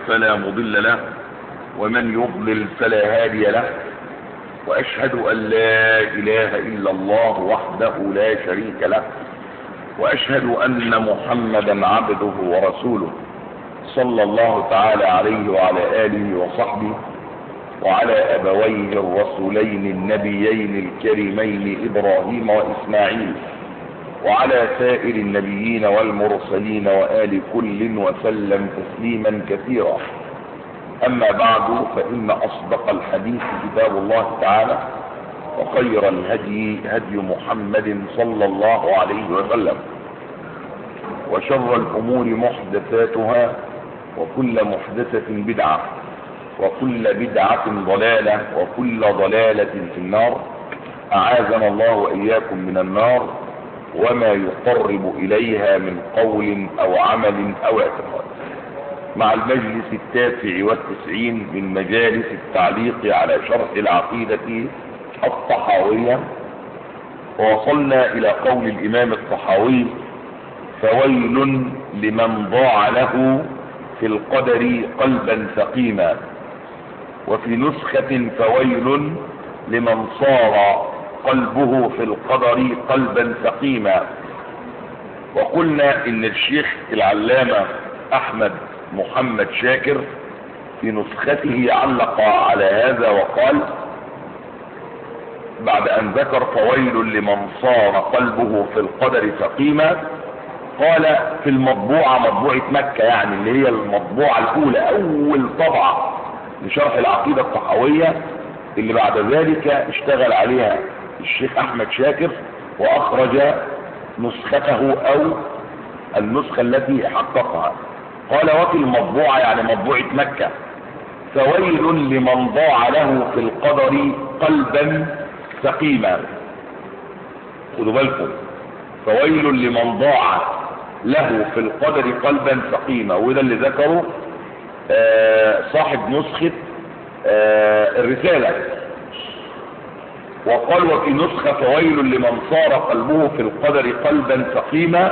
فلا مضل له ومن يضلل فلا هادي له وأشهد أن لا إله إلا الله وحده لا شريك له وأشهد أن محمدا عبده ورسوله صلى الله تعالى عليه وعلى آله وصحبه وعلى أبويه الرسولين النبيين الكريمين إبراهيم وإسماعيل وعلى سائر النبيين والمرسلين وآل كل وسلم تسليما كثيرا أما بعد فإن أصدق الحديث كتاب الله تعالى وخير الهدي هدي محمد صلى الله عليه وسلم وشر الأمور محدثاتها وكل محدثة بدعة وكل بدعة ضلالة وكل ضلالة في النار أعاذنا الله وإياكم من النار وما يقرب إليها من قول أو عمل أو اعتقاد مع المجلس التاسع والتسعين من مجالس التعليق على شرح العقيدة الطحاوية ووصلنا إلى قول الإمام الطحاوي فويل لمن ضاع له في القدر قلبا سقيما وفي نسخة فويل لمن صار قلبه في القدر قلبا سقيما وقلنا ان الشيخ العلامة احمد محمد شاكر في نسخته علق على هذا وقال بعد ان ذكر فويل لمن صار قلبه في القدر سقيما قال في المطبوعة مطبوعة مكة يعني اللي هي المطبوعة الاولى اول طبعة لشرح العقيدة الطحاوية اللي بعد ذلك اشتغل عليها الشيخ احمد شاكر واخرج نسخته او النسخة التي حققها قال وفي المطبوعة يعني مطبوعة مكة فويل لمن ضاع له في القدر قلبا سقيما خدوا بالكم فويل لمن ضاع له في القدر قلبا سقيما وده اللي ذكره آه صاحب نسخة آه الرسالة وقال وفي نسخة فويل لمن صار قلبه في القدر قلبا سقيما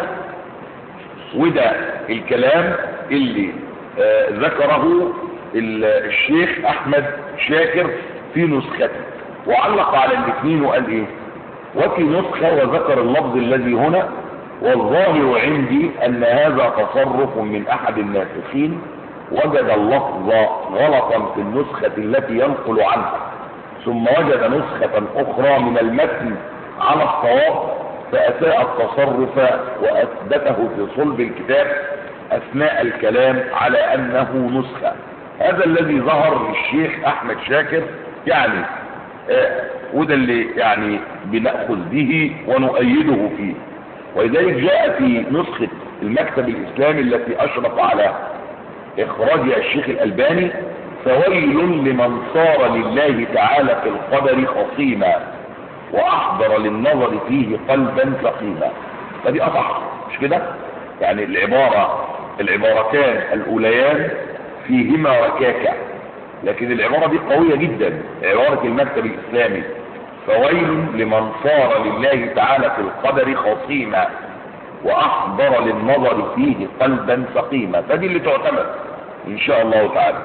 وده الكلام اللي آه ذكره الشيخ احمد شاكر في نسخته وعلق على الاثنين وقال ايه وفي نسخة وذكر اللفظ الذي هنا والظاهر عندي ان هذا تصرف من احد الناسخين وجد اللفظ غلطا في النسخة التي ينقل عنها ثم وجد نسخة اخرى من المتن على الصواب فأساء التصرف وأثبته في صلب الكتاب أثناء الكلام على أنه نسخة هذا الذي ظهر للشيخ أحمد شاكر يعني آه وده اللي يعني بنأخذ به ونؤيده فيه ولذلك جاء في نسخة المكتب الإسلامي التي أشرف على إخراجها الشيخ الألباني فويل لمن صار لله تعالى في القدر خصيما واحضر للنظر فيه قلبا سقيما فدي اصح مش كده يعني العبارة العبارتان الاوليان فيهما ركاكة لكن العبارة دي قوية جدا عبارة المكتب الاسلامي فويل لمن صار لله تعالى في القدر خصيما واحضر للنظر فيه قلبا سقيما فدي اللي تعتمد ان شاء الله تعالى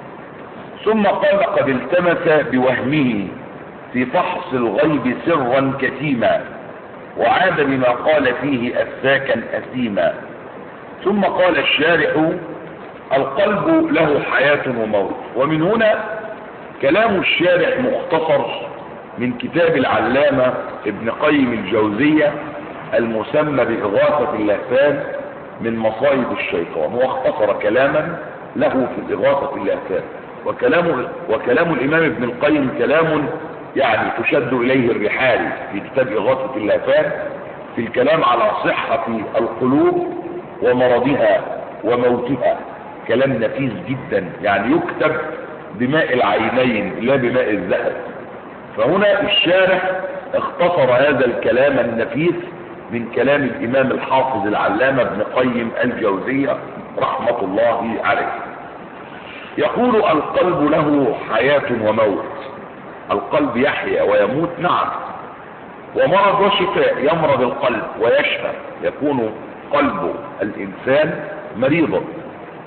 ثم قال قد التمس بوهمه في فحص الغيب سرا كتيما وعاد بما قال فيه أفاكا أثيما ثم قال الشارح القلب له حياة وموت ومن هنا كلام الشارح مختصر من كتاب العلامة ابن قيم الجوزية المسمى بإغاثة اللهفان من مصايب الشيطان واختصر كلاما له في إغاثة اللهفان وكلام, وكلام الإمام ابن القيم كلام يعني تشد إليه الرحال في كتاب إغاثة اللافان في الكلام على صحة القلوب ومرضها وموتها كلام نفيس جدا يعني يكتب بماء العينين لا بماء الذهب فهنا الشارح اختصر هذا الكلام النفيس من كلام الإمام الحافظ العلامة ابن قيم الجوزية رحمة الله عليه يقول القلب له حياة وموت القلب يحيا ويموت نعم ومرض وشفاء يمرض القلب ويشفى يكون قلب الإنسان مريضا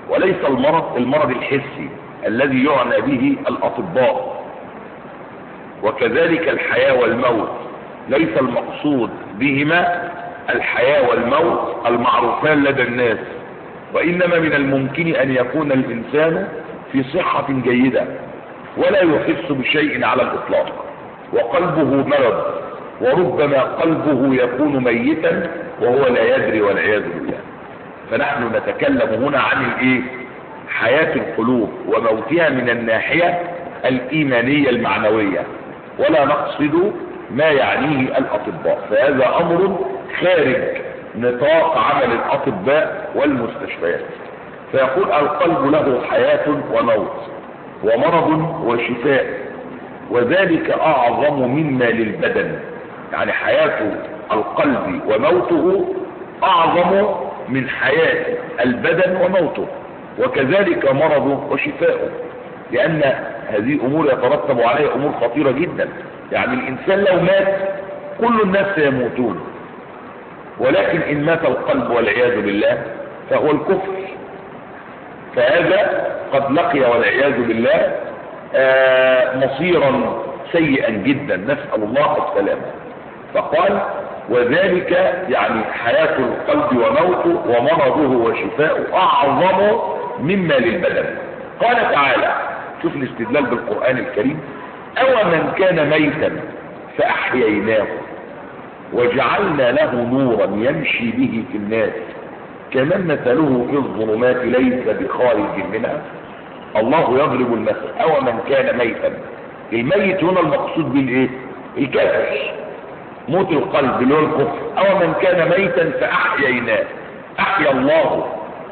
وليس المرض المرض الحسي الذي يعنى به الأطباء وكذلك الحياة والموت ليس المقصود بهما الحياة والموت المعروفان لدى الناس وإنما من الممكن أن يكون الإنسان في صحة جيدة ولا يحس بشيء على الإطلاق وقلبه مرض وربما قلبه يكون ميتا وهو لا يدري والعياذ بالله فنحن نتكلم هنا عن الايه حياة القلوب وموتها من الناحية الإيمانية المعنوية ولا نقصد ما يعنيه الأطباء فهذا أمر خارج نطاق عمل الأطباء والمستشفيات فيقول القلب له حياة وموت ومرض وشفاء وذلك أعظم مما للبدن يعني حياة القلب وموته أعظم من حياة البدن وموته وكذلك مرضه وشفاؤه لأن هذه أمور يترتب عليها أمور خطيرة جدا يعني الإنسان لو مات كل الناس سيموتون ولكن إن مات القلب والعياذ بالله فهو الكفر فهذا قد لقي والعياذ بالله آه مصيرا سيئا جدا نسأل الله السلامة فقال وذلك يعني حياة القلب وموته ومرضه وشفاؤه أعظم مما للبدن قال تعالى شوف الاستدلال بالقرآن الكريم أو من كان ميتا فأحييناه وجعلنا له نورا يمشي به في الناس كمن مثله في الظلمات ليس بخارج منها الله يضرب المثل أو من كان ميتا الميت هنا المقصود بالايه الكافر موت القلب اللي هو الكفر أو من كان ميتا فأحييناه أحيا الله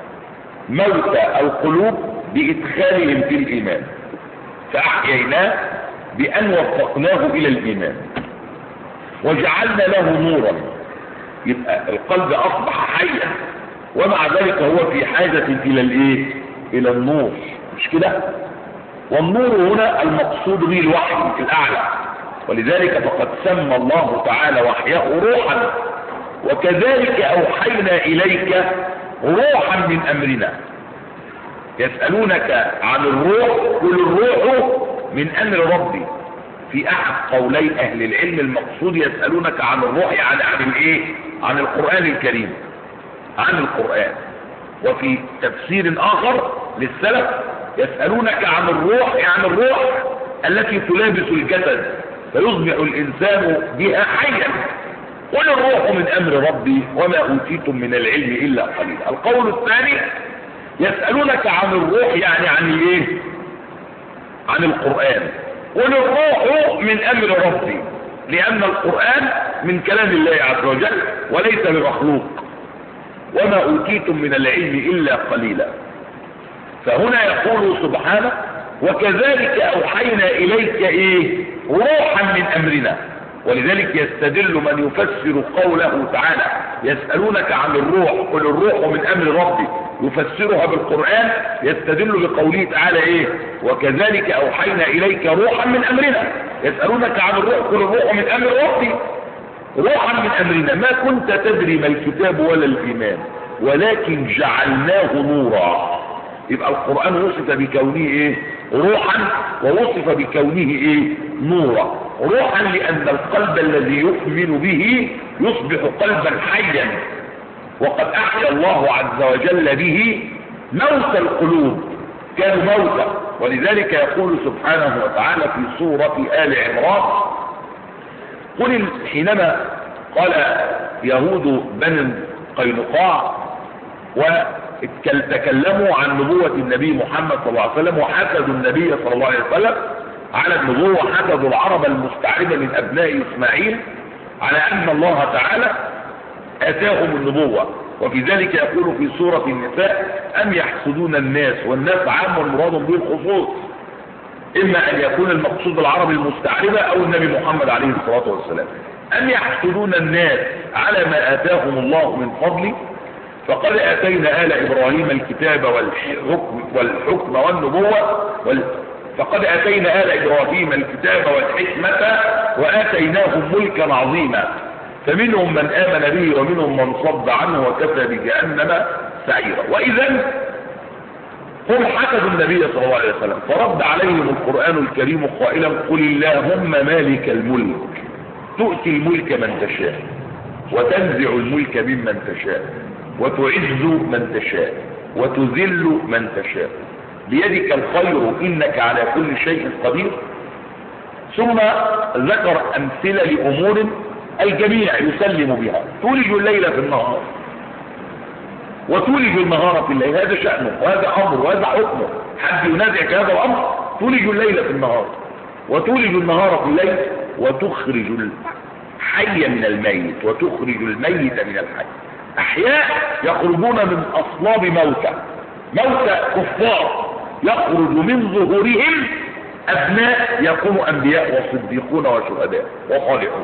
موت القلوب بإدخالهم في الإيمان فأحييناه بأن وفقناه إلى الإيمان وجعلنا له نورا يبقى القلب أصبح حيا ومع ذلك هو في حاجة إلى الإيه؟ إلى النور مش كده؟ والنور هنا المقصود به الوحي الأعلى ولذلك فقد سمى الله تعالى وحيه روحا وكذلك أوحينا إليك روحا من أمرنا يسألونك عن الروح قل الروح من أمر ربي في أحد قولي أهل العلم المقصود يسألونك عن الروح يعني عن الإيه؟ عن القرآن الكريم عن القرآن وفي تفسير آخر للسلف يسألونك عن الروح يعني الروح التي تلابس الجسد فيصبح الإنسان بها حيا قل الروح من أمر ربي وما أوتيتم من العلم إلا قليلا القول الثاني يسألونك عن الروح يعني عن الايه عن القرآن قل الروح من أمر ربي لأن القرآن من كلام الله عز وجل وليس بمخلوق وما أوتيتم من العلم إلا قليلا فهنا يقول سبحانه وكذلك أوحينا إليك إيه روحا من أمرنا ولذلك يستدل من يفسر قوله تعالى يسألونك عن الروح قل الروح من أمر ربي يفسرها بالقرآن يستدل بقوله تعالى إيه وكذلك أوحينا إليك روحا من أمرنا يسألونك عن الروح قل الروح من أمر ربي روحا من أمرنا ما كنت تدري ما الكتاب ولا الإيمان ولكن جعلناه نورا يبقى القرآن وصف بكونه ايه روحا ووصف بكونه ايه نورا روحا لان القلب الذي يؤمن به يصبح قلبا حيا وقد احيا الله عز وجل به موت القلوب كانوا موتا ولذلك يقول سبحانه وتعالى في سورة آل عمران قل حينما قال يهود بني قينقاع وتكلموا عن نبوة النبي محمد صلى الله عليه وسلم وحسدوا النبي صلى الله عليه وسلم على النبوة وحسدوا العرب المستعربة من أبناء إسماعيل على أن الله تعالى آتاهم النبوة وفي ذلك يقول في سورة النساء أم يحسدون الناس والناس عام والمراد به الخصوص إما أن يكون المقصود العرب المستعربة أو النبي محمد عليه الصلاة والسلام أم يحسدون الناس على ما آتاهم الله من فضله فقد آتينا آل إبراهيم الكتاب والحكم, والحكم والنبوة وال... فقد آتينا آل إبراهيم الكتاب والحكمة وآتيناهم ملكا عظيما فمنهم من آمن به ومنهم من صد عنه وكفى بجهنم سعيرا وإذا هم حسدوا النبي صلى الله عليه وسلم فرد عليهم القرآن الكريم قائلا قل اللهم مالك الملك تؤتي الملك من تشاء وتنزع الملك ممن تشاء وتعز من تشاء وتذل من تشاء بيدك الخير إنك على كل شيء قدير ثم ذكر أمثلة لأمور الجميع يسلم بها تولج الليل في النهار وتولج النهار في الليل هذا شأنه وهذا أمر وهذا حكمه حد ينازع في هذا الأمر تولج الليل في النهار وتولج النهار في الليل وتخرج الحي من الميت وتخرج الميت من الحي أحياء يخرجون من أصلاب موتى موتى كفار يخرج من ظهورهم أبناء يكونوا أنبياء وصديقون وشهداء وصالحون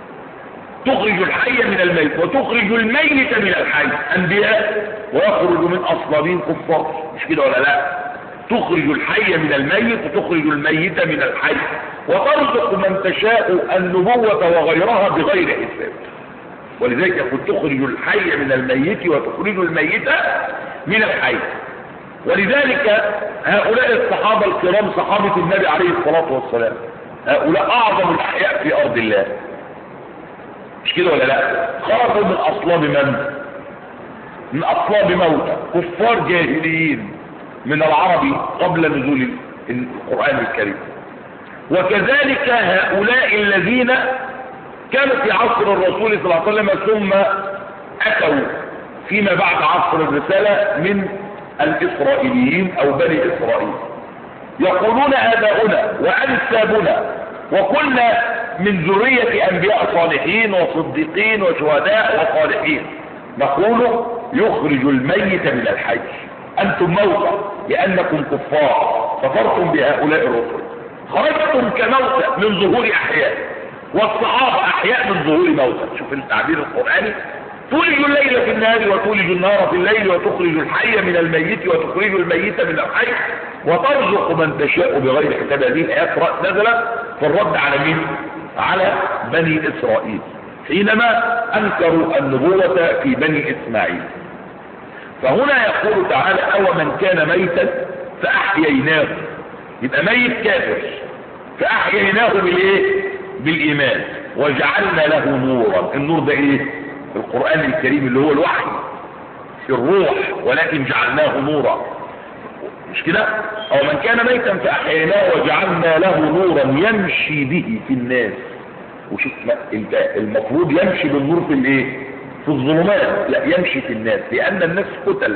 تخرج الحي من الميت وتخرج الميت من الحي أنبياء ويخرج من أصلابين كفار مش كده ولا لا تخرج الحي من الميت وتخرج الميت من الحي وترزق من تشاء النبوة وغيرها بغير حساب ولذلك يقول تخرج الحي من الميت وتخرج الميت من الحي ولذلك هؤلاء الصحابة الكرام صحابة النبي عليه الصلاة والسلام هؤلاء أعظم الأحياء في أرض الله مش كده ولا لا خرجوا من أصلاب من من أصلاب موتى كفار جاهليين من العرب قبل نزول القرآن الكريم وكذلك هؤلاء الذين كانوا في عصر الرسول صلى الله عليه وسلم ثم أتوا فيما بعد عصر الرسالة من الإسرائيليين أو بني إسرائيل يقولون آباؤنا وأنسابنا وكنا من ذرية أنبياء صالحين وصديقين وشهداء وصالحين نقول يخرج الميت من الحي أنتم موتى لأنكم كفار كفرتم بهؤلاء الرسل خرجتم كموتى من ظهور أحياء والصحابة أحياء من ظهور موتى شوف التعبير القرآني تولج الليل في النهار وتولج النهار في الليل وتخرج الحي من الميت وتخرج الميت من الحي وترزق من تشاء بغير حساب هذه الآيات نزلت في الرد على مين؟ على بني إسرائيل حينما أنكروا النبوة في بني إسماعيل فهنا يقول تعالى أو من كان ميتا فأحييناه يبقى ميت كافر فأحييناه بالإيه؟ بالإيمان وجعلنا له نورا النور ده إيه؟ القرآن الكريم اللي هو الوحي الروح ولكن جعلناه نورا مش كده او من كان ميتا فاحييناه وجعلنا له نورا يمشي به في الناس وشوف المفروض يمشي بالنور في الايه في الظلمات لا يمشي في الناس لان الناس قتل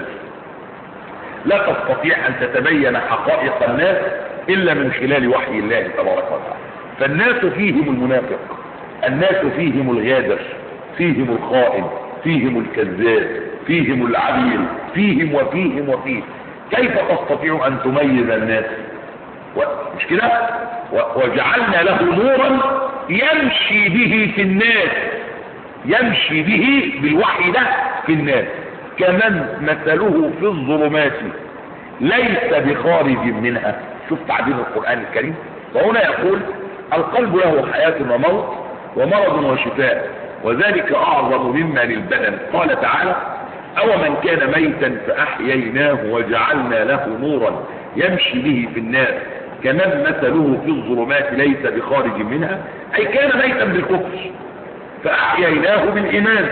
لا تستطيع ان تتبين حقائق الناس الا من خلال وحي الله تبارك وتعالى فالناس فيهم المنافق الناس فيهم الغادر فيهم الخائن فيهم الكذاب فيهم العبير فيهم وفيهم وفيهم كيف تستطيع ان تميز الناس مش كده وجعلنا له نورا يمشي به في الناس يمشي به بالوحي ده في الناس كمن مثله في الظلمات ليس بخارج منها شوف تعبير القرآن الكريم وهنا يقول القلب له حياة وموت ومرض وشفاء وذلك أعظم مما للبدن قال تعالى أو من كان ميتا فأحييناه وجعلنا له نورا يمشي به في الناس كمن مثله في الظلمات ليس بخارج منها أي كان ميتا بالكفر فأحييناه بالإيمان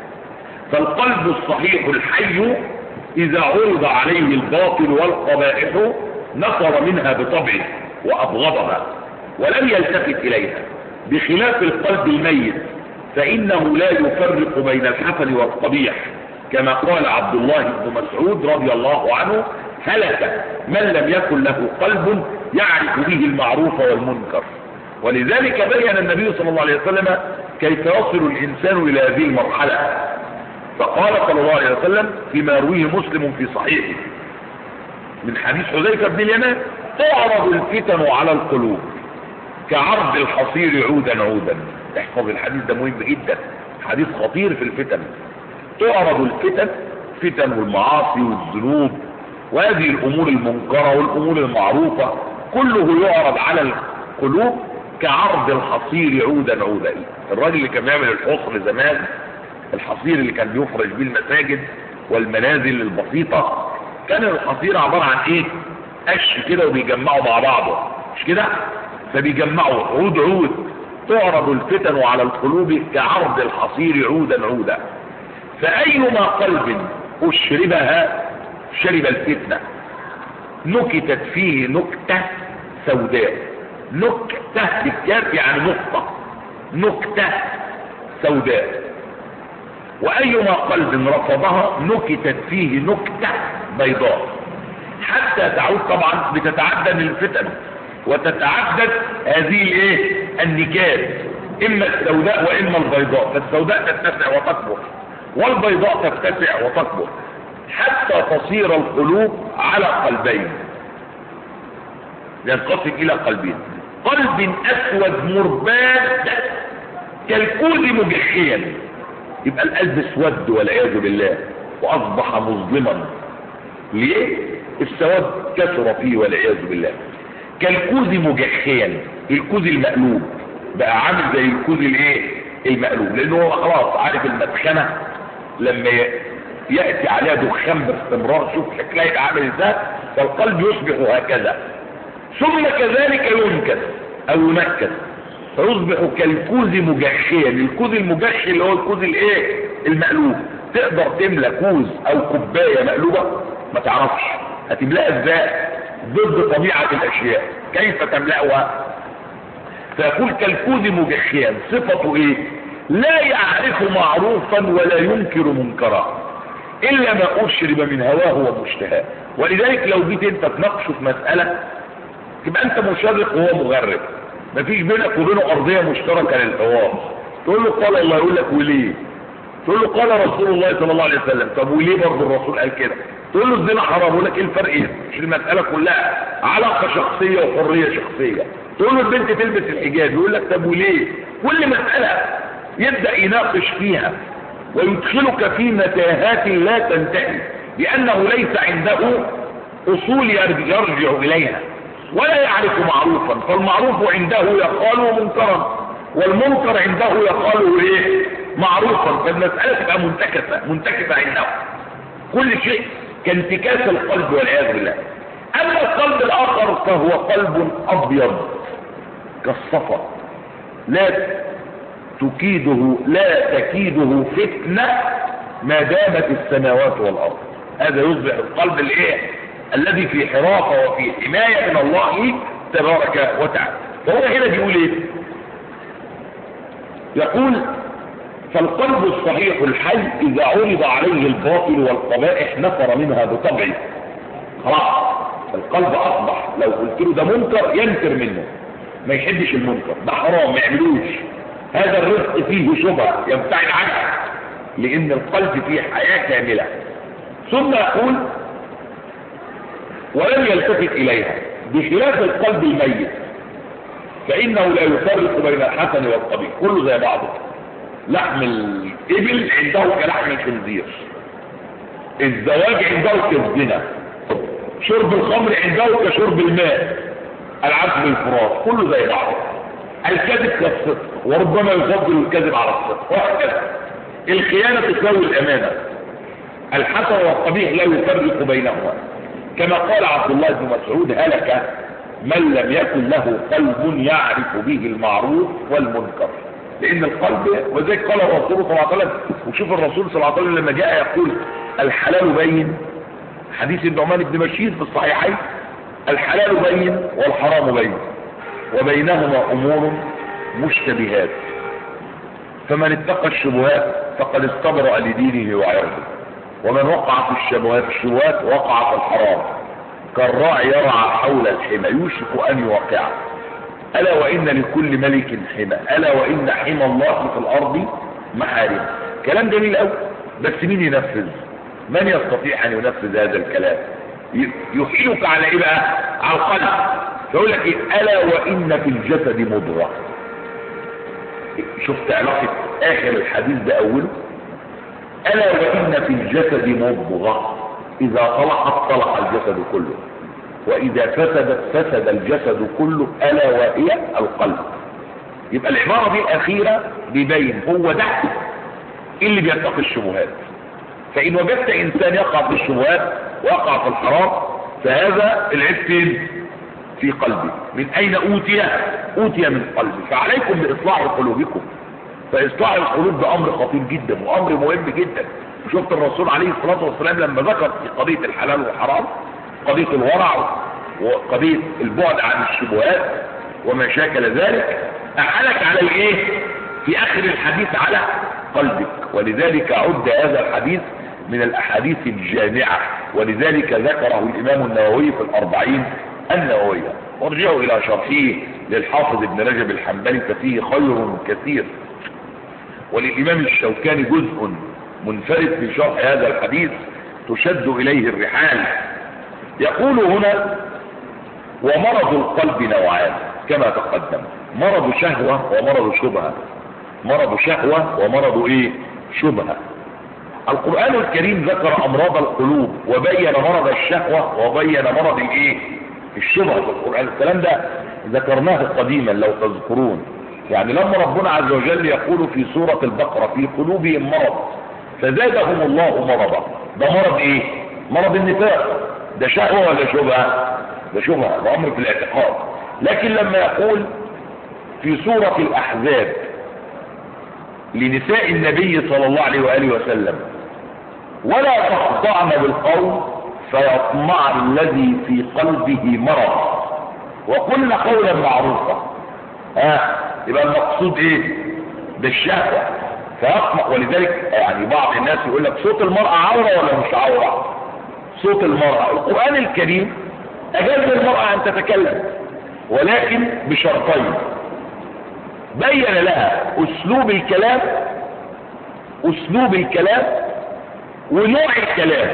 فالقلب الصحيح الحي إذا عرض عليه الباطل والقبائح نصر منها بطبعه وأبغضها ولم يلتفت إليها بخلاف القلب الميت فإنه لا يفرق بين الحسن والقبيح كما قال عبد الله بن مسعود رضي الله عنه هلك من لم يكن له قلب يعرف به المعروف والمنكر ولذلك بين النبي صلى الله عليه وسلم كيف يصل الإنسان إلى هذه المرحلة فقال صلى الله عليه وسلم فيما يرويه مسلم في صحيحه من حديث حذيفة بن اليمان تعرض الفتن على القلوب كعرض الحصير عودا عودا احفظ الحديث ده مهم جدا حديث خطير في الفتن تعرض الفتن فتن والمعاصي والذنوب وهذه الامور المنكرة والامور المعروفة كله يعرض على القلوب كعرض الحصير عودا عودا الراجل اللي كان بيعمل الحصر زمان الحصير اللي كان بيفرش بيه المساجد والمنازل البسيطة كان الحصير عبارة عن ايه قش كده وبيجمعوا مع بعضه مش كده فبيجمعوا عود عود تعرض الفتن على القلوب كعرض الحصير عودا عودا فأيما قلب أشربها شرب الفتنة نكتت فيه نكتة سوداء نكتة بالكاف يعني نقطة نكتة سوداء وأيما قلب رفضها نكتت فيه نكتة بيضاء حتى تعود طبعا بتتعدد الفتن وتتعدد هذه الايه النكات اما السوداء واما البيضاء فالسوداء تتسع وتكبر والبيضاء تتسع وتكبر حتى تصير القلوب على قلبين ينقسم الى قلبين قلب اسود مرباد كالكوز مجحيا يبقى القلب اسود والعياذ بالله واصبح مظلما ليه السواد كثر فيه والعياذ بالله كالكوز مجحيا الكوز المقلوب بقى عامل زي الكوز الايه المقلوب لانه هو خلاص عارف المدخنه لما ياتي عليها دخان باستمرار شوف شكلها يبقى عامل ازاي فالقلب يصبح هكذا ثم كذلك ينكس او ينكس فيصبح كالكوز مجحيا الكوز المجحي اللي هو الكوز الايه المقلوب تقدر تملى كوز او كوبايه مقلوبه ما تعرفش هتملاها ازاي ضد طبيعه الاشياء كيف تملاها فيقول كالكوز مجحيا صفته ايه لا يعرف معروفا ولا ينكر منكرا الا ما اشرب من هواه ومشتهاه ولذلك لو جيت انت تناقشه في مساله تبقى انت مشرق وهو مغرب مفيش بينك وبينه ارضيه مشتركه للحوار تقول له قال الله يقول لك وليه تقول له قال رسول الله صلى الله عليه وسلم طب وليه برضه الرسول قال كده تقول له الزنا حرام يقول لك ايه الفرق ايه مش المساله كلها علاقه شخصيه وحريه شخصيه تقول له البنت تلبس الحجاب يقول لك طب وليه كل مساله يبدا يناقش فيها ويدخلك في متاهات لا تنتهي لانه ليس عنده اصول يرجع اليها ولا يعرف معروفا فالمعروف عنده يقال منكرا والمنكر عنده يقال ايه معروفا فالمسألة تبقى منتكسة منتكسة عنده كل شيء كانتكاس القلب والعياذ بالله اما القلب الاخر فهو قلب ابيض كالصفا لا تكيده لا تكيده فتنة ما دامت السماوات والارض هذا يصبح القلب الايه الذي في حراسة وفي حماية من الله تبارك وتعالى فهو هنا بيقول ايه يقول فالقلب الصحيح الحي اذا عرض عليه الباطل والقبائح نفر منها بطبعه خلاص القلب اصبح لو قلت له ده منكر ينكر منه ما يحبش المنكر ده حرام ما يعملوش هذا الرزق فيه شبهه يبتعد عنه لان القلب فيه حياه كامله ثم يقول ولم يلتفت إليها بخلاف القلب الميت فإنه لا يفرق بين الحسن والقبيح كله زي بعضه لحم الإبل عنده كلحم الخنزير الزواج عنده كالزنا شرب الخمر عنده كشرب الماء العبد بالفراش كله زي بعضه الكذب كالصدق وربما يفضل الكذب على الصدق وهكذا الخيانة تساوي الأمانة الحسن والقبيح لا يفرق بينهما كما قال عبد الله بن مسعود هلك من لم يكن له قلب يعرف به المعروف والمنكر لان القلب وذلك قال الرسول صلى الله عليه وسلم وشوف الرسول صلى الله عليه وسلم لما جاء يقول الحلال بين حديث النعمان بن بشير في الصحيحين الحلال بين والحرام بين وبينهما امور مشتبهات فمن اتقى الشبهات فقد استبرأ لدينه وعرضه ومن وقع في الشبهات الشبهات وقع في الحرام كالراعي يرعى حول الحمى يوشك ان يوقعه الا وان لكل ملك حمى الا وان حمى الله في الارض محارم كلام جميل قوي بس مين ينفذ من يستطيع ان ينفذ هذا الكلام يحيلك على ايه بقى على القلب فيقول لك إيه؟ الا وان في الجسد مضغه شفت علاقه اخر الحديث باوله ألا وإن في الجسد مضغة إذا طلعت طلع الجسد كله وإذا فسدت فسد الجسد كله ألا وهي القلب يبقى العبارة دي الأخيرة بيبين هو ده اللي بيتقي الشبهات فإن وجدت إنسان يقع في الشبهات وقع في الحرام فهذا العيب فين في قلبي من اين اوتي اوتي من قلبي فعليكم باصلاح قلوبكم فاصلاح القلوب ده امر خطير جدا وامر مهم جدا شفت الرسول عليه الصلاة والسلام لما ذكر في قضية الحلال والحرام قضية الورع وقضية البعد عن الشبهات وما شاكل ذلك أحلك على الايه في اخر الحديث على قلبك ولذلك عد هذا الحديث من الاحاديث الجامعة ولذلك ذكره الامام النووي في الاربعين النووية وارجعوا الى شرحه للحافظ ابن رجب الحنبلي ففيه خير كثير وللامام الشوكاني جزء منفرد في شرح هذا الحديث تشد اليه الرحال يقول هنا ومرض القلب نوعان كما تقدم مرض شهوة ومرض شبهة مرض شهوة ومرض ايه شبهة القرآن الكريم ذكر امراض القلوب وبين مرض الشهوة وبين مرض الايه الشبهة في القرآن الكلام ده ذكرناه قديما لو تذكرون يعني لما ربنا عز وجل يقول في سورة البقرة في قلوبهم مرض فزادهم الله مرضا ده مرض ايه مرض النفاق ده شهوة ولا شبهة ده شبهة ده امر في الاعتقاد لكن لما يقول في سورة الاحزاب لنساء النبي صلى الله عليه وآله وسلم ولا تخضعن بالقول فيطمع الذي في قلبه مرض وقلنا قولا معروفا ها يبقى المقصود ايه بالشهوة فيطمع ولذلك يعني بعض الناس يقول لك صوت المرأة عورة ولا مش عورة صوت المرأة القرآن الكريم أجاز المرأة أن تتكلم ولكن بشرطين بين لها أسلوب الكلام أسلوب الكلام ونوع الكلام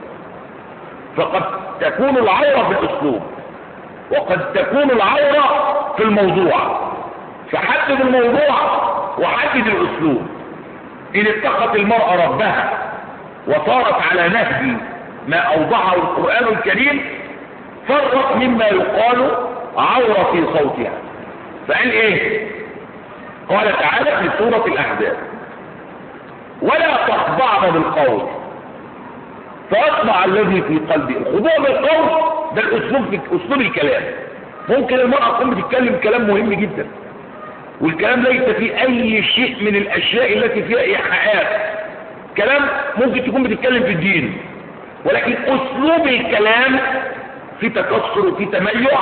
فقد تكون العورة في الأسلوب وقد تكون العورة في الموضوع فحدد الموضوع وحدد الأسلوب إن اتقت المرأة ربها وصارت على نهج ما أوضحه القرآن الكريم فرق مما يقال عورة في صوتها فقال إيه قال تعالى في سورة الأحزاب ولا تخضعن بالقول فأطمع الذي في قلبي الخضوع بالقول ده الأسلوب في أسلوب الكلام ممكن المرأة تكون بتتكلم كلام مهم جدا والكلام ليس فيه أي شيء من الأشياء التي فيها إيحاءات كلام ممكن تكون بتتكلم في الدين ولكن أسلوب الكلام في تكسر وفي تميع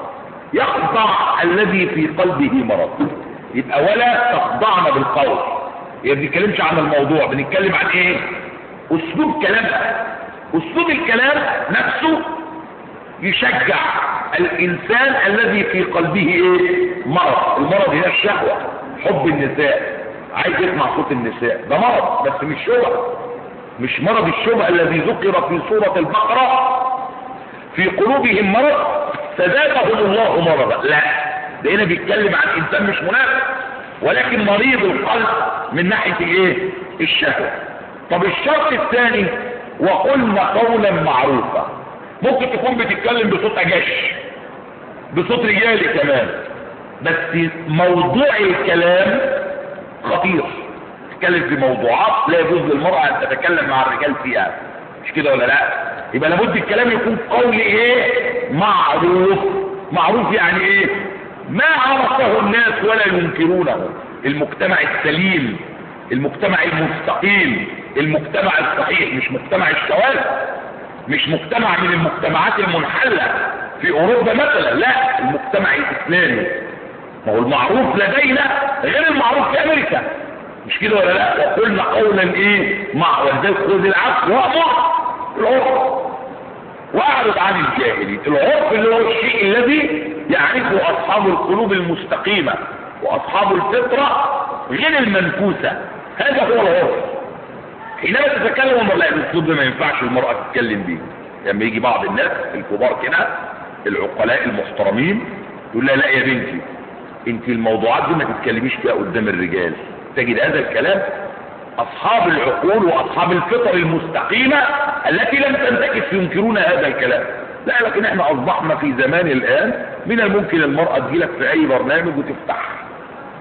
يخضع الذي في قلبه مرض يبقى ولا تخضعن بالقول هي ما بنتكلمش عن الموضوع بنتكلم عن ايه اسلوب كلامها اسلوب الكلام نفسه يشجع الانسان الذي في قلبه ايه مرض المرض هي الشهوة حب النساء عايز يسمع صوت النساء ده مرض بس مش شبهة مش مرض الشبهة الذي ذكر في سورة البقرة في قلوبهم مرض فزادهم الله مرضا لا ده هنا بيتكلم عن انسان مش منافق ولكن مريض القلب من ناحية ايه الشهوة طب الشرط الثاني وقلنا قولا معروفا ممكن تكون بتتكلم بصوت اجش بصوت رجالي كمان بس موضوع الكلام خطير تتكلم في موضوعات لا يجوز للمرأة ان تتكلم مع الرجال فيها مش كده ولا لا يبقى لابد الكلام يكون قول ايه معروف معروف يعني ايه ما عرفه الناس ولا ينكرونه المجتمع السليم المجتمع المستقيم المجتمع الصحيح مش مجتمع الشواذ مش مجتمع من المجتمعات المنحلة في اوروبا مثلا لا المجتمع الاسلامي ما هو المعروف لدينا غير المعروف في امريكا مش كده ولا لا وقلنا قولا ايه مع ولذلك خذ العفو وامر العرف واعرض عن الجاهلين العرف اللي هو الشيء الذي يعرفه اصحاب القلوب المستقيمة واصحاب الفطرة غير المنفوسة هذا هو العرف حينما تتكلم امر لا الاسلوب ده ما ينفعش المرأة تتكلم بيه لما يجي بعض الناس الكبار كده العقلاء المحترمين يقول لها لا يا بنتي انت الموضوعات دي ما تتكلميش فيها قدام الرجال تجد هذا الكلام اصحاب العقول واصحاب الفطر المستقيمة التي لم تنتكس ينكرون هذا الكلام لا لكن احنا اصبحنا في زمان الان من الممكن المرأة تجيلك في اي برنامج وتفتح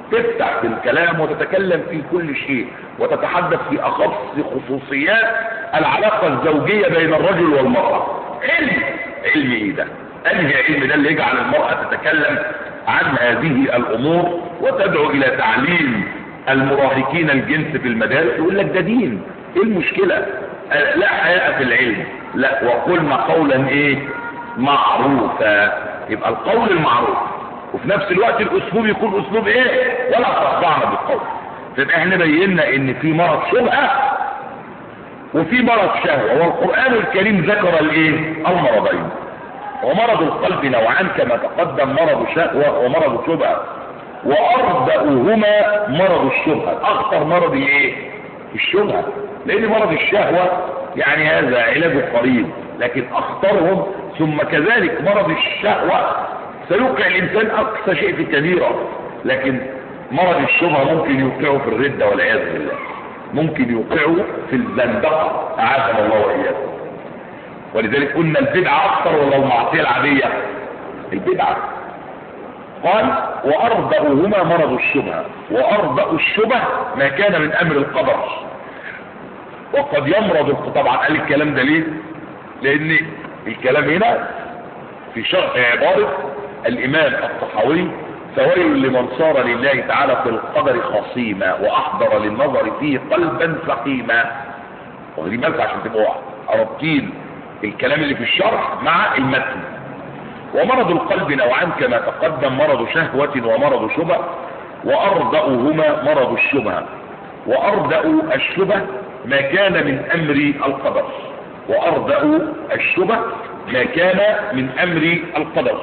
تفتح في الكلام وتتكلم في كل شيء وتتحدث في اخص خصوصيات العلاقة الزوجية بين الرجل والمرأة علم علم ايه ده انهي علم ده اللي يجعل المرأة تتكلم عن هذه الامور وتدعو الى تعليم المراهقين الجنس في المدارس يقول لك ده دين ايه المشكلة لا حياء في العلم لا وقلنا قولا ايه معروفا يبقى القول المعروف وفي نفس الوقت الاسلوب يكون اسلوب ايه ولا تخضعنا بالقول فيبقى احنا بينا ان في مرض شبهه وفي مرض شهوه والقران الكريم ذكر الايه المرضين ومرض القلب نوعان كما تقدم مرض شهوه ومرض شبهه واربأهما مرض الشبهه اخطر مرض الايه الشبهه لان مرض الشهوه يعني هذا علاجه قريب لكن اخطرهم ثم كذلك مرض الشهوه سيوقع الانسان اقصى شيء في الكبيرة لكن مرض الشبهة ممكن يوقعه في الردة والعياذ بالله ممكن يوقعه في الزندقة اعاذنا الله واياكم ولذلك قلنا البدعة اكثر ولا المعصية العادية البدعة قال واربأهما مرض الشبهة واربأ الشبه ما كان من امر القدر وقد يمرض طبعا قال الكلام ده ليه لان الكلام هنا في شرح عبارة الامام الطحاوي فويل لمن صار لله تعالى في القدر خصيما واحضر للنظر فيه قلبا سقيما واخدين بالك عشان تبقوا رابطين الكلام اللي في الشرح مع المتن ومرض القلب نوعان كما تقدم مرض شهوة ومرض شبه وأردأهما مرض الشبهة وأردأ الشبه ما كان من أمر القدر وأردأ الشبه ما كان من أمر القدر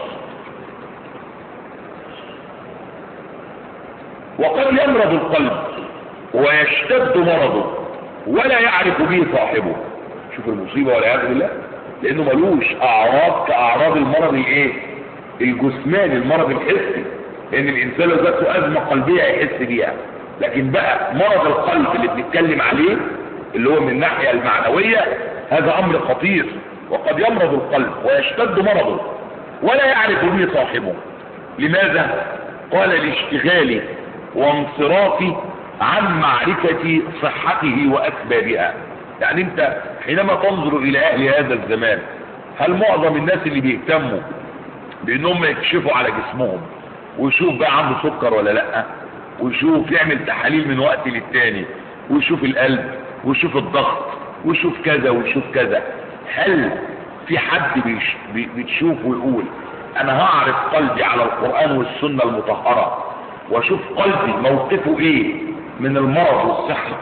وقد يمرض القلب ويشتد مرضه ولا يعرف به صاحبه شوف المصيبة والعياذ بالله لانه ملوش اعراض كاعراض المرض الايه الجسماني المرض الحسي لان الانسان لو ذاته ازمة قلبية يحس بيها لكن بقى مرض القلب اللي بنتكلم عليه اللي هو من الناحية المعنوية هذا امر خطير وقد يمرض القلب ويشتد مرضه ولا يعرف به صاحبه لماذا قال لاشتغالي وانصرافي عن معرفة صحته واسبابها يعني انت حينما تنظر الى اهل هذا الزمان هل معظم الناس اللي بيهتموا بانهم يكشفوا على جسمهم ويشوف بقى عنده سكر ولا لا ويشوف يعمل تحاليل من وقت للتاني ويشوف القلب ويشوف الضغط ويشوف كذا ويشوف كذا هل في حد بيش بتشوف ويقول انا هعرف قلبي على القرآن والسنة المطهرة واشوف قلبي موقفه ايه من المرض والصحة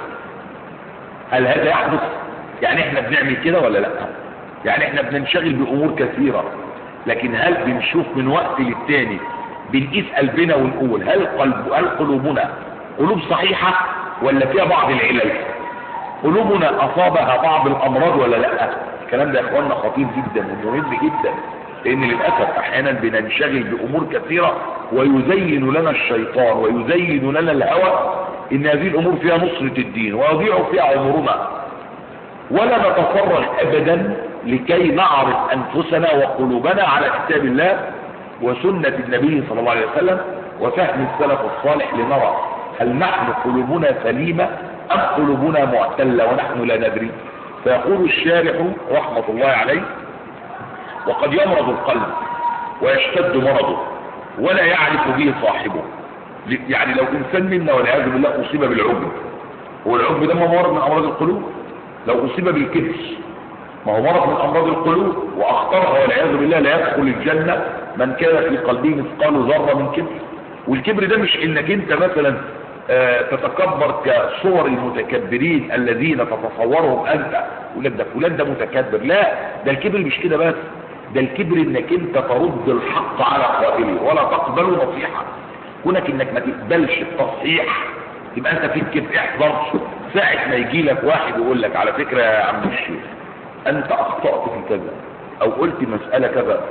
هل هذا يحدث يعني احنا بنعمل كده ولا لا يعني احنا بننشغل بامور كثيرة لكن هل بنشوف من وقت للتاني بنقيس قلبنا ونقول هل قلب هل قلوبنا قلوب صحيحة ولا فيها بعض العلل قلوبنا اصابها بعض الامراض ولا لا الكلام ده يا اخواننا خطير جدا ومهم جدا لان للاسف احيانا بننشغل بامور كثيرة ويزين لنا الشيطان ويزين لنا الهوى ان هذه الامور فيها نصرة الدين ويضيع فيها عمرنا ولا نتفرغ ابدا لكي نعرف انفسنا وقلوبنا على كتاب الله وسنة النبي صلى الله عليه وسلم وفهم السلف الصالح لنرى هل نحن قلوبنا سليمة ام قلوبنا معتلة ونحن لا ندري فيقول الشارح رحمة الله عليه وقد يمرض القلب ويشتد مرضه ولا يعرف به صاحبه يعني لو انسان منا والعياذ بالله اصيب بالعجب هو العجب ده ما هو مرض من امراض القلوب لو اصيب بالكبر ما هو مرض من امراض القلوب واخطرها والعياذ بالله لا يدخل الجنه من كان في قلبه مثقال ذره من كبر والكبر ده مش انك انت مثلا آه تتكبر كصور المتكبرين الذين تتصورهم انت يقول لك ده فلان ده متكبر لا ده الكبر مش كده بس ده الكبر انك انت ترد الحق على قائله ولا تقبل نصيحه كونك انك ما تقبلش التصحيح يبقى انت فيك كده احذر ساعة ما يجي لك واحد يقول لك على فكرة يا عم الشيخ انت اخطأت في كذا او قلت مسألة كذا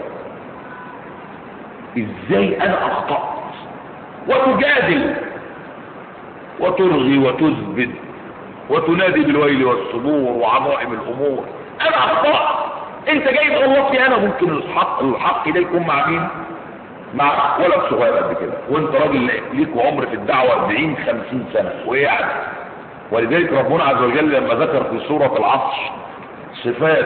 ازاي انا اخطأت وتجادل وترغي وتثبت وتنادي بالويل والصبور وعظائم الامور انا اخطأت انت جاي تغلطني انا ممكن الحق الحق ده يكون مع مين مع ولد صغير قد كده وانت راجل ليك عمر في الدعوه 40 50 سنه وايه يعني ولذلك ربنا عز وجل لما ذكر في سوره العصر صفات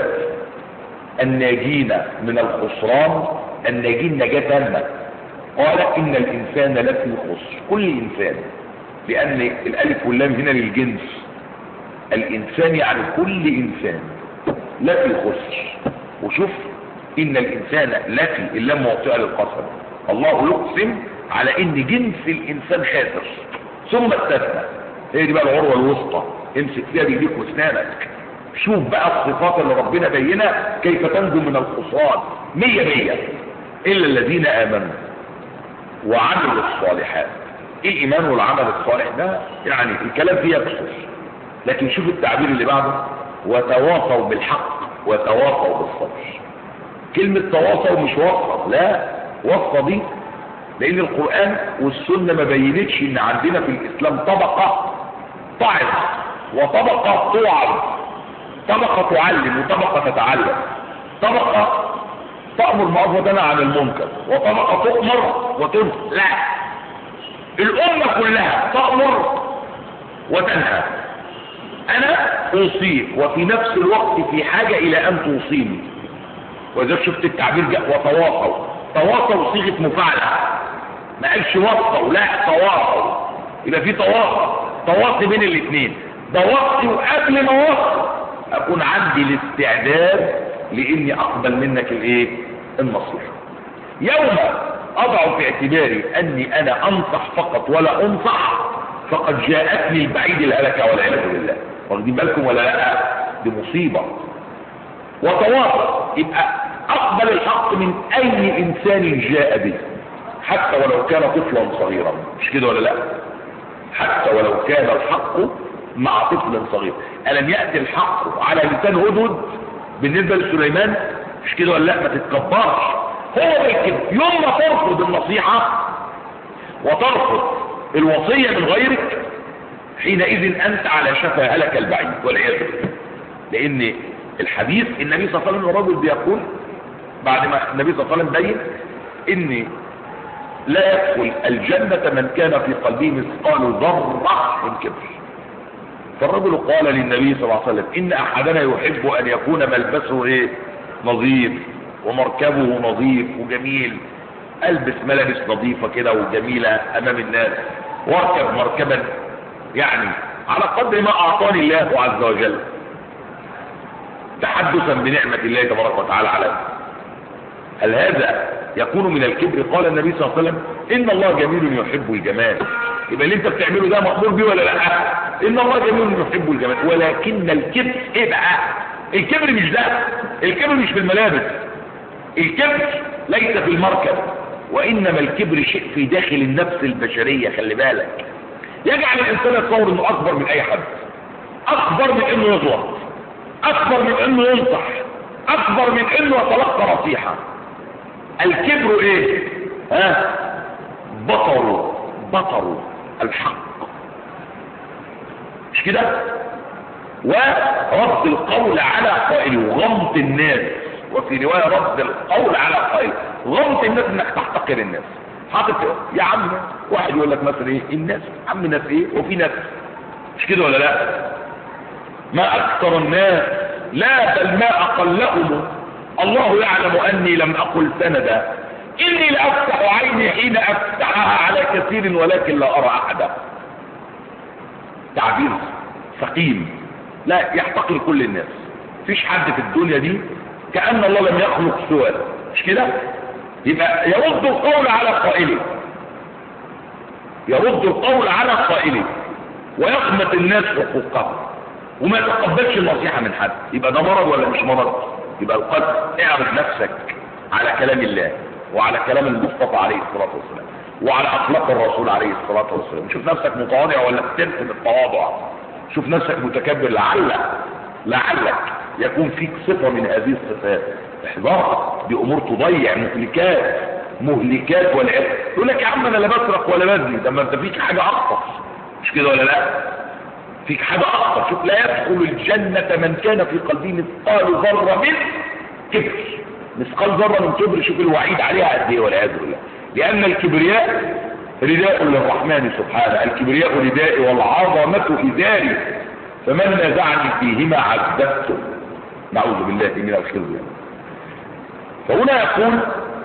الناجين من الخسران الناجين نجاه تامه قال ان الانسان لفي خسر كل انسان لان الالف واللام هنا للجنس الانسان يعني كل انسان لفي خسر وشوف ان الانسان لفي اللام موطئه للقسم الله يقسم على ان جنس الانسان خاسر ثم استثنى هي دي بقى العروه الوسطى امسك فيها بايديك واسنانك شوف بقى الصفات اللي ربنا بينها كيف تنجو من الخسران مية مية الا الذين امنوا وعملوا الصالحات ايه الايمان والعمل الصالح ده يعني الكلام فيه يكسر لكن شوف التعبير اللي بعده وتواصوا بالحق وتواصوا بالصبر كلمة تواصوا مش وصفة لا وصفة دي لان القرآن والسنة ما بينتش ان عندنا في الاسلام طبقة تعظ وطبقة توعظ طبقة تعلم وطبقة تتعلم طبقة تأمر معروف وتنهى عن المنكر وطبقة تؤمر وتنهى لا الأمة كلها تأمر وتنهى أنا أوصيك وفي نفس الوقت في حاجة إلى أن توصيني وإذا شفت التعبير جاء وتواصوا تواصوا صيغة مفاعلة ما قالش وصوا لا تواصوا يبقى في تواصل تواصي بين الاثنين ده وقتي وقبل ما وصل اكون عندي الاستعداد لاني اقبل منك الايه النصيحه يوم اضع في اعتباري اني انا انصح فقط ولا انصح فقد جاءتني البعيد الهلكه والعياذ بالله واخدين بالكم ولا لا دي مصيبه وتواصل يبقى اقبل الحق من اي انسان جاء به حتى ولو كان طفلا صغيرا مش كده ولا لا حتى ولو كان الحق مع طفل صغير ألم يأتي الحق على لسان هدهد بالنسبة لسليمان مش كده ولا لا ما تتكبرش هو بالكده يوم ما ترفض النصيحة وترفض الوصية من غيرك حينئذ أنت على شفا هلك البعيد والعياذ بالله لأن الحديث النبي صلى الله عليه وسلم الرجل بيقول بعد ما النبي صلى الله عليه وسلم بين ان لا يدخل الجنة من كان في قلبه مثقال ذرة من كبر فالرجل قال للنبي صلى الله عليه وسلم ان احدنا يحب ان يكون ملبسه ايه نظيف ومركبه نظيف وجميل البس ملابس نظيفة كده وجميلة امام الناس واركب مركبا يعني على قدر ما اعطاني الله عز وجل تحدثا بنعمة الله تبارك وتعالى عليه هل هذا يكون من الكبر قال النبي صلى الله عليه وسلم ان الله جميل يحب الجمال يبقى اللي انت بتعمله ده مأمور بيه ولا لا ان الله جميل يحب الجمال ولكن الكبر ايه بقى الكبر مش ده الكبر مش في الملابس الكبر ليس في المركب وانما الكبر شيء في داخل النفس البشرية خلي بالك يجعل الانسان يتصور انه اكبر من اي حد اكبر من انه يغلط اكبر من انه ينصح اكبر من انه يتلقى نصيحة الكبر ايه ها بطروا بطروا الحق مش كده ورد القول على قائله وغمط الناس وفي رواية رد القول على قائله غمط الناس انك تحتقر الناس حاطط يا عم واحد يقول لك مثلا ايه الناس عم ناس ايه وفي ناس مش كده ولا لا ما اكثر الناس لا بل ما اقلهم الله يعلم اني لم اقل سندا اني لافتح عيني حين افتحها على كثير ولكن لا ارى احدا تعبير ثقيل لا يحتقر كل الناس فيش حد في الدنيا دي كأن الله لم يخلق سوى مش كده يبقى يرد القول على قائله يرد القول على قائله ويقمت الناس حقوقهم وما يتقبلش النصيحة من حد يبقى ده مرض ولا مش مرض يبقى القلب اعرض نفسك على كلام الله وعلى كلام المصطفى عليه الصلاة والسلام وعلى اخلاق الرسول عليه الصلاة والسلام شوف نفسك متواضع ولا بتنفذ التواضع شوف نفسك متكبر لعل لعلك يكون فيك صفة من هذه الصفات احذرها دي امور تضيع مهلكات مهلكات والعياذ يقول لك يا عم انا لا بسرق ولا بزني ده ما انت فيك حاجة اخطر مش كده ولا لا فيك حاجة اخطر شوف لا يدخل الجنة من كان في قلبه مثقال ذرة من كبر مثقال ذرة من كبر شوف الوعيد عليها قد ايه والعياذ بالله لأن الكبرياء رداء للرحمن سبحانه الكبرياء ردائي والعظمة إزاري فمن نزعني فيهما عذبته نعوذ بالله من الخزي فهنا يقول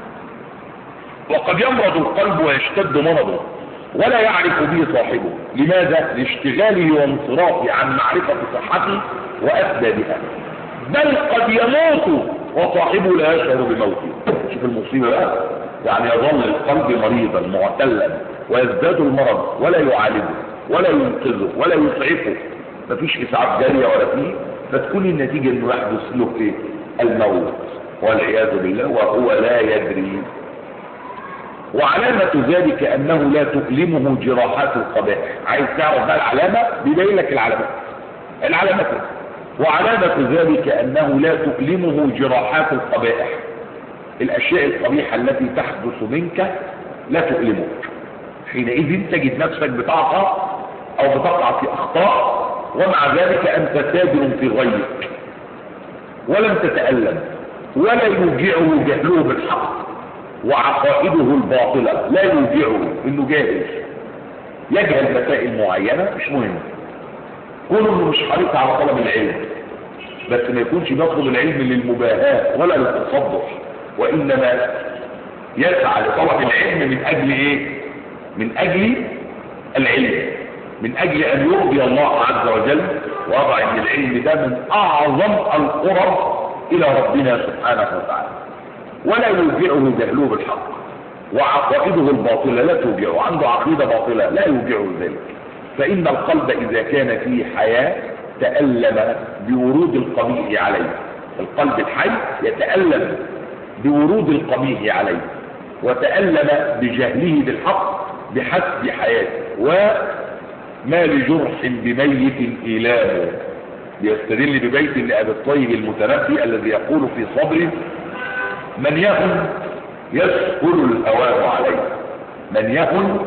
وقد يمرض القلب ويشتد مرضه ولا يعرف به صاحبه لماذا لاشتغاله وانصرافه عن معرفة صحته وأسبابها بل قد يموت وصاحبه لا يشعر بموته شوف المصيبة بقى يعني يظل القلب مريضا معتلا ويزداد المرض ولا يعالجه ولا ينقذه ولا يسعفه مفيش اسعاف جارية ولا فيه فتكون النتيجة انه يحدث له ايه الموت والعياذ بالله وهو لا يدري وعلامة ذلك انه لا تؤلمه جراحات القبائح عايز تعرف بقى العلامة بيبين لك العلامات العلامات وعلامة ذلك انه لا تؤلمه جراحات القبائح الاشياء القبيحة التي تحدث منك لا تؤلمك حينئذ تجد نفسك بتعصى او بتقع في اخطاء ومع ذلك انت تاجر في غيك ولم تتألم ولا يوجعه جهله بالحق وعقائده الباطلة لا يوجعه انه جاهل يجهل مسائل معينة مش مهم كونه انه مش حريص على طلب العلم بس ما يكونش بيطلب العلم للمباهاة ولا للتصدق وانما يسعى لطلب العلم من اجل ايه من اجل العلم من اجل ان يرضي الله عز وجل وضع ان العلم ده من اعظم القرب الى ربنا سبحانه وتعالى ولا يوجعه جهله بالحق وعقائده الباطلة لا توجعه عنده عقيدة باطلة لا يوجعه ذلك فإن القلب إذا كان فيه حياة تألم بورود القبيح عليه القلب الحي يتألم بورود القبيح عليه وتألم بجهله بالحق بحسب حياته وما لجرح بميت إيلامه بيستدل ببيت لأبي الطيب المتنبي الذي يقول في صبره من يهن يسهل الهوان عليه من يهن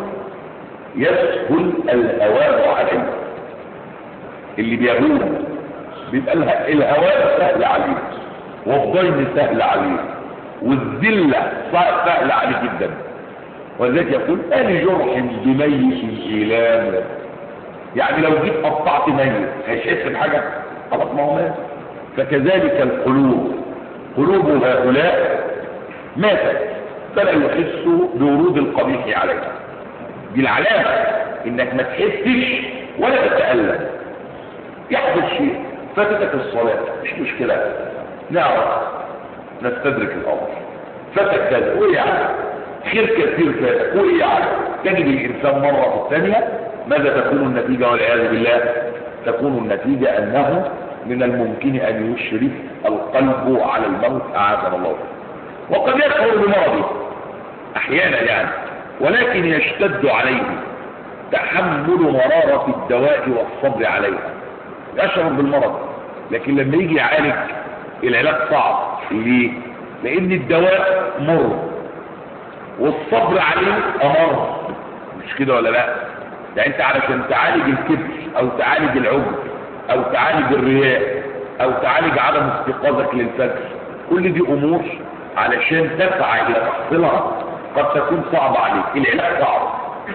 يسهل الهوان عليه اللي بيهون بيبقى الهوان سهل عليه والضيم سهل عليه والذلة سهل عليه جدا ولذلك يقول أنا جرح بميت إيلام يعني لو جيت قطعت ميت هيحس بحاجة خلاص ما هو مات فكذلك القلوب قلوب هؤلاء ماتت فلا يحسوا بورود القبيح عليها دي العلامة انك ما تحسش ولا تتألم يحدث شيء فاتتك الصلاة مش مشكلة نعرف نستدرك الامر فاتك كذا وايه يعني خير كثير فاتك وايه يعني تجد الانسان مرة في الثانية ماذا تكون النتيجة والعياذ بالله تكون النتيجة انه من الممكن ان يشرف القلب على الموت اعاذنا الله وقد يشعر بمرضه احيانا يعني ولكن يشتد عليه تحمل مرارة الدواء والصبر عليها يشعر بالمرض لكن لما يجي يعالج العلاج صعب ليه لان الدواء مر والصبر عليه امر مش كده ولا لا ده انت علشان تعالج الكبر او تعالج العجب او تعالج الرياء او تعالج عدم استيقاظك للفجر كل دي امور علشان تسعى الى تحصيلها قد تكون صعبة عليك العلاج صعب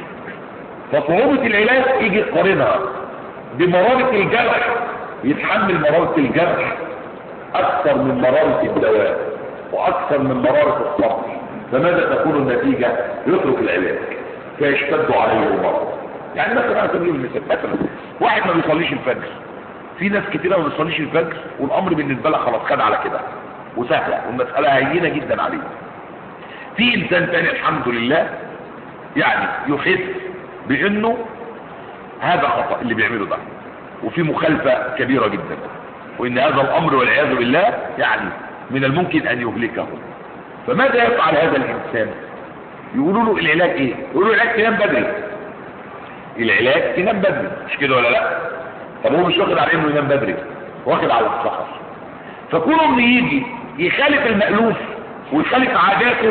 فصعوبة العلاج يجي يقارنها بمرارة الجرح يتحمل مرارة الجرح اكثر من مرارة الدواء واكثر من مرارة الصبر فماذا تكون النتيجة يترك العلاج فيشتد عليه المرض يعني مثلا على سبيل المثال مثلا واحد ما بيصليش الفجر في ناس كتيرة ما بيصليش الفجر والامر بالنسبة لها خلاص خد على كده وسهلة والمسألة هينة جدا عليه في انسان تاني الحمد لله يعني يحس بانه هذا خطأ اللي بيعمله ده وفي مخالفة كبيرة جدا وان هذا الامر والعياذ بالله يعني من الممكن ان يهلكه فماذا يفعل هذا الانسان يقولوا له العلاج ايه يقولوا له العلاج تنام بدري العلاج تنام بدري مش كده ولا لا طب هو مش واخد على انه ينام بدري واخد على السحر فكونه انه يجي يخالف المألوف ويخالف عاداته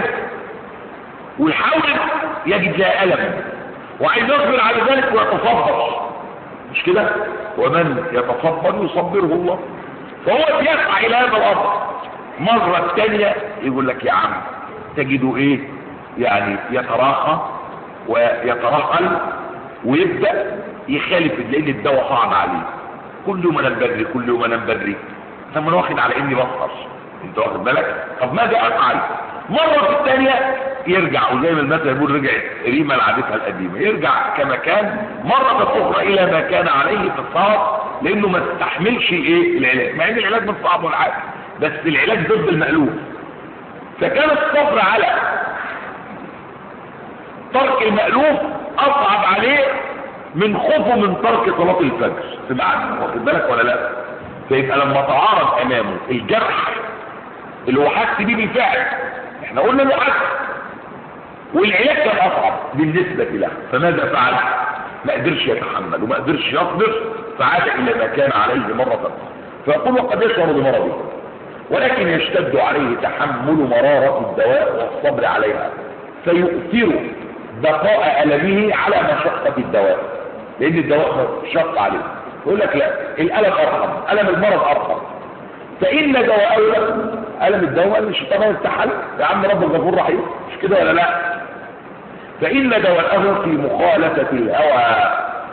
ويحاول يجد لها ألم وعايز يصبر على ذلك ويتصبر مش كده ومن يتصبر يصبره الله فهو يسعى الى هذا الامر مرة الثانية يقول لك يا عم تجدوا ايه يعني يتراخى ويترهل ويبدأ يخالف لان الدواء صعب عليه كل يوم انام بدري كل يوم انام بدري طب انا واخد على اني بسهر انت واخد بالك طب ماذا افعل مرة في الثانية يرجع وزي ما المثل يقول رجعت ريما لعادتها القديمة يرجع كما كان مرة أخرى إلى ما كان عليه في السهر لأنه ما استحملش إيه العلاج مع إن العلاج مش صعب ولا حاجة بس العلاج ضد المألوف فكان الصبر على ترك المألوف أصعب عليه من خوفه من ترك صلاة الفجر سمعت واخد بالك ولا لا فيبقى لما تعارض أمامه الجرح اللي هو حس بيه بالفعل احنا قلنا له حس والعلاج كان اصعب بالنسبة له فماذا فعل ما قدرش يتحمل وما قدرش يصبر فعاد الى ما كان عليه مرة اخرى فيقول وقد يشعر بمرضه ولكن يشتد عليه تحمل مرارة الدواء والصبر عليها فيؤثر بقاء ألمه على مشقة الدواء لأن الدواء شق عليه يقول لك لا الألم أرحم ألم المرض أرحم فإن دواءه ألم الدواء مش طبعا استحل يا عم رب الغفور رحيم مش كده ولا لا فإن دواءه في مخالفة الهوى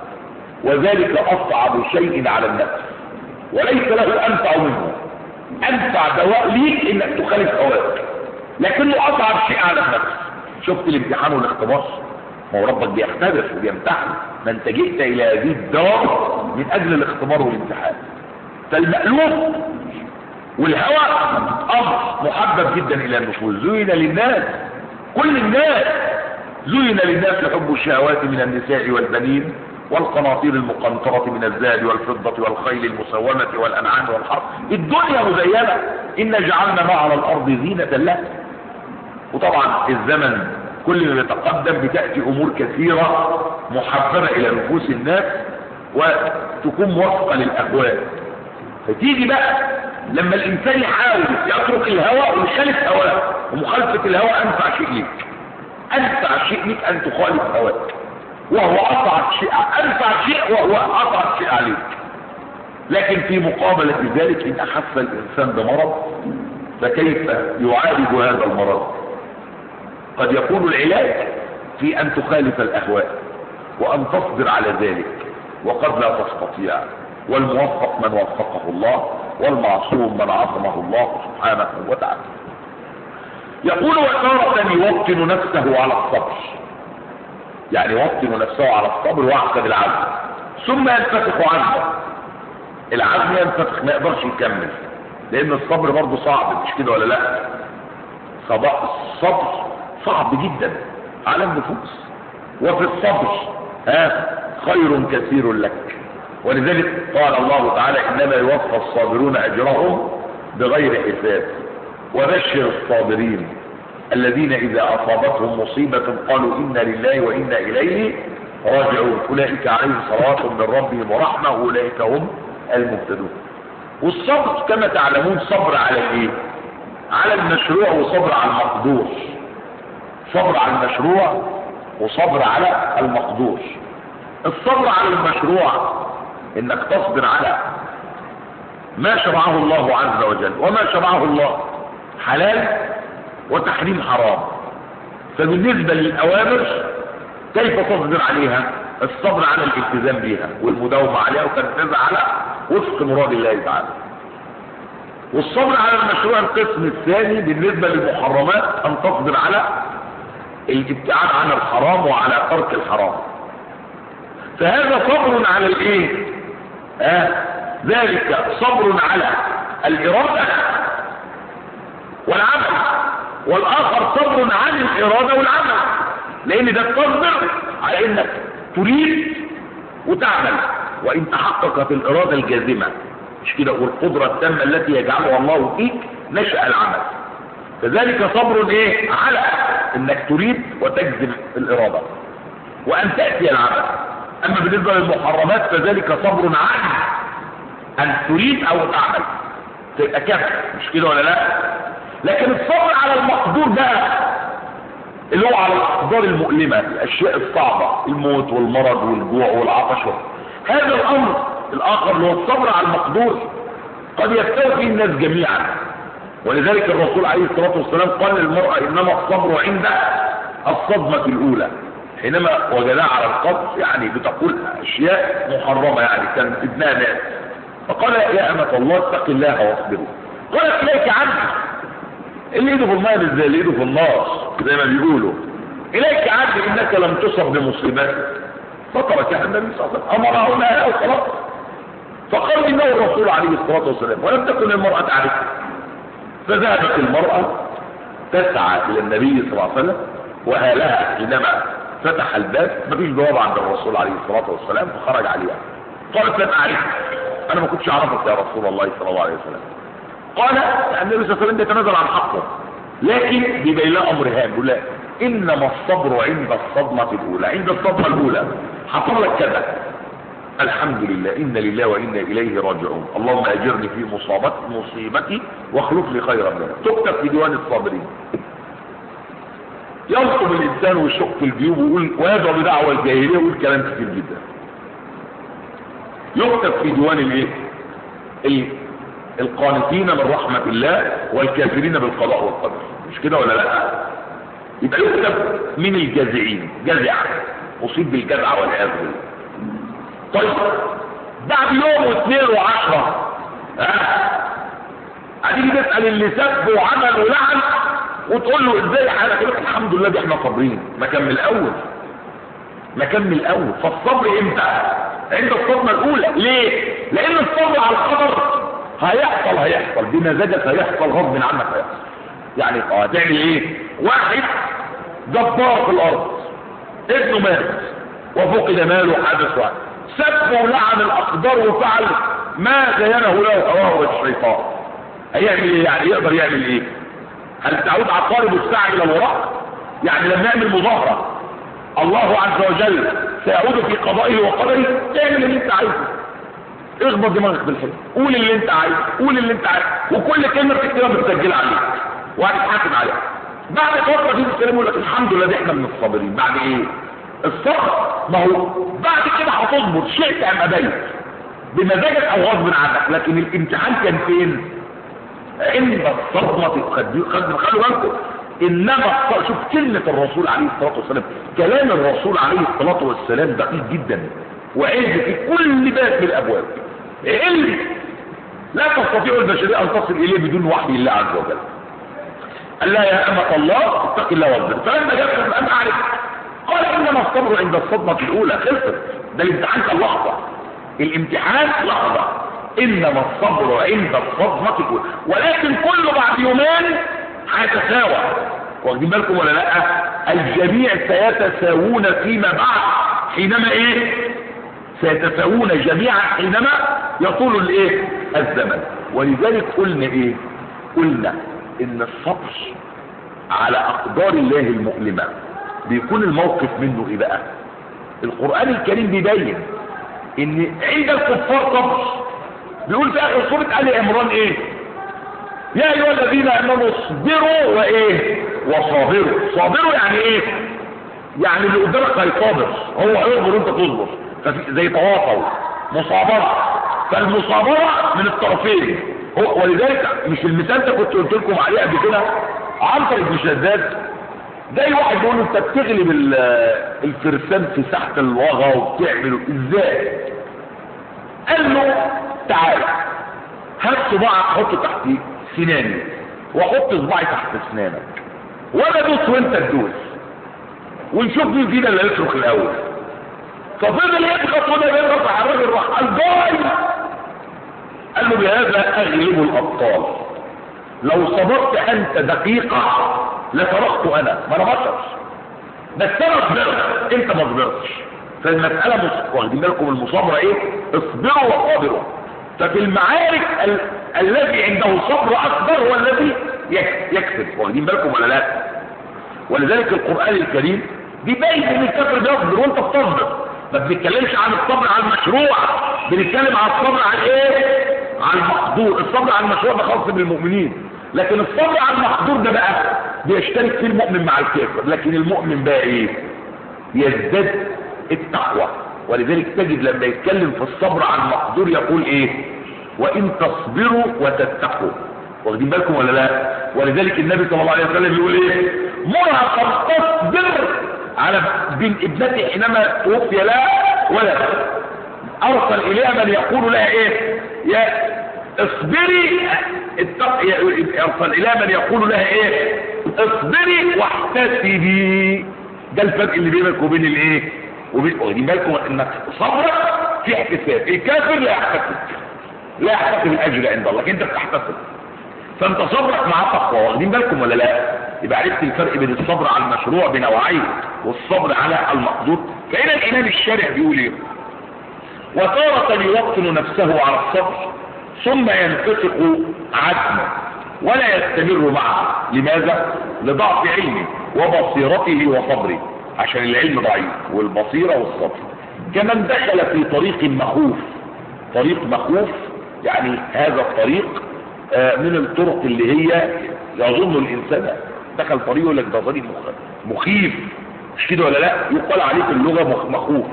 وذلك أصعب شيء على النفس وليس له أنفع منه أنفع دواء ليك إنك تخالف هواك لكنه أصعب شيء على النفس شفت الامتحان والاختبار ما هو ربك بيختبر وبيمتحن ما انت جئت إلى هذه الدار من أجل الاختبار والامتحان فالمألوف والهوى امر محبب جدا الى النفوس زين للناس كل الناس زين للناس حب الشهوات من النساء والبنين والقناطير المقنطرة من الذهب والفضة والخيل المسومة والأنعام والحرث الدنيا مزينة إن جعلنا ما على الأرض زينة لها وطبعا الزمن كل ما يتقدم بتأتي أمور كثيرة محببة إلى نفوس الناس وتكون موافقة للأهواء فتيجي بقى لما الانسان يحاول يترك الهوى ويخالف هواه ومخالفة الهوى انفع شيء ليك انفع شيء ليك ان تخالف هواك وهو اصعب شيء انفع شيء وهو اصعب شيء عليك لكن في مقابلة ذلك ان اخف الانسان بمرض فكيف يعالج هذا المرض قد يكون العلاج في ان تخالف الاهواء وان تصبر على ذلك وقد لا تستطيع والموفق من وفقه الله والمعصوم من عصمه الله سبحانه وتعالى يقول وتارة يوطن نفسه على الصبر يعني يوطن نفسه على الصبر ويعقد العزم ثم ينفسخ عنه العزم ينفسخ ما يقدرش يكمل لان الصبر برضه صعب مش كده ولا لا الصبر صعب جدا على النفوس وفي الصبر ها خير كثير لك ولذلك قال الله تعالى انما يوفى الصابرون اجرهم بغير حساب وبشر الصابرين الذين اذا اصابتهم مصيبة قالوا انا لله وانا اليه راجعون اولئك عليهم صلوات من ربهم ورحمة اولئك هم المهتدون والصبر كما تعلمون صبر على ايه على المشروع وصبر على المقدور صبر على المشروع وصبر على المقدور الصبر على المشروع انك تصبر على ما شرعه الله عز وجل وما شرعه الله حلال وتحريم حرام فبالنسبة للأوامر كيف تصبر عليها الصبر على الالتزام بها والمداومة عليها وتنفذها على وفق مراد الله تعالى والصبر على المشروع القسم الثاني بالنسبة للمحرمات أن تصبر على الابتعاد عن الحرام وعلى ترك الحرام فهذا صبر على الايه آه ذلك صبر على الإرادة والعمل والآخر صبر عن الإرادة والعمل لأن ده تصبر على إنك تريد وتعمل وإن تحققت الإرادة الجازمة مش كده والقدرة التامة التي يجعلها الله فيك نشأ العمل فذلك صبر ايه على انك تريد وتجزم الإرادة وأن تأتي العمل أما بالنسبة للمحرمات فذلك صبر عن أن تريد أو تعمل تبقى كفر مش كده ولا لا لكن الصبر على المقدور بقى اللي هو على الأقدار المؤلمة الأشياء الصعبة الموت والمرض والجوع والعطش هذا الأمر الآخر اللي هو الصبر على المقدور قد يستوي فيه الناس جميعا ولذلك الرسول عليه الصلاة والسلام قال للمرأة إنما الصبر عند الصدمة الاولى حينما وجدها على القبر يعني بتقول اشياء محرمة يعني كان ابنها ناس فقال يا امة الله اتق الله واصبروا قالت اليك عني اللي ايده في الماء مش زي اللي ايده في النار زي ما بيقولوا اليك عني انك لم تصب بمصيبتك فتركها النبي صلى الله عليه وسلم امرها لها وخلاص فقال انه الرسول عليه الصلاه والسلام ولم تكن المراه تعرفه فذهبت المراه تسعى الى النبي صلى الله عليه وسلم وهالها حينما فتح الباب مفيش جواب عند الرسول عليه الصلاه والسلام فخرج عليها قالت لم اعرفك انا ما كنتش اعرفك يا رسول الله صلى الله عليه وسلم قال النبي صلى الله عليه وسلم يتنازل عن حقه لكن بيبين لها امر هام يقول لها انما الصبر عند الصدمه الاولى عند الصدمه الاولى حصل لك كذا الحمد لله إن لله وإنا إليه راجعون اللهم أجرني في مصابتي مصيبتي واخلف لي خيرا منها تكتب في ديوان الصابرين ينصب الإنسان ويشق في الجيوب ويقول ويدعو بدعوة الجاهلية ويقول كلام كتير جدا يكتب في ديوان الايه ال- القانتين من رحمة الله والكافرين بالقضاء والقدر مش كده ولا لا يبقى يكتب من الجازعين جزع أصيب بالجزع والعياذ بالله طيب بعد يوم واثنين وعشرة ها هتيجي تسأل اللي سب وعمل ولعن وتقول له ازاي حالك يقول لك الحمد لله دي احنا صابرين ما كان من الاول ما كان من الاول فالصبر امتى عند الصدمة الاولى ليه لان الصبر على الخبر هيحصل هيحصل بمزاجك هيحصل غصب عنك هيحصل يعني اه هتعمل ايه واحد جبار في الارض ابنه مات وفقد ماله حدث واحد سب ولعن الاقدار وفعل ما زينه له هواه الشيطان هيعمل ايه يعني يقدر يعمل ايه هل تعود عقارب الساعة الى الوراء يعني لما يعمل مظاهرة الله عز وجل سيعود في قضائه وقدره تعمل اللي انت عايزه اخبط دماغك بالحلم قول اللي انت عايزه قول اللي انت عايزه وكل كلمة بتكتبها بتسجلها عليك وهتتحاسب عليها بعد فترة تيجي السلام يقول لك الحمد لله دي احنا من الصابرين بعد ايه الصبر ما هو بعد كده هتصبر شئت ام ابيت بمزاجك او غصب عنك لكن الامتحان كان فين عند الصدمة خدوا خلوا بالكم انما الص- شوف كلمة الرسول عليه الصلاة والسلام كلام الرسول عليه الصلاة والسلام دقيق جدا وعز في كل باب من الابواب علم لا تستطيع البشرية ان تصل اليه بدون وحي الله عز وجل قال لا يا أمة الله اتق الله واصبر فلما جاءت أن أعرف قال إنما الصبر عند الصدمة الأولى خلصت ده الامتحان كان لحظة الامتحان لحظة إنما الصبر عند الصدمة الأولى ولكن كله بعد يومين هيتساوى واخدين بالكم ولا لا الجميع سيتساوون فيما بعد حينما ايه سيتساوون جميعا حينما يطول الايه الزمن ولذلك قلنا ايه قلنا ان الصبر على اقدار الله المؤلمة بيكون الموقف منه ايه بقى القرآن الكريم بيبين ان عند الكفار صبر بيقول في اخر سورة آل عمران ايه يا ايها الذين امنوا اصبروا وايه وصابروا صابروا يعني ايه يعني اللي قدامك هيصابر هو هيصبر وانت تصبر ففي- زي تواصل مصابرة فالمصابرة من الطرفين هو ولذلك مش المثال ده كنت قلت لكم عليه قبل كده عنتر بن شداد زي واحد بيقول له انت بتغلب ال- الفرسان في ساحة الوغى وبتعمل ازاي قال له تعال هات صباعك حطه تحت سناني وحط صباعي تحت اسنانك وانا ادوس وانت تدوس ونشوف مين فينا اللي هيصرخ الاول ففضل يضغط وده يضغط على الراجل راح قال جاي قال له بهذا اغلب الابطال لو صبرت انت دقيقة لصرخت انا ما انا بشر بس انا صبرت انت ما صبرتش فالمسألة مص- واخدين بالكم المصابرة ايه اصبروا وصابروا ففي المعارك ال... الذي عنده صبر اكبر هو الذي يك- يكسب واخدين بالكم ولا لا ولذلك القرآن الكريم بيبين ان الكافر بيصبر وانت بتصبر ما بنتكلمش عن الصبر على المشروع بنتكلم عن الصبر على ايه على المقدور الصبر على المشروع ده خاص بالمؤمنين لكن الصبر على المقدور ده بقى بيشترك فيه المؤمن مع الكافر لكن المؤمن بقى ايه يزداد التقوى ولذلك تجد لما يتكلم في الصبر على المقدور يقول ايه وان تصبروا وتتقوا واخدين بالكم ولا لا ولذلك النبي صلى الله عليه وسلم يقول ايه مرهقا تصبر على بين ابنته حينما توفي لها ولد ارسل اليها من يقول لها ايه يا اصبري اتق... ارسل اليها من يقول لها ايه اصبري واحتسبي ده الفرق اللي بينك وبين الايه وبين واخدين بالكم انك صبرك في احتساب الكافر لا يحتسب لا يحتسب الاجر عند الله انت بتحتسب فانت صبرك مع تقوى واخدين بالكم ولا لا يبقى عرفت الفرق بين الصبر على المشروع بنوعين والصبر على المقدور فهنا الامام الشارع بيقول ايه وتارة يوطن نفسه على الصبر ثم ينفسق عزمه ولا يستمر معه لماذا لضعف علمه وبصيرته وصبره عشان العلم ضعيف والبصيرة والصبر كمن دخل في طريق مخوف طريق مخوف يعني هذا الطريق آه، من الطرق اللي هي يظن الانسان دخل طريق يقول لك ده طريق مخ- مخيف مش كده ولا لا يقال عليه في اللغه مخ- مخوف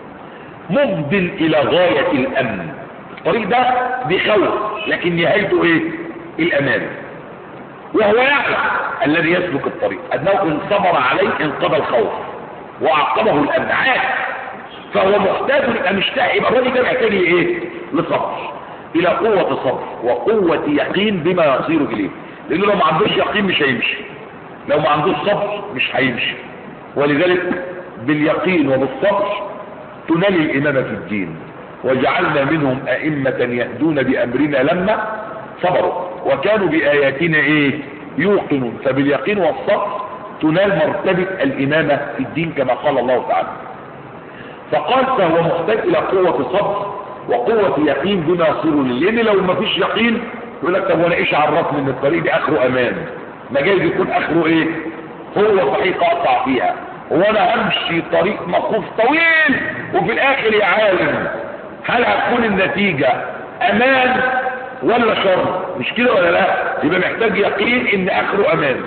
مفضل الى غايه الامن الطريق ده بيخوف لكن نهايته ايه الامان وهو يعلم الذي يسلك الطريق انه ان صبر عليه انقضى الخوف وعقبه الامن عاد فهو محتاج يبقى مشتاق يبقى الراجل ده محتاج ايه لصبر الى قوه صبر وقوه يقين بما يصير اليه لانه لو ما عندوش يقين مش هيمشي لو ما عندوش صبر مش هيمشي ولذلك باليقين وبالصبر تنال الامامه في الدين وجعلنا منهم ائمه يهدون بامرنا لما صبروا وكانوا باياتنا ايه يوقنون فباليقين والصبر تنال مرتبه الامامه في الدين كما قال الله تعالى فقال فهو محتاج الى قوة صبر وقوة يقين بما يصير ليه لان لو ما فيش يقين يقول لك طب وانا ايش عرفني ان الطريق دي اخره امان ما جايز يكون اخره ايه هو صحيح اقطع فيها وانا همشي طريق مخوف طويل وفي الاخر يا عالم هل هتكون النتيجة امان ولا شر مش كده ولا لا يبقى محتاج يقين ان اخره امان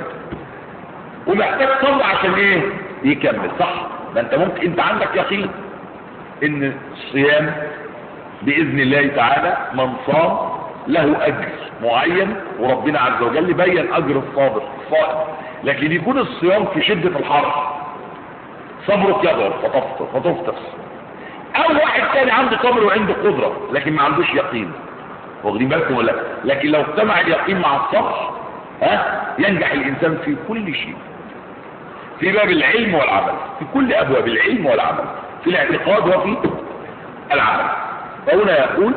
ومحتاج صبر عشان ايه يكمل صح ما انت ممكن انت عندك يقين ان الصيام باذن الله تعالى من صام له اجر معين وربنا عز وجل بين اجر الصابر الصائم لكن يكون الصيام في شدة الحر صبرك يضعف فتفطر فتفطر او واحد تاني عنده صبر وعنده قدرة لكن ما عندوش يقين واخدين بالكم ولا لا؟ لكن لو اجتمع اليقين مع الصبر ها ينجح الانسان في كل شيء في باب العلم والعمل في كل ابواب العلم والعمل في الاعتقاد وفي العمل فهنا يقول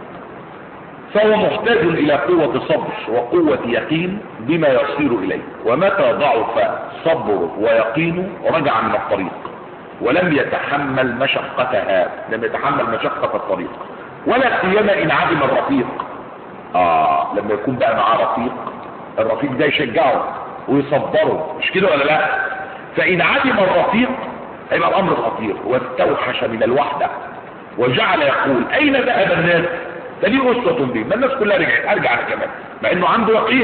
فهو محتاج الى قوة صبر وقوة يقين بما يصير اليه ومتى ضعف صبره ويقينه رجع من الطريق ولم يتحمل مشقتها لم يتحمل مشقة الطريق ولا سيما ان عدم الرفيق اه لما يكون بقى معاه رفيق الرفيق ده يشجعه ويصبره مش كده ولا لا فان عدم الرفيق هيبقى الامر خطير واستوحش من الوحدة وجعل يقول اين ذهب الناس ده دي اسوة بي ما الناس كلها رجعت ارجع انا كمان مع انه عنده يقين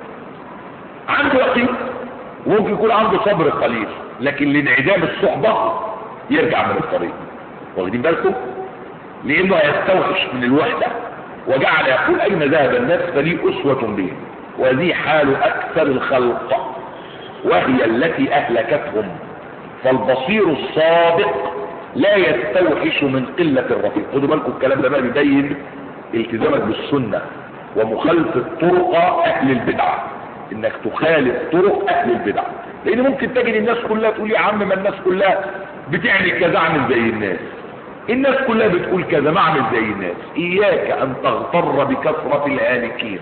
عنده يقين وممكن يكون عنده صبر قليل لكن لانعدام الصحبة يرجع من الطريق واخدين بالكم لانه هيستوحش من الوحدة وجعل يقول اين ذهب الناس فلي اسوة به وذي حال اكثر الخلق وهي التي اهلكتهم فالبصير الصادق لا يستوحش من قلة الرفيق خدوا بالكم الكلام ده بقى بيبين التزامك بالسنة ومخالفة طرق اهل البدعة انك تخالف طرق اهل البدعة لان ممكن تجد الناس كلها تقول يا عم ما الناس كلها بتعمل كذا اعمل زي الناس الناس كلها بتقول كذا ما اعمل زي الناس اياك ان تغتر بكثرة الهالكين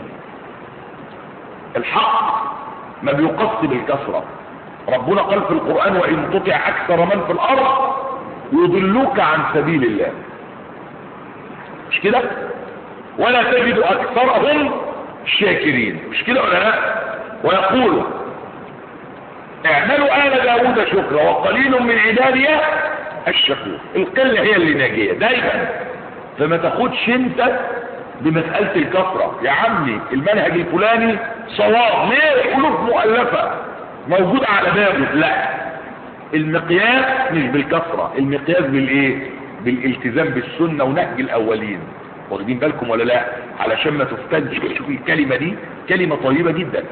الحق ما بيقص بالكثرة ربنا قال في القرآن وإن تطع أكثر من في الأرض يضلوك عن سبيل الله مش كده ولا تجد أكثرهم شاكرين مش كده ولا لا ويقولوا اعملوا آل داود شكرا وقليل من عبادي الشكور القلة هي اللي ناجية دايما فما تاخدش انت بمسألة الكثرة يا عمي المنهج الفلاني صواب ليه قلوب مؤلفة موجود على بابه لا المقياس مش بالكثرة المقياس بالايه بالالتزام بالسنة ونهج الاولين واخدين بالكم ولا لا علشان ما تفتنش شوف الكلمة دي كلمة طيبة جدا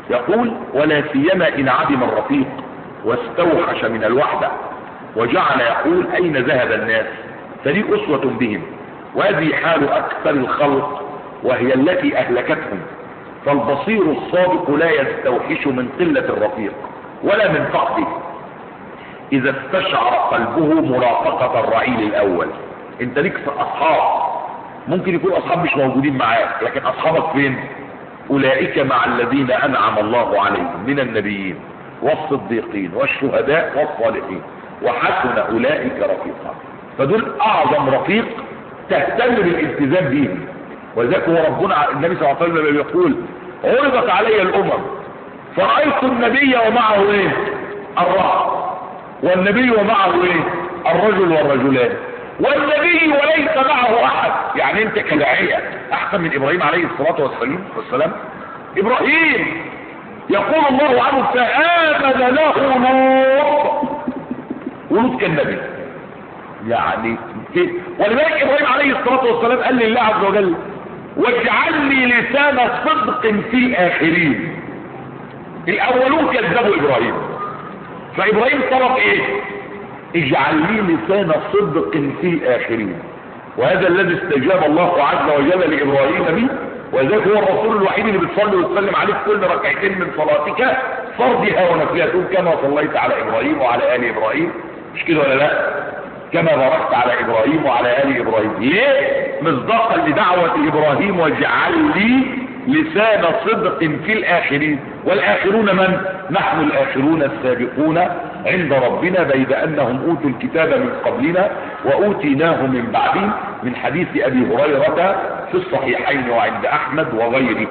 يقول ولا سيما إن عدم الرفيق واستوحش من الوحدة وجعل يقول أين ذهب الناس فدي أسوة بهم وهذه حال أكثر الخلق وهي التي أهلكتهم فالبصير الصادق لا يستوحش من قلة الرفيق ولا من فقده إذا استشعر قلبه مرافقة الرعيل الأول انت ليك أصحاب ممكن يكون أصحاب مش موجودين معاك لكن أصحابك فين أولئك مع الذين أنعم الله عليهم من النبيين والصديقين والشهداء والصالحين وحسن أولئك رفيقا فدول أعظم رفيق تهتم بالالتزام بهم وذلك هو ربنا النبي صلى الله عليه وسلم يقول عرضت علي الأمم فرأيت النبي ومعه ايه الرهط والنبي ومعه ايه الرجل والرجلان والنبي وليس معه احد يعني انت كداعية احسن من ابراهيم عليه الصلاة والسلام والسلام ابراهيم يقول الله عنه فآمن له لوط ولوط كالنبي يعني كده ولذلك ابراهيم عليه الصلاة والسلام قال لله عز وجل واجعل لي لسان صدق في الاخرين الاولون كذبوا ابراهيم فابراهيم طلب ايه اجعل لي لسان صدق في الاخرين وهذا الذي استجاب الله عز وجل لابراهيم به وذلك هو الرسول الوحيد اللي بتصلي وتسلم عليه في كل ركعتين من صلاتك فرضها ونفلها تقول كما صليت على ابراهيم وعلى ال ابراهيم مش كده ولا لا كما باركت على ابراهيم وعلى ال ابراهيم ليه مصداقا لدعوة ابراهيم واجعل لي لسان صدق في الاخرين والاخرون من نحن الاخرون السابقون عند ربنا بيد انهم اوتوا الكتاب من قبلنا واوتيناه من بعدهم من حديث ابي هريرة في الصحيحين وعند احمد وغيره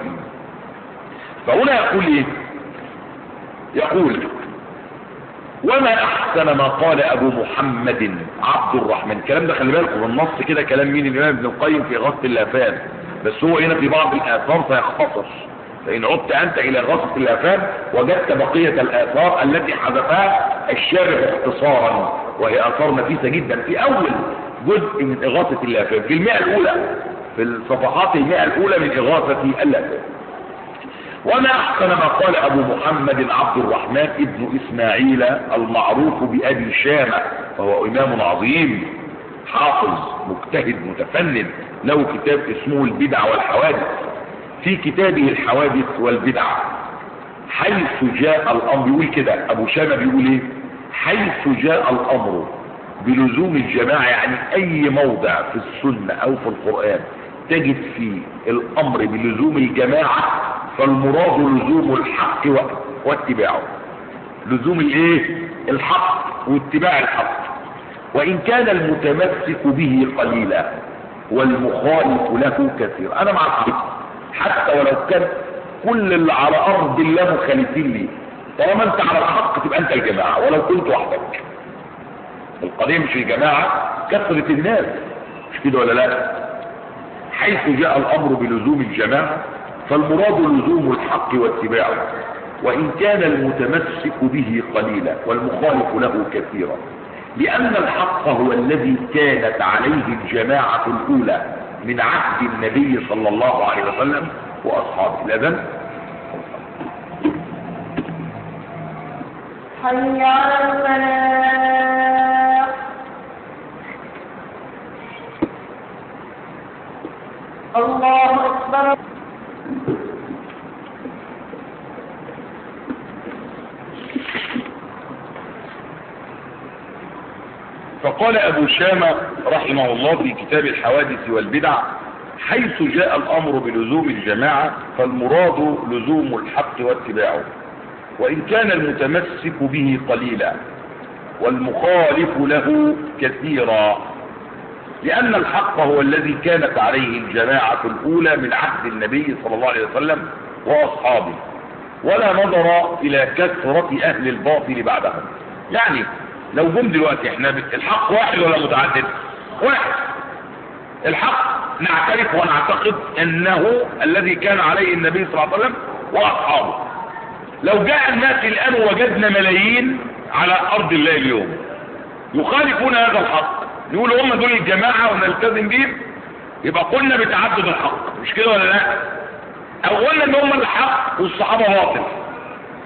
فهنا يقول ايه يقول وما احسن ما قال ابو محمد عبد الرحمن الكلام ده خلي بالكم النص كده كلام مين الامام ابن القيم في غصة الافان بس هو هنا في بعض الاثار سيختصر فان عدت انت الى غصة الافان وجدت بقية الاثار التي حذفها الشارع اختصارا وهي اثار نفيسة جدا في اول جزء من اغاثة الافان في المئة الاولى في الصفحات المئة الاولى من اغاثة الافان وما احسن ما قال ابو محمد عبد الرحمن ابن اسماعيل المعروف بابي شامة وهو امام عظيم حافظ مجتهد متفنن له كتاب اسمه البدع والحوادث في كتابه الحوادث والبدع حيث جاء الامر بيقول كده ابو شامة بيقول ايه حيث جاء الامر بلزوم الجماعة يعني اي موضع في السنة او في القرآن تجد فيه الامر بلزوم الجماعة فالمراد لزوم الحق واتباعه لزوم الايه الحق واتباع الحق وان كان المتمسك به قليلا والمخالف له كثير انا مع كده حتى ولو كان كل اللي على ارض الله مخالفين لي طالما انت على الحق تبقى انت الجماعة ولو كنت وحدك القضية مش الجماعة كثرة الناس مش كده ولا لا حيث جاء الامر بلزوم الجماعة فالمراد لزوم الحق واتباعه وإن كان المتمسك به قليلا والمخالف له كثيرا لأن الحق هو الذي كانت عليه الجماعة الأولى من عهد النبي صلى الله عليه وسلم وأصحابه الأذن حي على الفلاح الله أكبر فقال أبو شامة رحمه الله في كتاب الحوادث والبدع حيث جاء الأمر بلزوم الجماعة فالمراد لزوم الحق واتباعه وإن كان المتمسك به قليلا والمخالف له كثيرا لأن الحق هو الذي كانت عليه الجماعة الأولى من عهد النبي صلى الله عليه وسلم وأصحابه ولا نظر إلى كثرة أهل الباطل بعدهم يعني لو جم دلوقتي احنا الحق واحد ولا متعدد واحد الحق نعترف ونعتقد انه الذي كان عليه النبي صلى الله عليه وسلم واصحابه لو جاء الناس الان وجدنا ملايين على ارض الله اليوم يخالفون هذا الحق يقولوا هم دول الجماعة ونلتزم بهم يبقى قلنا بتعدد الحق مش كده ولا لا او قلنا ان هم الحق والصحابة باطل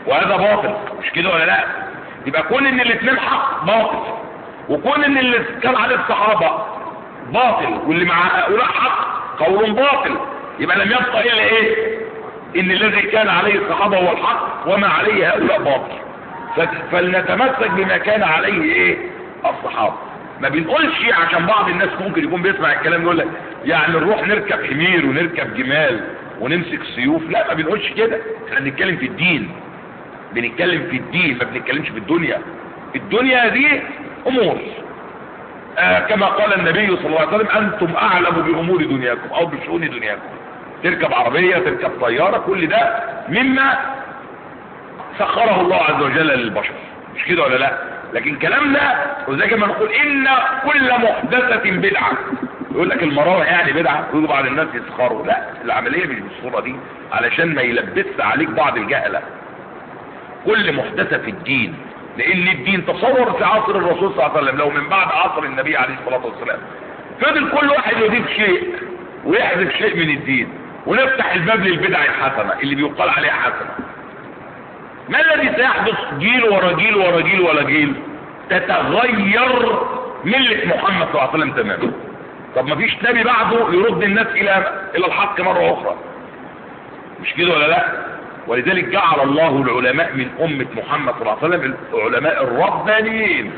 وهذا باطل مش كده ولا لا يبقى كون ان الاثنين حق باطل وكون ان اللي كان عليه الصحابة باطل واللي مع هؤلاء حق قول باطل يبقى لم يبقى الا ايه ان الذي كان عليه الصحابة هو الحق وما عليه هؤلاء باطل ف- فلنتمسك بما كان عليه ايه الصحابة ما بنقولش عشان بعض الناس ممكن يكون بيسمع الكلام يقول لك يعني نروح نركب حمير ونركب جمال ونمسك سيوف لا ما بنقولش كده احنا بنتكلم في الدين بنتكلم في الدين ما بنتكلمش في الدنيا الدنيا دي امور آه كما قال النبي صلى الله عليه وسلم انتم اعلم بامور دنياكم او بشؤون دنياكم تركب عربية تركب طيارة كل ده مما سخره الله عز وجل للبشر مش كده ولا لا لكن كلامنا وزي ما نقول ان كل محدثة بدعة يقول لك المراوح يعني بدعة يقولوا بعض الناس يسخروا لا العملية مش بالصورة دي علشان ما يلبس عليك بعض الجهلة كل محدثة في الدين لان الدين تصور في عصر الرسول صلى الله عليه وسلم لو من بعد عصر النبي عليه الصلاة والسلام فضل كل واحد يضيف شيء ويحذف شيء من الدين ونفتح الباب للبدع الحسنة اللي بيقال عليها حسنة ما الذي سيحدث جيل ورا جيل ورا جيل ورا جيل تتغير ملة محمد صلى الله عليه وسلم تماما طب ما فيش نبي بعده يرد الناس الى الى الحق مرة اخرى مش كده ولا لا ولذلك جعل الله العلماء من امة محمد صلى الله عليه وسلم العلماء الربانيين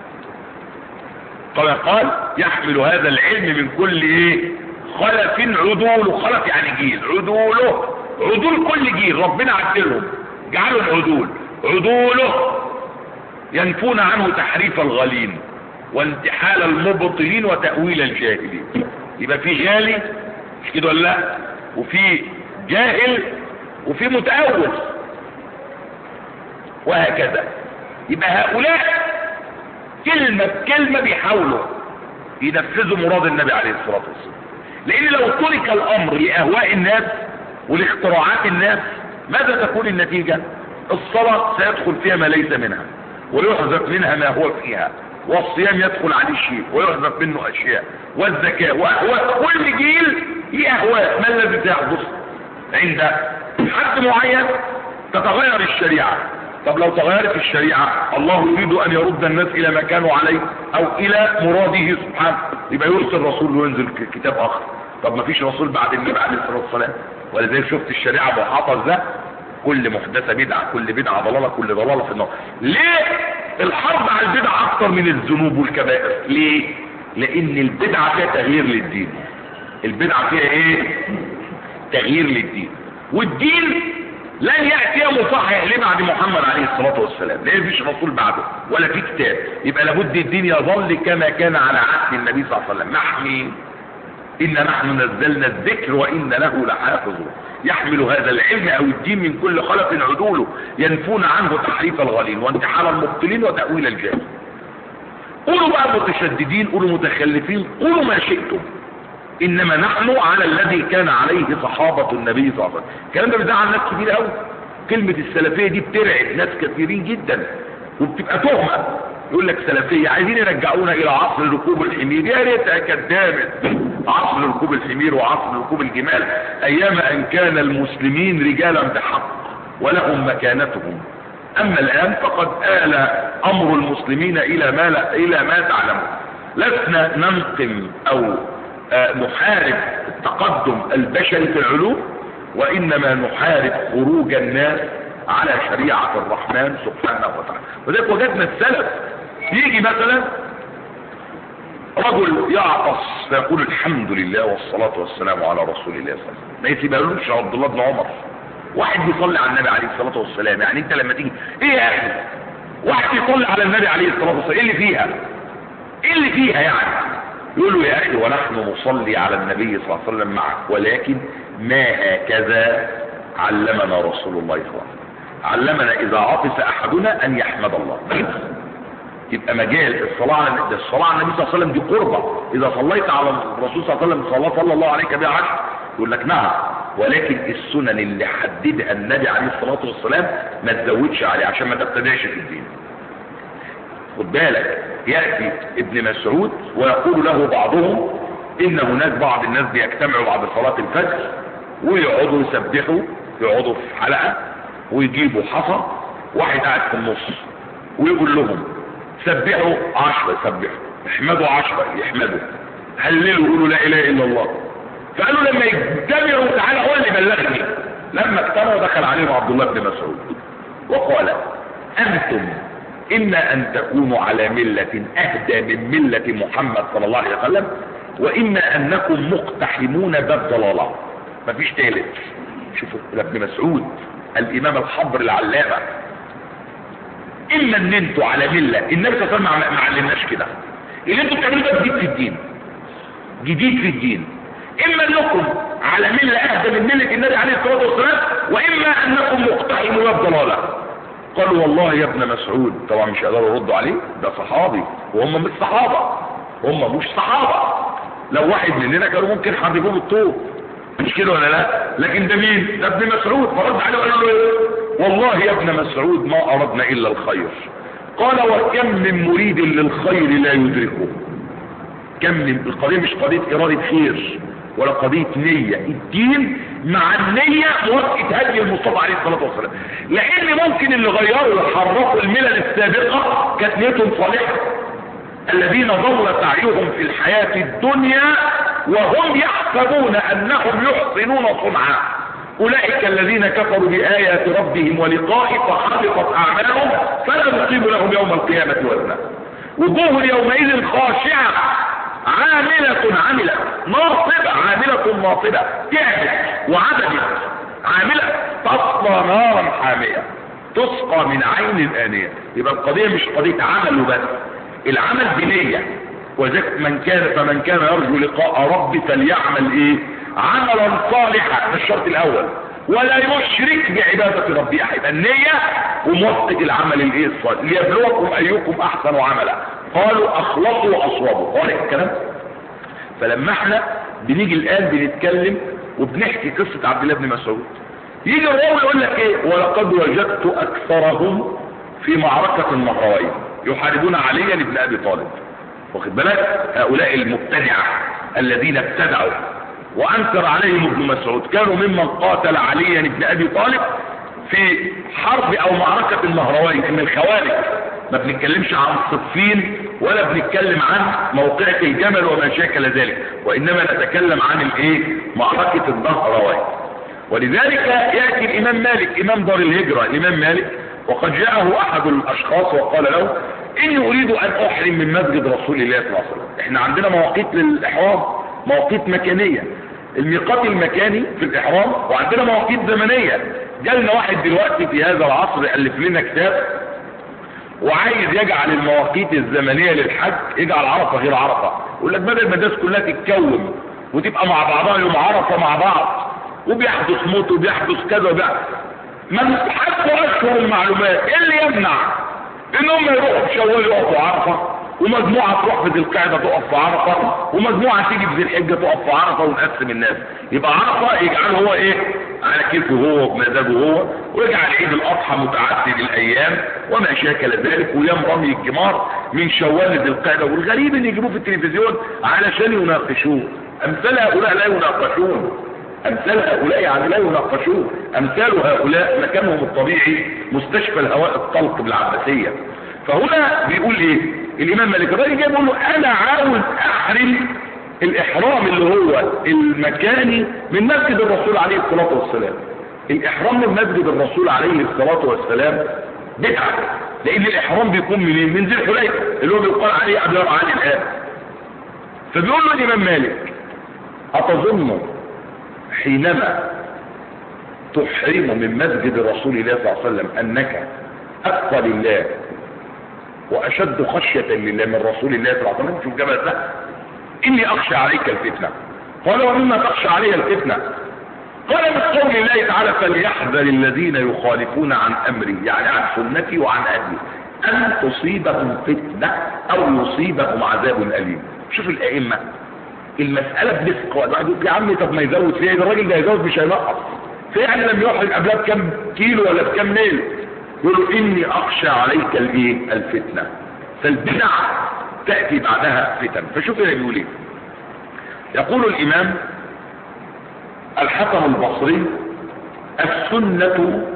كما قال يحمل هذا العلم من كل ايه خلف عدول خلف يعني جيل عدوله عدول كل جيل ربنا عدلهم جعلوا العدول عدوله ينفون عنه تحريف الغالين وانتحال المبطلين وتأويل الجاهلين يبقى في غالي مش كده ولا لا وفي جاهل وفي متأول وهكذا يبقى هؤلاء كلمة بكلمة بيحاولوا ينفذوا مراد النبي عليه الصلاة والسلام لان لو ترك الامر لاهواء الناس ولاختراعات الناس ماذا تكون النتيجة الصلاة سيدخل فيها ما ليس منها ويحذف منها ما هو فيها والصيام يدخل عليه شيء ويحذف منه اشياء والزكاة واهواء كل جيل ليه اهواء ما الذي سيحدث عند حد معين تتغير الشريعة طب لو تغيرت الشريعة الله يريد ان يرد الناس الى ما كانوا عليه او الى مراده سبحانه يبقى يرسل رسول وينزل ك- كتاب اخر طب ما فيش رسول بعد النبي عليه الصلاة والسلام ولذلك شفت الشريعة محافظ ده كل محدثة بدعة كل بدعة ضلالة كل ضلالة في النار ليه الحرب على البدعة اكتر من الذنوب والكبائر ليه لان البدعة فيها تغيير للدين البدعة فيها ايه تغيير للدين والدين لن يأتي مصحح ليه بعد محمد عليه الصلاة والسلام لا فيش رسول بعده ولا في كتاب يبقى لابد الدين يظل كما كان على عهد النبي صلى الله عليه وسلم محمي إن نحن نزلنا الذكر وإن له لحافظون يحمل هذا العلم أو الدين من كل خلف عدوله ينفون عنه تحريف الغالين وانتحال المبطلين وتأويل الجاهل قولوا بقى متشددين قولوا متخلفين قولوا ما شئتم انما نحن على الذي كان عليه صحابة النبي صلى الله عليه وسلم الكلام ده بيزعل ناس كتير قوي كلمة السلفية دي بترعب ناس كثيرين جدا وبتبقى تهمة يقول لك سلفية عايزين يرجعونا الى عصر ركوب الحمير يا ريتها كدامت عصر ركوب الحمير وعصر ركوب الجمال ايام ان كان المسلمين رجالا بحق ولهم مكانتهم اما الان فقد آل امر المسلمين الى ما لا الى ما تعلمون لسنا ننقم او آه، نحارب التقدم البشري في العلوم وانما نحارب خروج الناس على شريعة الرحمن سبحانه وتعالى وذلك وجدنا السلف يجي مثلا رجل يعطس فيقول الحمد لله والصلاة والسلام على رسول الله صلى الله عليه وسلم ما يسيبهلوش عبد الله بن عمر واحد بيصلي على النبي عليه الصلاة والسلام يعني انت لما تيجي ايه يا اخي واحد يصلي على النبي عليه الصلاة والسلام ايه اللي فيها ايه اللي فيها يعني يقول له يا اخي ونحن نصلي على النبي صلى الله عليه وسلم معك ولكن ما هكذا علمنا رسول الله صلى الله عليه وسلم علمنا اذا عطس احدنا ان يحمد الله يبقى مجال الصلاة على ده الصلاة على النبي صلى الله عليه وسلم دي قربة اذا صليت على الرسول صلى الله عليه وسلم صلى صلى الله عليك بها عشر يقول لك نعم ولكن السنن اللي حددها النبي عليه الصلاة والسلام ما تزودش عليه عشان ما تبتدعش في الدين خد بالك يأتي ابن مسعود ويقول له بعضهم ان هناك بعض الناس بيجتمعوا بعد صلاة الفجر ويقعدوا يسبحوا يقعدوا في حلقة ويجيبوا حصى واحد قاعد في النص ويقول لهم سبحوا عشرة يسبحوا احمدوا عشرة يحمدوا هللوا يقولوا لا اله الا الله فقالوا لما يجتمعوا تعالى هو اللي بلغني لما اجتمعوا دخل عليهم عبد الله بن مسعود وقال انتم اما ان تكونوا على ملة اهدى من ملة محمد صلى الله عليه وسلم واما انكم مقتحمون باب ضلالة مفيش تالت شوفوا ابن مسعود الامام الحبر العلامة اما ان انتوا على ملة النبي صلى الله عليه وسلم ما علمناش كده اللي انتوا بتعملوه ده جديد في الدين جديد في الدين اما انكم على ملة اهدى من ملة النبي عليه الصلاة والسلام واما انكم مقتحمون باب ضلالة قالوا والله يا ابن مسعود طبعا مش قادروا يردوا عليه ده صحابي وهم مش صحابة هم مش صحابة لو واحد مننا كانوا ممكن حرفوه بالطوب مش كده ولا لا لكن ده مين ده ابن مسعود فرد عليه وقال له ايه والله يا ابن مسعود ما اردنا الا الخير قال وكم من مريد للخير لا يدركه كم من القضية مش قضية ارادة خير ولا قضية نية الدين مع النية موافقة هدي المصطفى عليه الصلاة والسلام لان ممكن اللي غيروا وحرفوا الملل السابقة كانت نيتهم صالحة الذين ضل سعيهم في الحياة الدنيا وهم يحسبون انهم يحسنون صنعا اولئك الذين كفروا بآيات ربهم ولقائه فحبطت اعمالهم فلا نقيم لهم يوم القيامة وزنا وجوه يومئذ خاشعة عاملة عملة ناصبة عاملة ناصبة تعبت وعبدت عاملة تصلى نارا حامية تسقى من عين آنية يبقى القضية مش قضية عمل وبس العمل بنية وذلك من كان فمن كان يرجو لقاء رب فليعمل ايه عملا صالحا ده الشرط الاول ولا يشرك بعبادة ربه احدا النية وموفق العمل الايه الصالح ليبلوكم ايكم احسن عملا قالوا اخلصوا واصوبوا قال الكلام فلما احنا بنيجي الان بنتكلم وبنحكي قصة عبد الله بن مسعود يجي الراوي يقول لك ايه ولقد وجدت اكثرهم في معركة النهروين يحاربون عليا بن ابي طالب واخد بالك هؤلاء المبتدعة الذين ابتدعوا وانكر عليهم ابن مسعود كانوا ممن قاتل عليا بن ابي طالب في حرب او معركة النهروين من الخوارج ما بنتكلمش عن صفين ولا بنتكلم عن موقعة الجمل وما شاكل ذلك وانما نتكلم عن الايه معركة النهروين ولذلك يأتي الامام مالك امام دار الهجرة الامام مالك وقد جاءه احد الاشخاص وقال له اني اريد ان احرم من مسجد رسول الله صلى الله عليه وسلم احنا عندنا مواقيت للاحرام مواقيت مكانية الميقات المكاني في الاحرام وعندنا مواقيت زمنية جالنا واحد دلوقتي في هذا العصر الف لنا كتاب وعايز يجعل المواقيت الزمنية للحج يجعل عرفة غير عرفة يقول لك بدل المدارس كلها تتكون وتبقى مع بعضها يوم عرفة مع بعض وبيحدث موت وبيحدث كذا وبيحدث من حتى اشهر المعلومات ايه اللي يمنع ان هم يروحوا في شوال يقفوا عرفة ومجموعة تروح في ذي القعدة تقف في عرفة ومجموعة تيجي في ذي الحجة تقف في عرفة ونقسم الناس يبقى عرفة يجعل هو ايه على كيفه هو وبمزاجه هو ويجعل عيد الاضحى متعدد الايام وما شاكل ذلك ويوم رمي الجمار من شوال ذي القعدة والغريب ان يجيبوه في التلفزيون علشان يناقشوه امثال هؤلاء لا يناقشون امثال هؤلاء يعني لا يناقشون امثال هؤلاء مكانهم الطبيعي مستشفى الهواء الطلق بالعباسية فهنا بيقول ايه الامام مالك الراجل جاي بيقول له انا عاوز احرم الاحرام اللي هو المكاني من مسجد الرسول عليه الصلاة والسلام الاحرام من مسجد الرسول عليه الصلاة والسلام بدعة لان الاحرام بيكون منين من ذي الحليفة اللي هو بيقال عليه قبل علي الان فبيقول له الامام مالك اتظن حينما تحرم من مسجد رسول الله صلى الله عليه وسلم انك اتقى لله واشد خشية لله من رسول الله صلى الله عليه وسلم شوف جبل ده اني اخشى عليك الفتنة قال ومما تخشى علي الفتنة قال من قول الله تعالى فليحذر الذين يخالفون عن امري يعني عن سنتي وعن اهلي ان تصيبهم فتنة او يصيبهم عذاب اليم شوف الائمة المسألة برزق واحد يقول يا عمي طب ما يزود فيها ده الراجل ده يزود مش هينقص فيعني لم يحرم قبلها بكم كيلو ولا بكم ميل يقول اني اخشى عليك الايه الفتنة فالبدع تأتي بعدها فتن فشوف هنا بيقول ايه يقول الامام الحكم البصري السنة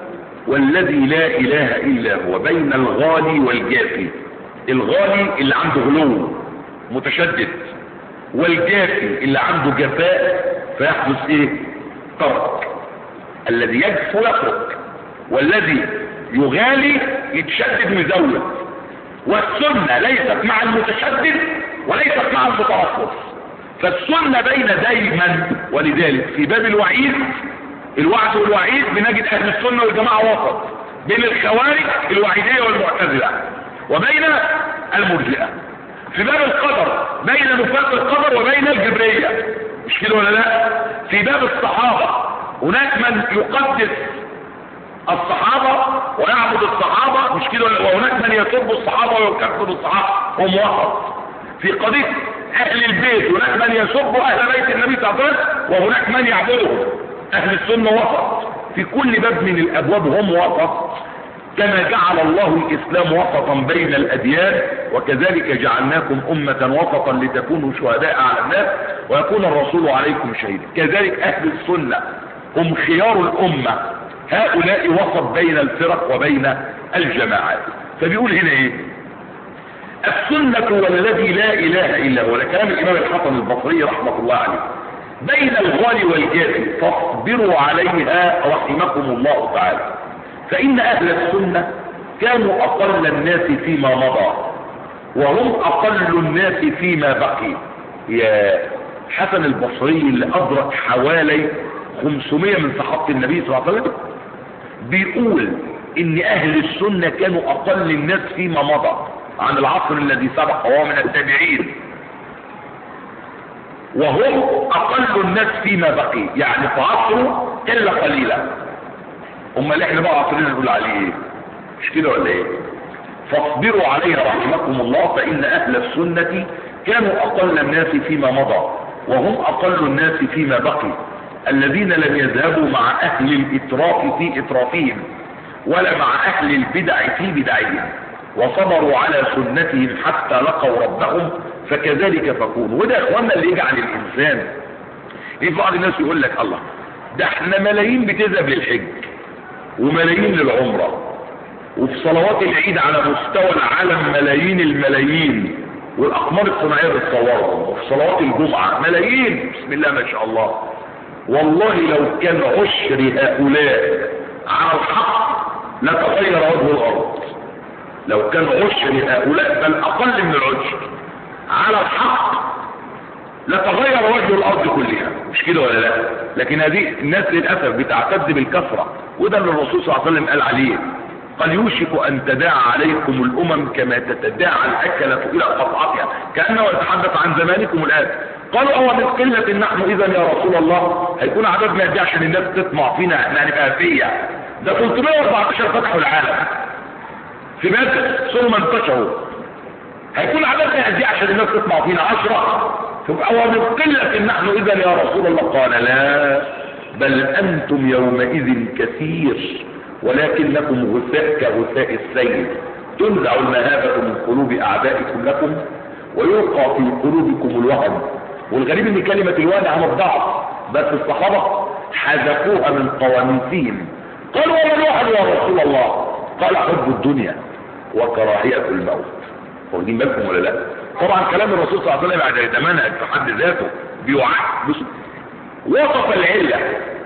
والذي لا اله الا هو بين الغالي والجافي الغالي اللي عنده غلو متشدد والجافي اللي عنده جفاء فيحدث ايه ترك الذي يجفو يترك والذي يغالي يتشدد مزود والسنة ليست مع المتشدد وليست مع المترفض فالسنة بين دايما ولذلك في باب الوعيد الوعد والوعيد بنجد اهل السنة والجماعة وسط بين الخوارج الوعيدية والمعتزلة وبين المرجئة في باب القدر بين نفاق القدر وبين الجبرية مش كده ولا لا في باب الصحابة هناك من يقدس الصحابة ويعبد الصحابة مش كده وهناك من يسب الصحابة ويكفر الصحابة هم وسط في قضية اهل البيت هناك من يسب اهل بيت النبي صلى الله عليه وسلم وهناك من يعبدهم اهل السنة وسط في كل باب من الابواب هم وسط كما جعل الله الاسلام وسطا بين الاديان وكذلك جعلناكم امة وسطا لتكونوا شهداء على الناس ويكون الرسول عليكم شهيدا كذلك اهل السنة هم خيار الامة هؤلاء وسط بين الفرق وبين الجماعات فبيقول هنا ايه السنة والذي لا اله الا هو لكلام الامام الحسن البصري رحمة الله عليه بين الغالي والجافي فاصبروا عليها رحمكم الله تعالى فإن أهل السنة كانوا أقل الناس فيما مضى وهم أقل الناس فيما بقي يا حسن البصري اللي أدرك حوالي 500 من صحابة النبي صلى الله عليه وسلم بيقول إن أهل السنة كانوا أقل الناس فيما مضى عن العصر الذي سبق وهو من التابعين وهم أقل الناس فيما بقي يعني في عصره إلا قليلا هم اللي احنا بقى عصرنا نقول عليه ايه مش كده ولا ايه فاصبروا عليها رحمكم الله فإن أهل السنة كانوا أقل الناس فيما مضى وهم أقل الناس فيما بقي الذين لم يذهبوا مع أهل الإتراف في إترافهم ولا مع أهل البدع في بدعهم وصبروا على سنتهم حتى لقوا ربهم فكذلك تكون وده يا اخوانا اللي يجعل الإنسان في بعض الناس يقول لك الله ده احنا ملايين بتذهب للحج وملايين للعمرة وفي صلوات العيد على مستوى العالم ملايين الملايين والأقمار الصناعية بتصورهم وفي صلوات الجمعة ملايين بسم الله ما شاء الله والله لو كان عشر هؤلاء على الحق لتغير وجه الأرض لو كان عشر هؤلاء بل أقل من العشر على الحق لتغير وجه الأرض كلها مش كده ولا لا لكن هذه الناس للأسف بتعتد بالكثرة وده اللي الرسول صلى الله عليه وسلم قال عليه قال يوشك أن تداعى عليكم الأمم كما تتداعى الأكلة إلى قطعتها كأنه يتحدث عن زمانكم الآن قالوا أو من قلة نحن إذا يا رسول الله هيكون عددنا قد عشان الناس تطمع فينا احنا هنبقى فيا ده 314 فتحوا العالم في بدر ثم انتشروا هيكون عددنا قد عشان الناس تطمع فينا 10 تبقى ومن قلة نحن إذا يا رسول الله قال لا بل أنتم يومئذ كثير ولكنكم غثاء كغثاء السيل تنزع المهابة من قلوب أعدائكم لكم ويلقى في قلوبكم الوهن والغريب ان كلمة الوهن عن الضعف بس الصحابة حذفوها من قواميسهم قالوا وما الوهن يا رسول الله قال حب الدنيا وكراهية الموت واخدين بالكم ولا لا طبعا كلام الرسول صلى الله عليه وسلم بعد ده منهج في حد ذاته بيوعد وصف العلة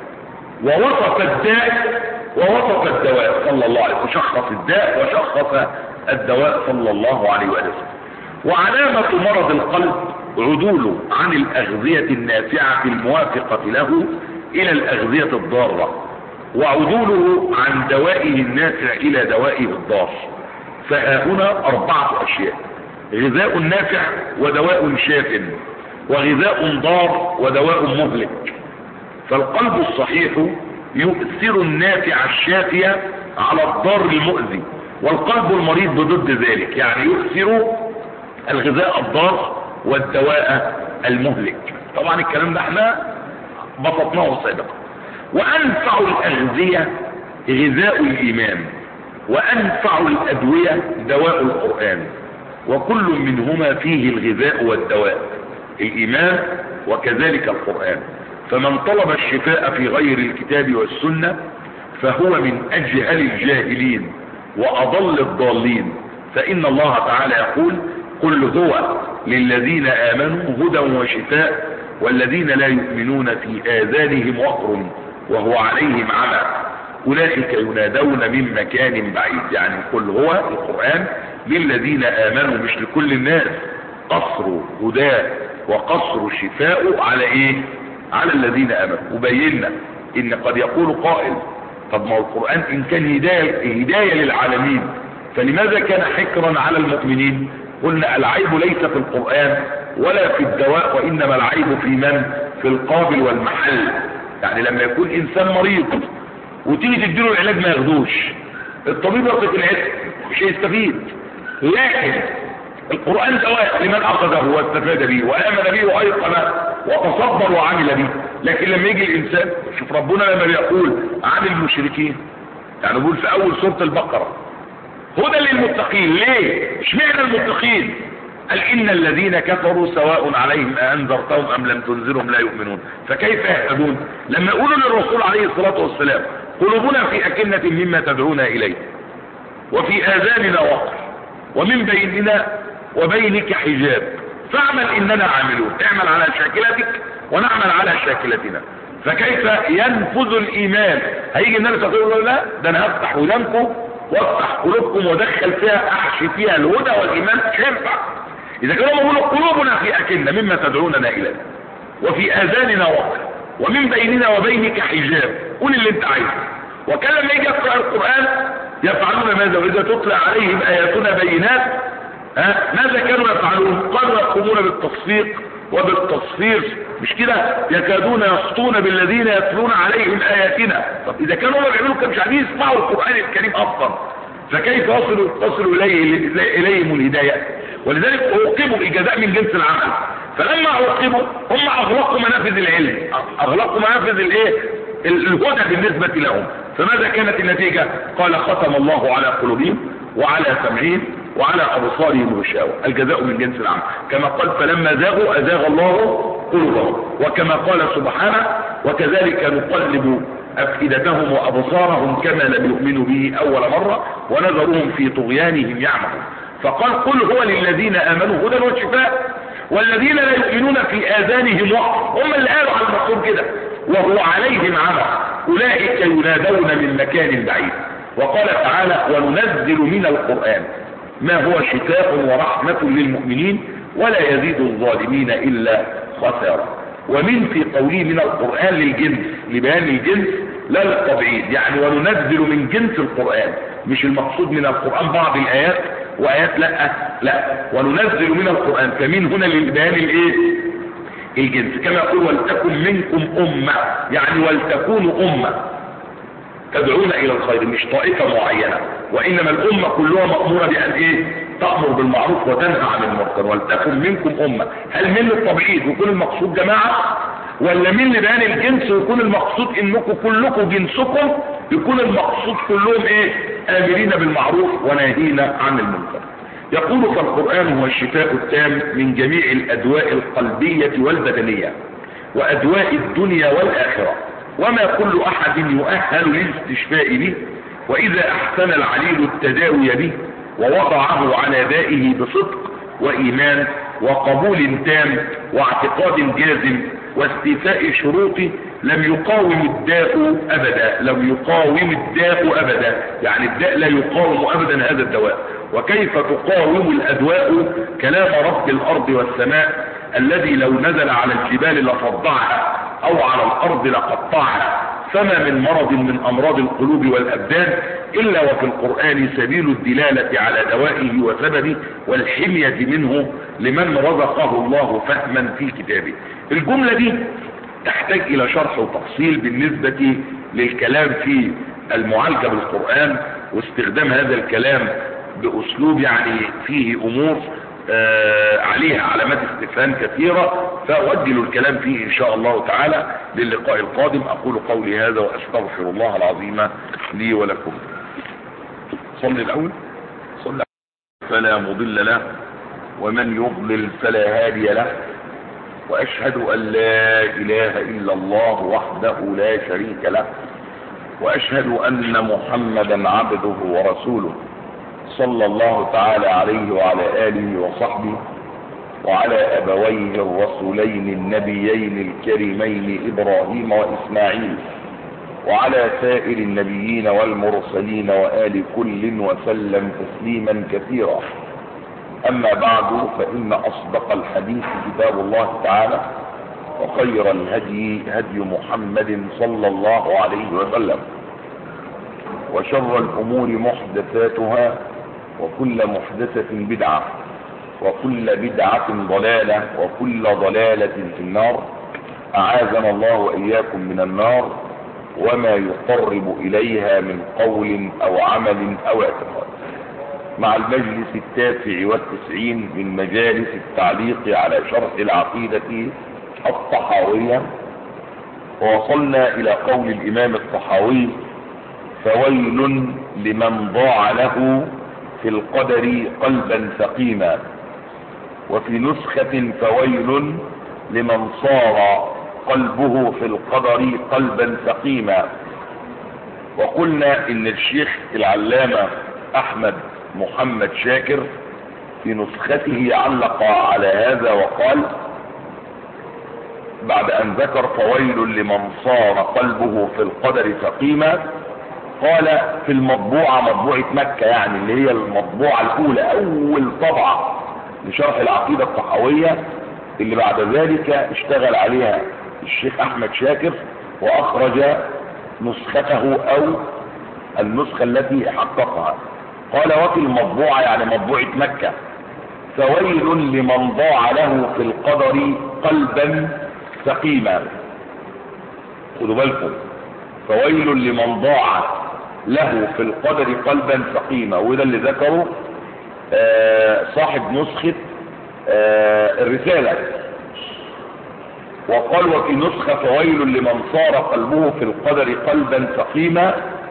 ووصف الداء ووصف الدواء صلى الله عليه وسلم وشخص الداء وشخص الدواء صلى الله عليه وسلم وعلامة مرض القلب عدوله عن الأغذية النافعة الموافقة له إلى الأغذية الضارة وعدوله عن دوائه النافع إلى دوائه الضار فها هنا أربعة أشياء غذاء نافع ودواء شاف وغذاء ضار ودواء مهلك فالقلب الصحيح يؤثر النافع الشافية على الضار المؤذي والقلب المريض بضد ذلك يعني يؤثر الغذاء الضار والدواء المهلك طبعا الكلام ده احنا بسطناه سابقا وانفع الاغذية غذاء الايمان وانفع الادوية دواء القرآن وكل منهما فيه الغذاء والدواء الايمان وكذلك القرآن فمن طلب الشفاء في غير الكتاب والسنة فهو من اجهل الجاهلين واضل الضالين فان الله تعالى يقول قل هو للذين امنوا هدى وشفاء والذين لا يؤمنون في اذانهم وقر وهو عليهم عمى اولئك ينادون من مكان بعيد يعني قل هو القران للذين امنوا مش لكل الناس قصر هداه وقصر شفاء على ايه على الذين امنوا وبينا ان قد يقول قائل طب ما هو القرآن ان كان هداية, هداية للعالمين فلماذا كان حكرا على المؤمنين قلنا العيب ليس في القرآن ولا في الدواء وانما العيب في من في القابل والمحل يعني لما يكون انسان مريض وتيجي تديله العلاج ما ياخدوش الطبيب يثق العلم مش هيستفيد لكن القرآن دواء لمن أخذه واستفاد به وآمن به وأيقن وتصبر وعمل به لكن لما يجي الإنسان شوف ربنا لما بيقول عن المشركين يعني بيقول في أول سورة البقرة هدى للمتقين ليه؟ اشمعنى المتقين؟ قال إن الذين كفروا سواء عليهم أأنذرتهم أم لم تنذرهم لا يؤمنون فكيف يهتدون؟ لما يقولوا للرسول عليه الصلاة والسلام قلوبنا في أكنة مما تدعونا إليه وفي آذاننا وقر ومن بيننا وبينك حجاب فاعمل اننا عاملون اعمل على شاكلتك ونعمل على شاكلتنا فكيف ينفذ الايمان هيجي النبي صلى الله عليه وسلم لا ده انا هفتح ودانكم وافتح قلوبكم وادخل فيها احشي فيها الهدى والايمان مش هينفع اذا كانوا بيقولوا قلوبنا في اكنه مما تدعوننا اليه وفي اذاننا وقر ومن بيننا وبينك حجاب قول اللي انت عايزه وكان لما يجي يقرا القران يفعلون ماذا واذا تتلى عليهم اياتنا بينات ها ماذا كانوا يفعلون قالوا يقومون بالتصفيق وبالتصفير مش كده يكادون يسطون بالذين يتلون عليهم اياتنا طب اذا كانوا هم بيعملوا كده مش عايزين يسمعوا القران الكريم اصلا فكيف يصل تصل اليه اليهم الهدايه ولذلك عوقبوا الجزاء من جنس العمل فلما عوقبوا هم اغلقوا منافذ العلم اغلقوا منافذ الايه الهدى بالنسبه لهم فماذا كانت النتيجه قال ختم الله على قلوبهم وعلى سمعهم وعلى أبصارهم غشاوة الجزاء من جنس العمل كما قال فلما زاغوا أزاغ الله قلوبهم وكما قال سبحانه وكذلك نقلب أفئدتهم وأبصارهم كما لم يؤمنوا به أول مرة ونذرهم في طغيانهم يعمهون فقال قل هو للذين آمنوا هدى وشفاء والذين لا يؤمنون في آذانهم وقر هم اللي قالوا على المقصود كده وهو عليهم عمى أولئك ينادون من مكان بعيد وقال تعالى وننزل من القرآن ما هو شفاء ورحمة للمؤمنين ولا يزيد الظالمين إلا خسارة ومن في قوله من القرآن للجنس لبيان الجنس لا للتبعيد يعني وننزل من جنس القرآن مش المقصود من القرآن بعض الآيات وآيات لا لا وننزل من القرآن فمن هنا لبيان الايه الجنس كما يقول ولتكن منكم أمة يعني ولتكونوا أمة تدعون الى الخير مش طائفة معينة وانما الامة كلها مأمورة بان ايه تأمر بالمعروف وتنهى عن المنكر ولتكن منكم امة هل من التبعيد ويكون المقصود جماعة ولا من لبيان الجنس ويكون المقصود انكم كلكم جنسكم يكون المقصود كلهم ايه امرين بالمعروف وناهين عن المنكر يقول فالقرآن هو الشفاء التام من جميع الادواء القلبية والبدنية وادواء الدنيا والاخرة وما كل احد يؤهل للاستشفاء به واذا احسن العليل التداوي به ووضعه على دائه بصدق وايمان وقبول تام واعتقاد جازم واستيفاء شروطه لم يقاوم الداء ابدا لم يقاوم الداء ابدا يعني الداء لا يقاوم ابدا هذا الدواء وكيف تقاوم الادواء كلام رب الارض والسماء الذي لو نزل على الجبال لفضعها او على الارض لقطعها فما من مرض من امراض القلوب والابدان الا وفي القرآن سبيل الدلالة على دوائه وسببه والحمية منه لمن رزقه الله فهما في كتابه الجملة دي تحتاج الى شرح وتفصيل بالنسبة للكلام في المعالجة بالقرآن واستخدام هذا الكلام باسلوب يعني فيه امور آه عليها علامات استفهام كثيرة فأؤجل الكلام فيه إن شاء الله تعالى للقاء القادم أقول قولي هذا وأستغفر الله العظيم لي ولكم صلي الأول صلي فلا مضل له ومن يضلل فلا هادي له وأشهد أن لا إله إلا الله وحده لا شريك له واشهد ان محمدا عبده ورسوله صلى الله تعالى عليه وعلى اله وصحبه وعلى ابويه الرسولين النبيين الكريمين ابراهيم واسماعيل وعلى سائر النبيين والمرسلين وآل كل وسلم تسليما كثيرا أما بعد فإن أصدق الحديث كتاب الله تعالى وخير الهدي هدي محمد صلى الله عليه وسلم وشر الأمور محدثاتها وكل محدثة بدعة وكل بدعة ضلالة وكل ضلالة في النار أعاذنا الله وإياكم من النار وما يقرب إليها من قول أو عمل أو اعتقاد مع المجلس التاسع والتسعين من مجالس التعليق على شرح العقيدة الطحاوية ووصلنا إلى قول الإمام الطحاوي فويل لمن ضاع له في القدر قلبا سقيما وفي نسخة فويل لمن صار قلبه في القدر قلبا سقيما وقلنا ان الشيخ العلامة احمد محمد شاكر في نسخته علق على هذا وقال بعد ان ذكر فويل لمن صار قلبه في القدر سقيما قال في المطبوعة مطبوعة مكة يعني اللي هي المطبوعة الاولى اول طبعة لشرح العقيدة الطحاوية اللي بعد ذلك اشتغل عليها الشيخ احمد شاكر واخرج نسخته او النسخة التي حققها قال وفي المطبوعة يعني مطبوعة مكة فويل لمن ضاع له في القدر قلبا سقيما خدوا بالكم فويل لمن ضاع له في القدر قلبا سقيما وده اللي ذكره آه صاحب نسخة آه الرسالة وقال وفي نسخة فويل لمن صار قلبه في القدر قلبا سقيما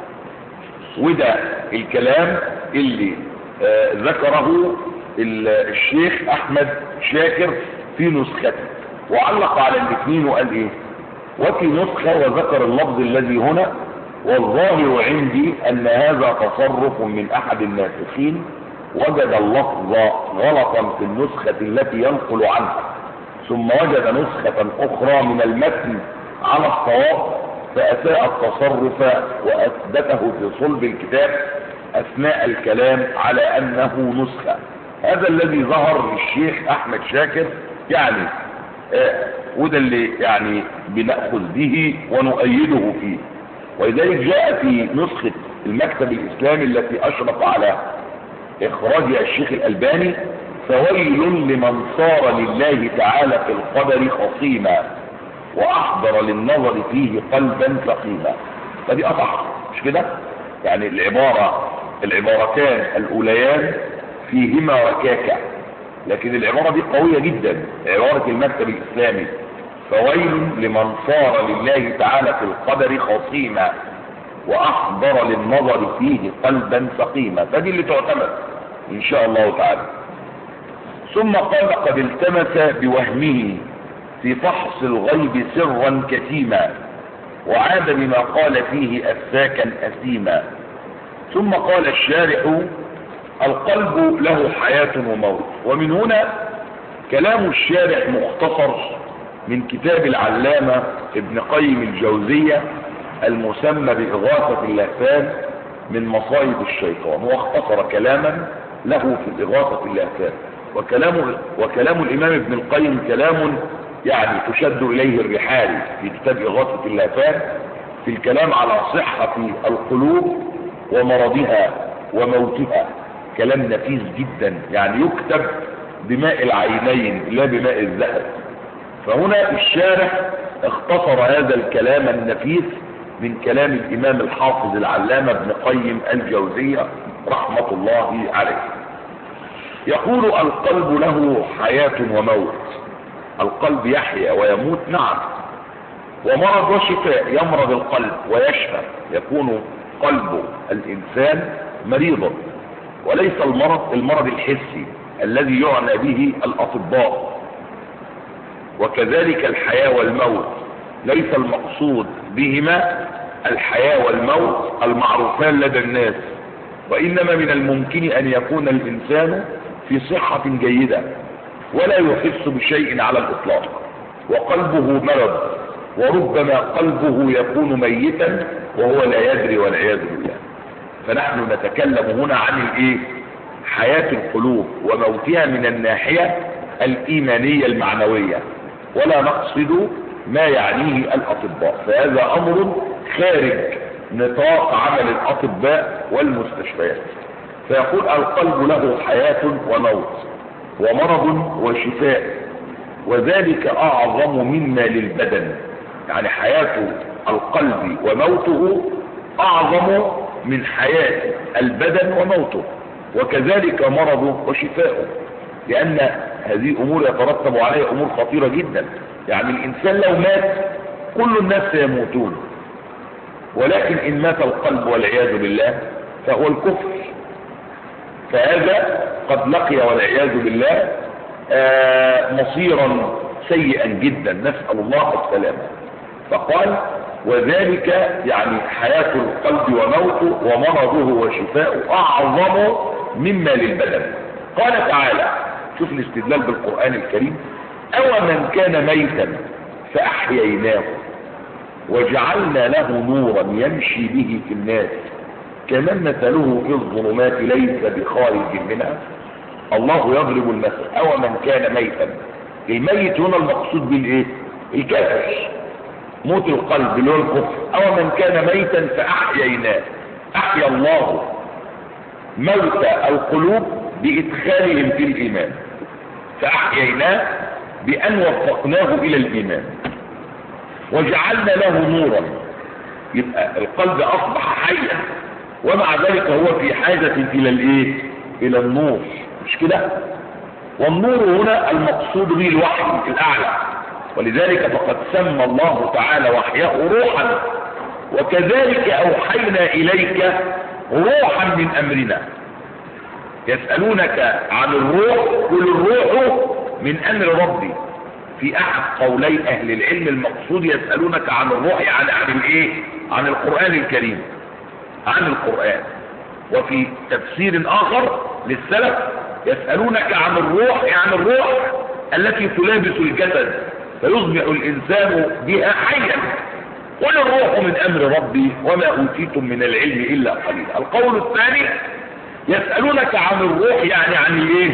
وده الكلام اللي آه ذكره الشيخ احمد شاكر في نسخته وعلق على الاثنين وقال ايه وفي نسخة وذكر اللفظ الذي هنا والظاهر عندي ان هذا تصرف من احد الناسخين وجد اللفظ غلطا في النسخة التي ينقل عنها ثم وجد نسخة اخرى من المتن على الصواب فاساء التصرف واثبته في صلب الكتاب اثناء الكلام على انه نسخة هذا الذي ظهر للشيخ احمد شاكر يعني آه وده اللي يعني بنأخذ به ونؤيده فيه ولذلك جاء في نسخة المكتب الاسلامي التي اشرف على اخراجها الشيخ الالباني فويل لمن صار لله تعالى في القدر خصيما واحضر للنظر فيه قلبا سقيما فدي اصح مش كده يعني العبارة العبارتان الاوليان فيهما ركاكة لكن العبارة دي قوية جدا عبارة المكتب الاسلامي فويل لمن صار لله تعالى في القدر خصيما واحضر للنظر فيه قلبا سقيما فدي اللي تعتمد ان شاء الله تعالى ثم قال قد التمس بوهمه في فحص الغيب سرا كتيما وعاد بما قال فيه أفاكا أثيما ثم قال الشارح القلب له حياة وموت ومن هنا كلام الشارح مختصر من كتاب العلامة ابن قيم الجوزية المسمى بإغاثة اللهفان من مصائب الشيطان واختصر كلاما له في إغاثة اللهفان وكلام, وكلام الإمام ابن القيم كلام يعني تشد إليه الرحال في كتاب إغاثة اللهفان في الكلام على صحة القلوب ومرضها وموتها كلام نفيس جدا يعني يكتب بماء العينين لا بماء الذهب فهنا الشارح اختصر هذا الكلام النفيس من كلام الإمام الحافظ العلامة ابن قيم الجوزية رحمة الله عليه يقول القلب له حياة وموت القلب يحيا ويموت نعم ومرض وشفاء يمرض القلب ويشفى يكون قلب الإنسان مريضا وليس المرض المرض الحسي الذي يعنى به الأطباء وكذلك الحياة والموت ليس المقصود بهما الحياة والموت المعروفان لدى الناس وإنما من الممكن أن يكون الإنسان في صحة جيدة ولا يحس بشيء على الإطلاق وقلبه مرض وربما قلبه يكون ميتا وهو لا يدري والعياذ بالله فنحن نتكلم هنا عن الايه حياة القلوب وموتها من الناحية الإيمانية المعنوية ولا نقصد ما يعنيه الأطباء فهذا أمر خارج نطاق عمل الأطباء والمستشفيات فيقول القلب له حياة وموت ومرض وشفاء وذلك أعظم مما للبدن يعني حياة القلب وموته أعظم من حياة البدن وموته وكذلك مرضه وشفاؤه لأن هذه أمور يترتب عليها أمور خطيرة جدا يعني الإنسان لو مات كل الناس سيموتون ولكن إن مات القلب والعياذ بالله فهو الكفر فهذا قد لقي والعياذ بالله آه مصيرا سيئا جدا نسأل الله السلامة فقال وذلك يعني حياة القلب وموته ومرضه وشفاؤه أعظم مما للبدن قال تعالى شوف الاستدلال بالقرآن الكريم أو من كان ميتا فأحييناه وجعلنا له نورا يمشي به في الناس كمن مثله في الظلمات ليس بخارج منها الله يضرب المثل أو من كان ميتا الميت هنا المقصود بالايه الكافر موت القلب اللي هو الكفر او من كان ميتا فاحييناه احيا الله موت القلوب بادخالهم في الايمان فاحييناه بان وفقناه الى الايمان وجعلنا له نورا يبقى القلب اصبح حيا ومع ذلك هو في حاجة الى الايه الى النور مش كده والنور هنا المقصود به الوحي الاعلى ولذلك فقد سمى الله تعالى وحيه روحا وكذلك اوحينا اليك روحا من امرنا يسألونك عن الروح قل الروح من امر ربي في احد قولي اهل العلم المقصود يسألونك عن الروح يعني عن الايه عن القرآن الكريم عن القرآن وفي تفسير اخر للسلف يسألونك عن الروح يعني الروح التي تلابس الجسد فيصبح الإنسان بها حيا قل الروح من أمر ربي وما أوتيتم من العلم إلا قليلا القول الثاني يسألونك عن الروح يعني عن الايه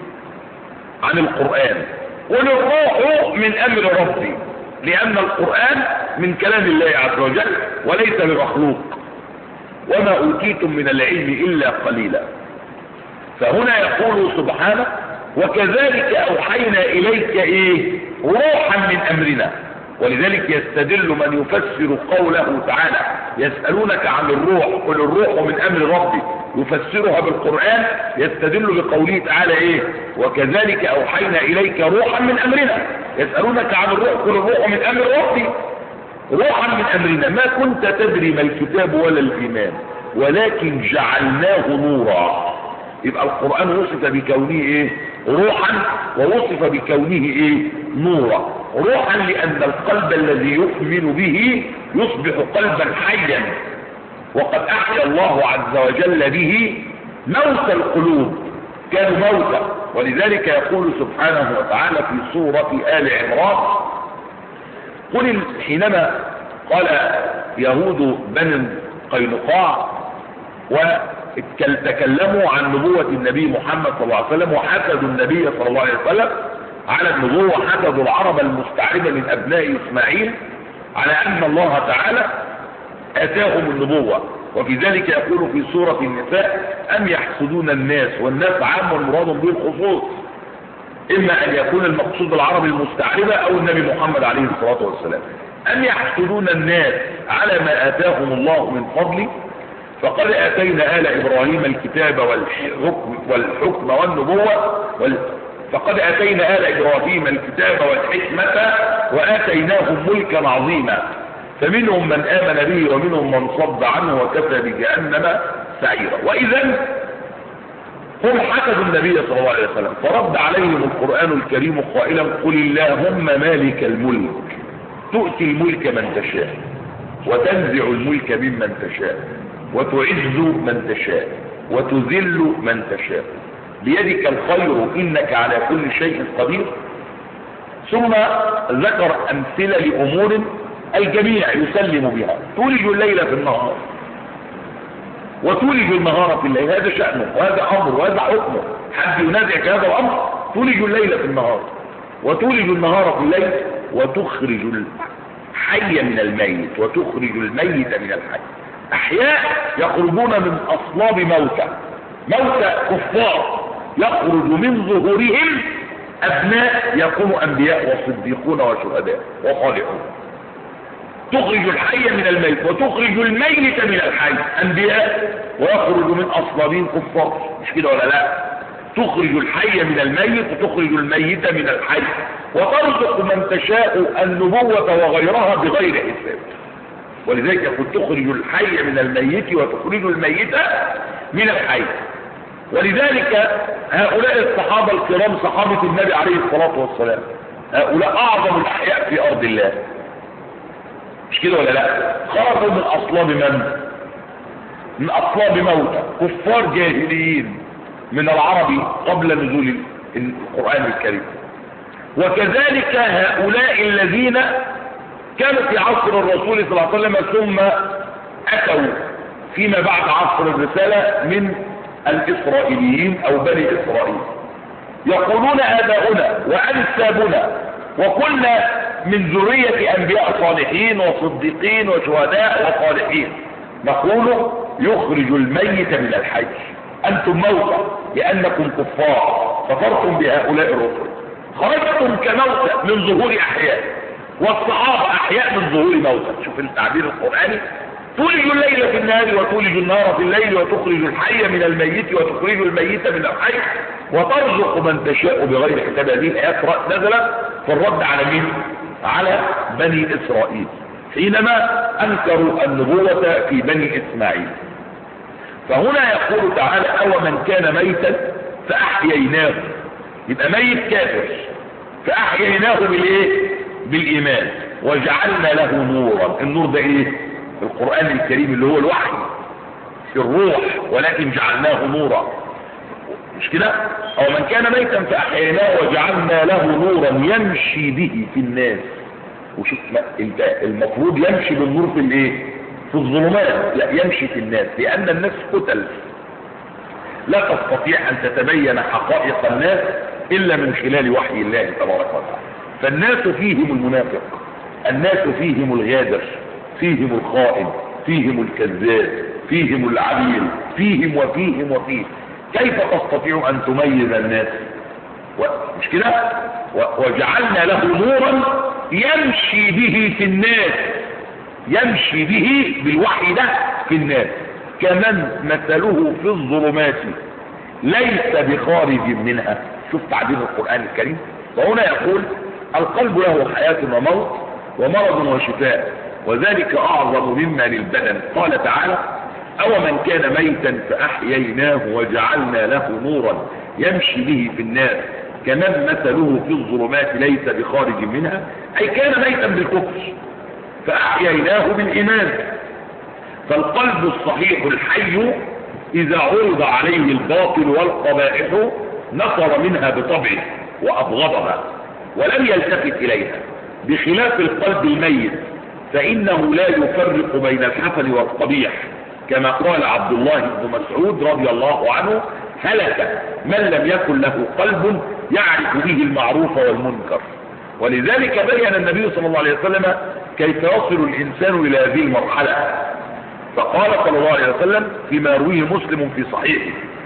عن القرآن قل الروح من أمر ربي لأن القرآن من كلام الله عز وجل وليس بمخلوق وما أوتيتم من العلم إلا قليلا فهنا يقول سبحانه وكذلك أوحينا إليك إيه روحا من أمرنا ولذلك يستدل من يفسر قوله تعالى يسألونك عن الروح قل الروح من أمر ربي يفسرها بالقرآن يستدل بقوله تعالى إيه وكذلك أوحينا إليك روحا من أمرنا يسألونك عن الروح قل الروح من أمر ربي روحا من أمرنا ما كنت تدري ما الكتاب ولا الإيمان ولكن جعلناه نورا يبقى القرآن وصف بكونه ايه روحا ووصف بكونه ايه نورا روحا لان القلب الذي يؤمن به يصبح قلبا حيا وقد احيا الله عز وجل به موت القلوب كانوا موتا ولذلك يقول سبحانه وتعالى في سورة آل عمران قل حينما قال يهود بني قينقاع وتكلموا عن نبوة النبي محمد صلى الله عليه وسلم وحسدوا النبي صلى الله عليه وسلم على النبوة حسدوا العرب المستعربة من أبناء إسماعيل على أن الله تعالى أتاهم النبوة وفي ذلك يقول في سورة النساء أم يحسدون الناس والناس عام والمراد به الخصوص إما أن يكون المقصود العرب المستعربة أو النبي محمد عليه الصلاة والسلام أم يحسدون الناس على ما آتاهم الله من فضله فقد آتينا آل إبراهيم الكتاب والحكم, والحكم والنبوة وال... فقد آتينا آل إبراهيم الكتاب والحكمة وآتيناهم ملكا عظيما فمنهم من آمن به ومنهم من صد عنه وكفى بجهنم سعيرا وإذا هم حسدوا النبي صلى الله عليه وسلم فرد عليهم القرآن الكريم قائلا قل اللهم مالك الملك تؤتي الملك من تشاء وتنزع الملك ممن تشاء وتعز من تشاء وتذل من تشاء بيدك الخير إنك على كل شيء قدير ثم ذكر أمثلة لأمور الجميع يسلم بها تولج الليل في النهار وتولج النهار في الليل هذا شأنه وهذا أمر وهذا حكمه حد ينازعك هذا الأمر تولج الليل في النهار وتولج النهار في الليل وتخرج الحي من الميت وتخرج الميت من الحي أحياء يخرجون من أصلاب موتى موتى كفار يخرج من ظهورهم أبناء يكونوا أنبياء وصديقون وشهداء وصالحون تخرج الحي من الميت وتخرج الميت من الحي أنبياء ويخرج من أصلابين كفار مش كده ولا لا تخرج الحي من الميت وتخرج الميت من الحي وترزق من تشاء النبوة وغيرها بغير حساب ولذلك يقول تخرج الحي من الميت وتخرج الميت من الحي ولذلك هؤلاء الصحابة الكرام صحابة النبي عليه الصلاة والسلام هؤلاء أعظم الأحياء في أرض الله مش كده ولا لا خرجوا من أصلاب من من أصلاب موتى كفار جاهليين من العرب قبل نزول القرآن الكريم وكذلك هؤلاء الذين كانوا في عصر الرسول صلى الله عليه وسلم ثم أتوا فيما بعد عصر الرسالة من الإسرائيليين أو بني إسرائيل يقولون آباؤنا وأنسابنا وكنا من ذرية أنبياء صالحين وصديقين وشهداء وصالحين نقول يخرج الميت من الحي أنتم موتى لأنكم كفار كفرتم بهؤلاء الرسل خرجتم كموتى من ظهور أحياء والصحابة أحياء من ظهور موتى شوف التعبير القرآني تولج الليل في النهار وتولج النهار في الليل وتخرج الحي من الميت وتخرج الميت من الحي وترزق من تشاء بغير حساب هذه الآيات نزلت في الرد على مين؟ على بني إسرائيل حينما أنكروا النبوة في بني إسماعيل فهنا يقول تعالى أو من كان ميتا فأحييناه يبقى ميت كافر فأحييناه بالإيه؟ بالإيمان وجعلنا له نورا النور ده إيه؟ القرآن الكريم اللي هو الوحي في الروح ولكن جعلناه نورا مش كده او من كان ميتا فاحييناه وجعلنا له نورا يمشي به في الناس وشوف المفروض يمشي بالنور في الايه في الظلمات لا يمشي في الناس لان الناس قتل لا تستطيع ان تتبين حقائق الناس الا من خلال وحي الله تبارك وتعالى فالناس فيهم المنافق الناس فيهم الغادر فيهم الخائن فيهم الكذاب فيهم العبيد فيهم وفيهم وفيهم كيف تستطيع ان تميز الناس و... مش كده و... وجعلنا له نورا يمشي به في الناس يمشي به بالوحي ده في الناس كمن مثله في الظلمات ليس بخارج منها شوف تعبير القرآن الكريم وهنا يقول القلب له حياة وموت ومرض وشفاء وذلك أعظم مما للبدن قال تعالى أو من كان ميتا فأحييناه وجعلنا له نورا يمشي به في الناس كمن مثله في الظلمات ليس بخارج منها أي كان ميتا بالكفر فأحييناه بالإيمان فالقلب الصحيح الحي إذا عرض عليه الباطل والقبائح نفر منها بطبعه وأبغضها ولم يلتفت إليها بخلاف القلب الميت فإنه لا يفرق بين الحسن والقبيح كما قال عبد الله بن مسعود رضي الله عنه هلك من لم يكن له قلب يعرف به المعروف والمنكر ولذلك بين النبي صلى الله عليه وسلم كيف يصل الإنسان إلى هذه المرحلة فقال صلى الله عليه وسلم فيما رويه مسلم في صحيحه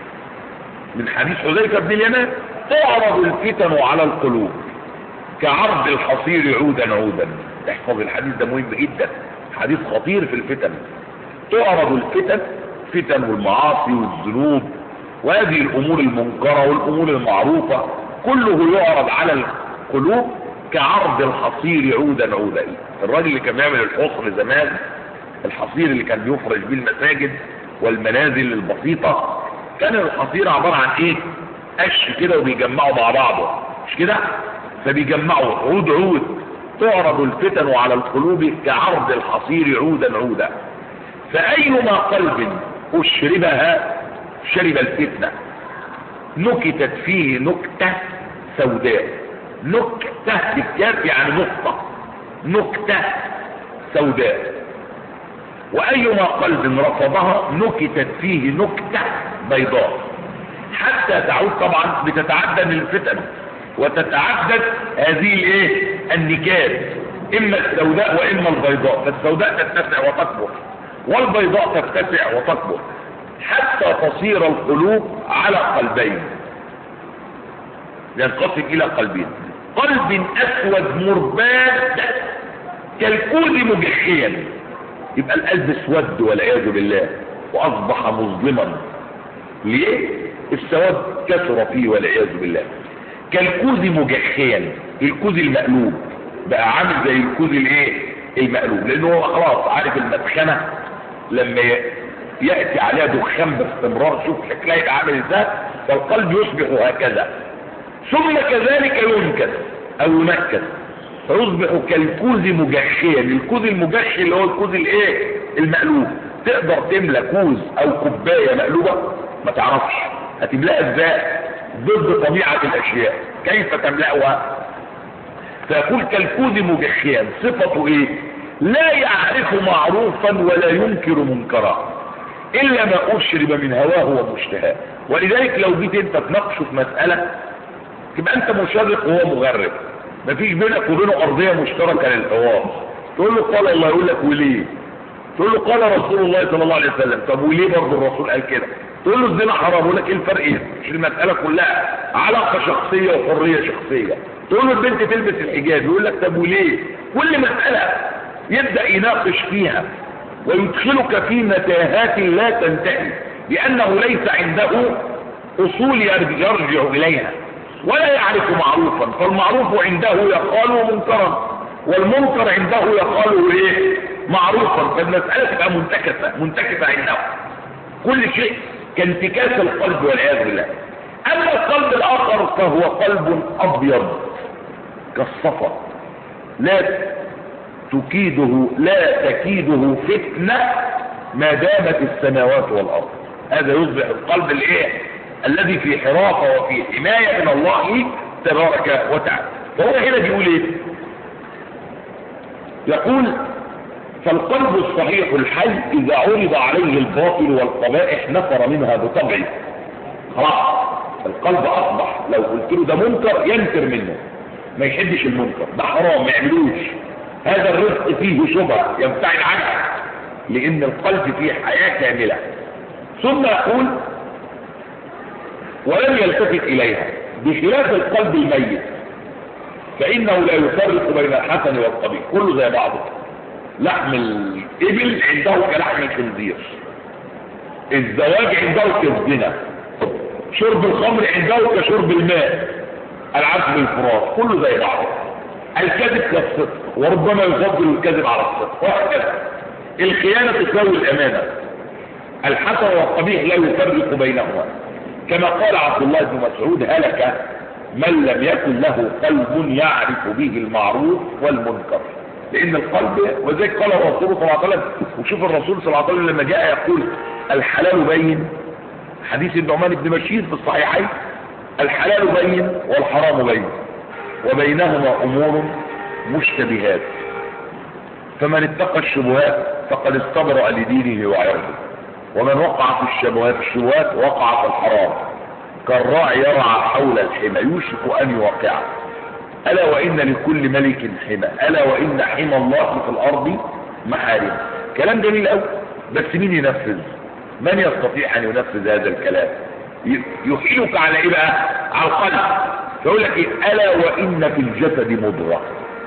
من حديث حذيفة بن اليمان تعرض الفتن على القلوب كعرض الحصير عودا عودا احفظ الحديث ده مهم جدا حديث خطير في الفتن تعرض الفتن فتن والمعاصي والذنوب وهذه الامور المنكره والامور المعروفه كله يعرض على القلوب كعرض الحصير عودا عودا الراجل اللي كان بيعمل الحصر زمان الحصير اللي كان بيفرش بيه المساجد والمنازل البسيطه كان الحصير عباره عن ايه قش كده وبيجمعوا مع بعضه مش كده فبيجمعوا عود عود تعرض الفتن على القلوب كعرض الحصير عودا عودا فأيما قلب أشربها شرب الفتنة نكتت فيه نكتة سوداء نكتة بالكاف يعني نقطة نكتة سوداء وأيما قلب رفضها نكتت فيه نكتة بيضاء حتى تعود طبعا بتتعدد الفتن وتتعدد هذه الايه النكات اما السوداء واما البيضاء فالسوداء تتسع وتكبر والبيضاء تتسع وتكبر حتى تصير القلوب على قلبين ينقسم الى قلبين قلب اسود مرباد كالكوز مجحيا يبقى القلب اسود والعياذ بالله واصبح مظلما ليه السواد كثر فيه والعياذ بالله كالكوز مجحيا الكوز المقلوب بقى عامل زي الكوز الايه المقلوب لانه هو خلاص عارف المدخنه لما ياتي عليها دخان باستمرار شوف شكلها يبقى عامل ازاي فالقلب يصبح هكذا ثم كذلك ينكس او ينكس فيصبح كالكوز مجحيا الكوز المجحي اللي هو الكوز الايه المقلوب تقدر تملى كوز او كوبايه مقلوبه ما تعرفش هتملاها ازاي ضد طبيعه الاشياء كيف تملاها فيقول كالكوز مجحيا صفته ايه لا يعرف معروفا ولا ينكر منكرا الا ما اشرب من هواه ومشتهاه ولذلك لو جيت انت تناقشه في مساله تبقى انت مشرق وهو مغرب مفيش بينك وبينه ارضيه مشتركه للحوار تقول له قال الله يقول لك وليه تقول له قال رسول الله صلى الله عليه وسلم طب وليه برضه الرسول قال كده تقول له الزنا حرام يقول لك ايه الفرق ايه مش المساله كلها علاقه شخصيه وحريه شخصيه تقول له البنت تلبس الحجاب يقول لك طب وليه كل مساله يبدا يناقش فيها ويدخلك في متاهات لا تنتهي لانه ليس عنده اصول يرجع اليها ولا يعرف معروفا فالمعروف عنده يقال منكرا والمنكر عنده يقال ايه معروفا فالمسألة تبقى منتكسة منتكسة عنده كل شيء كانتكاس القلب والعياذ بالله اما القلب الاخر فهو قلب ابيض كالصفا لا تكيده لا تكيده فتنة ما دامت السماوات والارض هذا يصبح القلب الايه الذي في حراسة وفي حماية من الله تبارك وتعالى فهو هنا بيقول ايه يقول فالقلب الصحيح الحي اذا عرض عليه الباطل والقبائح نفر منها بطبعه خلاص القلب اصبح لو قلت له ده منكر ينكر منه ما يحبش المنكر ده حرام ما يعملوش هذا الرزق فيه شبه يبتعد عنه لان القلب فيه حياة كاملة ثم يقول ولم يلتفت إليها بخلاف القلب الميت فإنه لا يفرق بين الحسن والقبيح كله زي بعضه لحم الإبل عنده كلحم الخنزير الزواج عنده كالزنا شرب الخمر عنده كشرب الماء العزم الفراش كله زي بعضه الكذب كالصدق وربما يفضل الكذب على الصدق وهكذا الخيانة تساوي الأمانة الحسن والقبيح لا يفرق بينهما كما قال عبد الله بن مسعود هلك من لم يكن له قلب يعرف به المعروف والمنكر لان القلب وذلك قال الرسول صلى الله عليه وسلم وشوف الرسول صلى الله عليه وسلم لما جاء يقول الحلال بين حديث النعمان بن بشير في الصحيحين الحلال بين والحرام بين وبينهما امور مشتبهات فمن اتقى الشبهات فقد استبرأ لدينه وعرضه ومن وقع في الشبهات الشبهات وقع في الحرام كالراعي يرعى حول الحمى يوشك ان يوقعه الا وان لكل ملك حمى الا وان حمى الله في الارض محارم كلام جميل قوي بس مين ينفذ من يستطيع ان ينفذ هذا الكلام يحيلك على ايه بقى على القلب فيقول لك إيه؟ الا وان في الجسد مضغه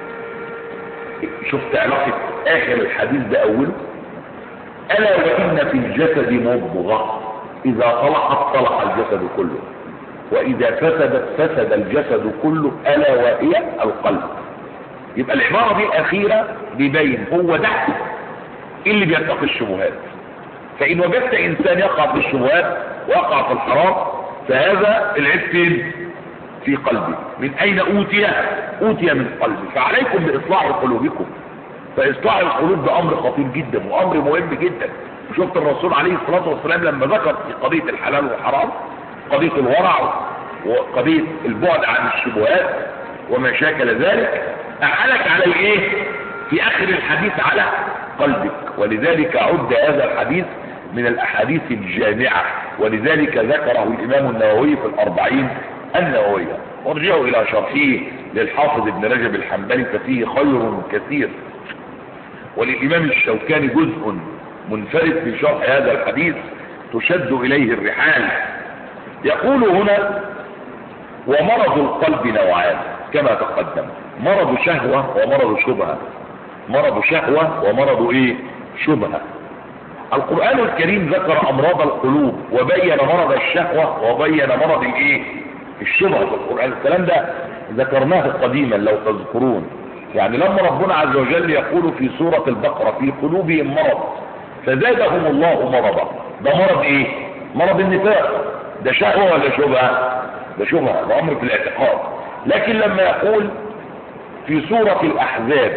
شفت علاقه اخر الحديث ده اوله ألا وإن في الجسد مضغة إذا طلعت طلع الجسد كله وإذا فسدت فسد الجسد كله ألا وهي القلب يبقى العبارة دي أخيرة بيبين هو ده اللي بيتقي الشبهات فإن وجدت إنسان يقع في الشبهات ويقع في الحرام فهذا العيب فين في قلبي من اين اوتي اوتي من قلبي فعليكم باصلاح قلوبكم فاصلاح القلوب ده امر خطير جدا وامر مهم جدا شفت الرسول عليه الصلاة والسلام لما ذكر في قضية الحلال والحرام قضية الورع وقضية البعد عن الشبهات وما شاكل ذلك أحلك على الايه في اخر الحديث على قلبك ولذلك عد هذا الحديث من الاحاديث الجامعة ولذلك ذكره الامام النووي في الاربعين النووية وارجعوا الى شرحه للحافظ ابن رجب الحنبلي ففيه خير كثير وللامام الشوكاني جزء منفرد في شرح هذا الحديث تشد اليه الرحال يقول هنا ومرض القلب نوعان كما تقدم مرض شهوة ومرض شبهة مرض شهوة ومرض ايه شبهة القرآن الكريم ذكر امراض القلوب وبين مرض الشهوة وبين مرض الايه الشبهة في القرآن الكلام ده ذكرناه قديما لو تذكرون يعني لما ربنا عز وجل يقول في سورة البقرة في قلوبهم مرض فزادهم الله مرضا ده مرض ايه مرض النفاق ده شهوة ولا شبهة ده شبهة ده امر في الاعتقاد لكن لما يقول في سورة الاحزاب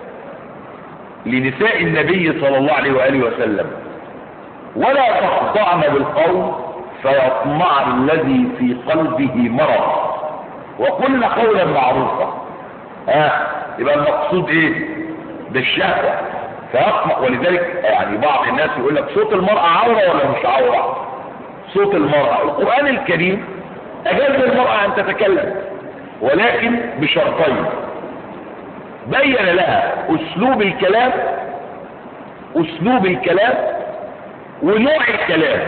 لنساء النبي صلى الله عليه وآله وسلم ولا تخضعن بالقول فيطمع الذي في قلبه مرض وقلن قولا معروفا ها آه. يبقى المقصود ايه ده الشهوة فيطمع ولذلك يعني بعض الناس يقول لك صوت المرأة عورة ولا مش عورة صوت المرأة القرآن الكريم أجاز المرأة أن تتكلم ولكن بشرطين بين لها أسلوب الكلام أسلوب الكلام ونوع الكلام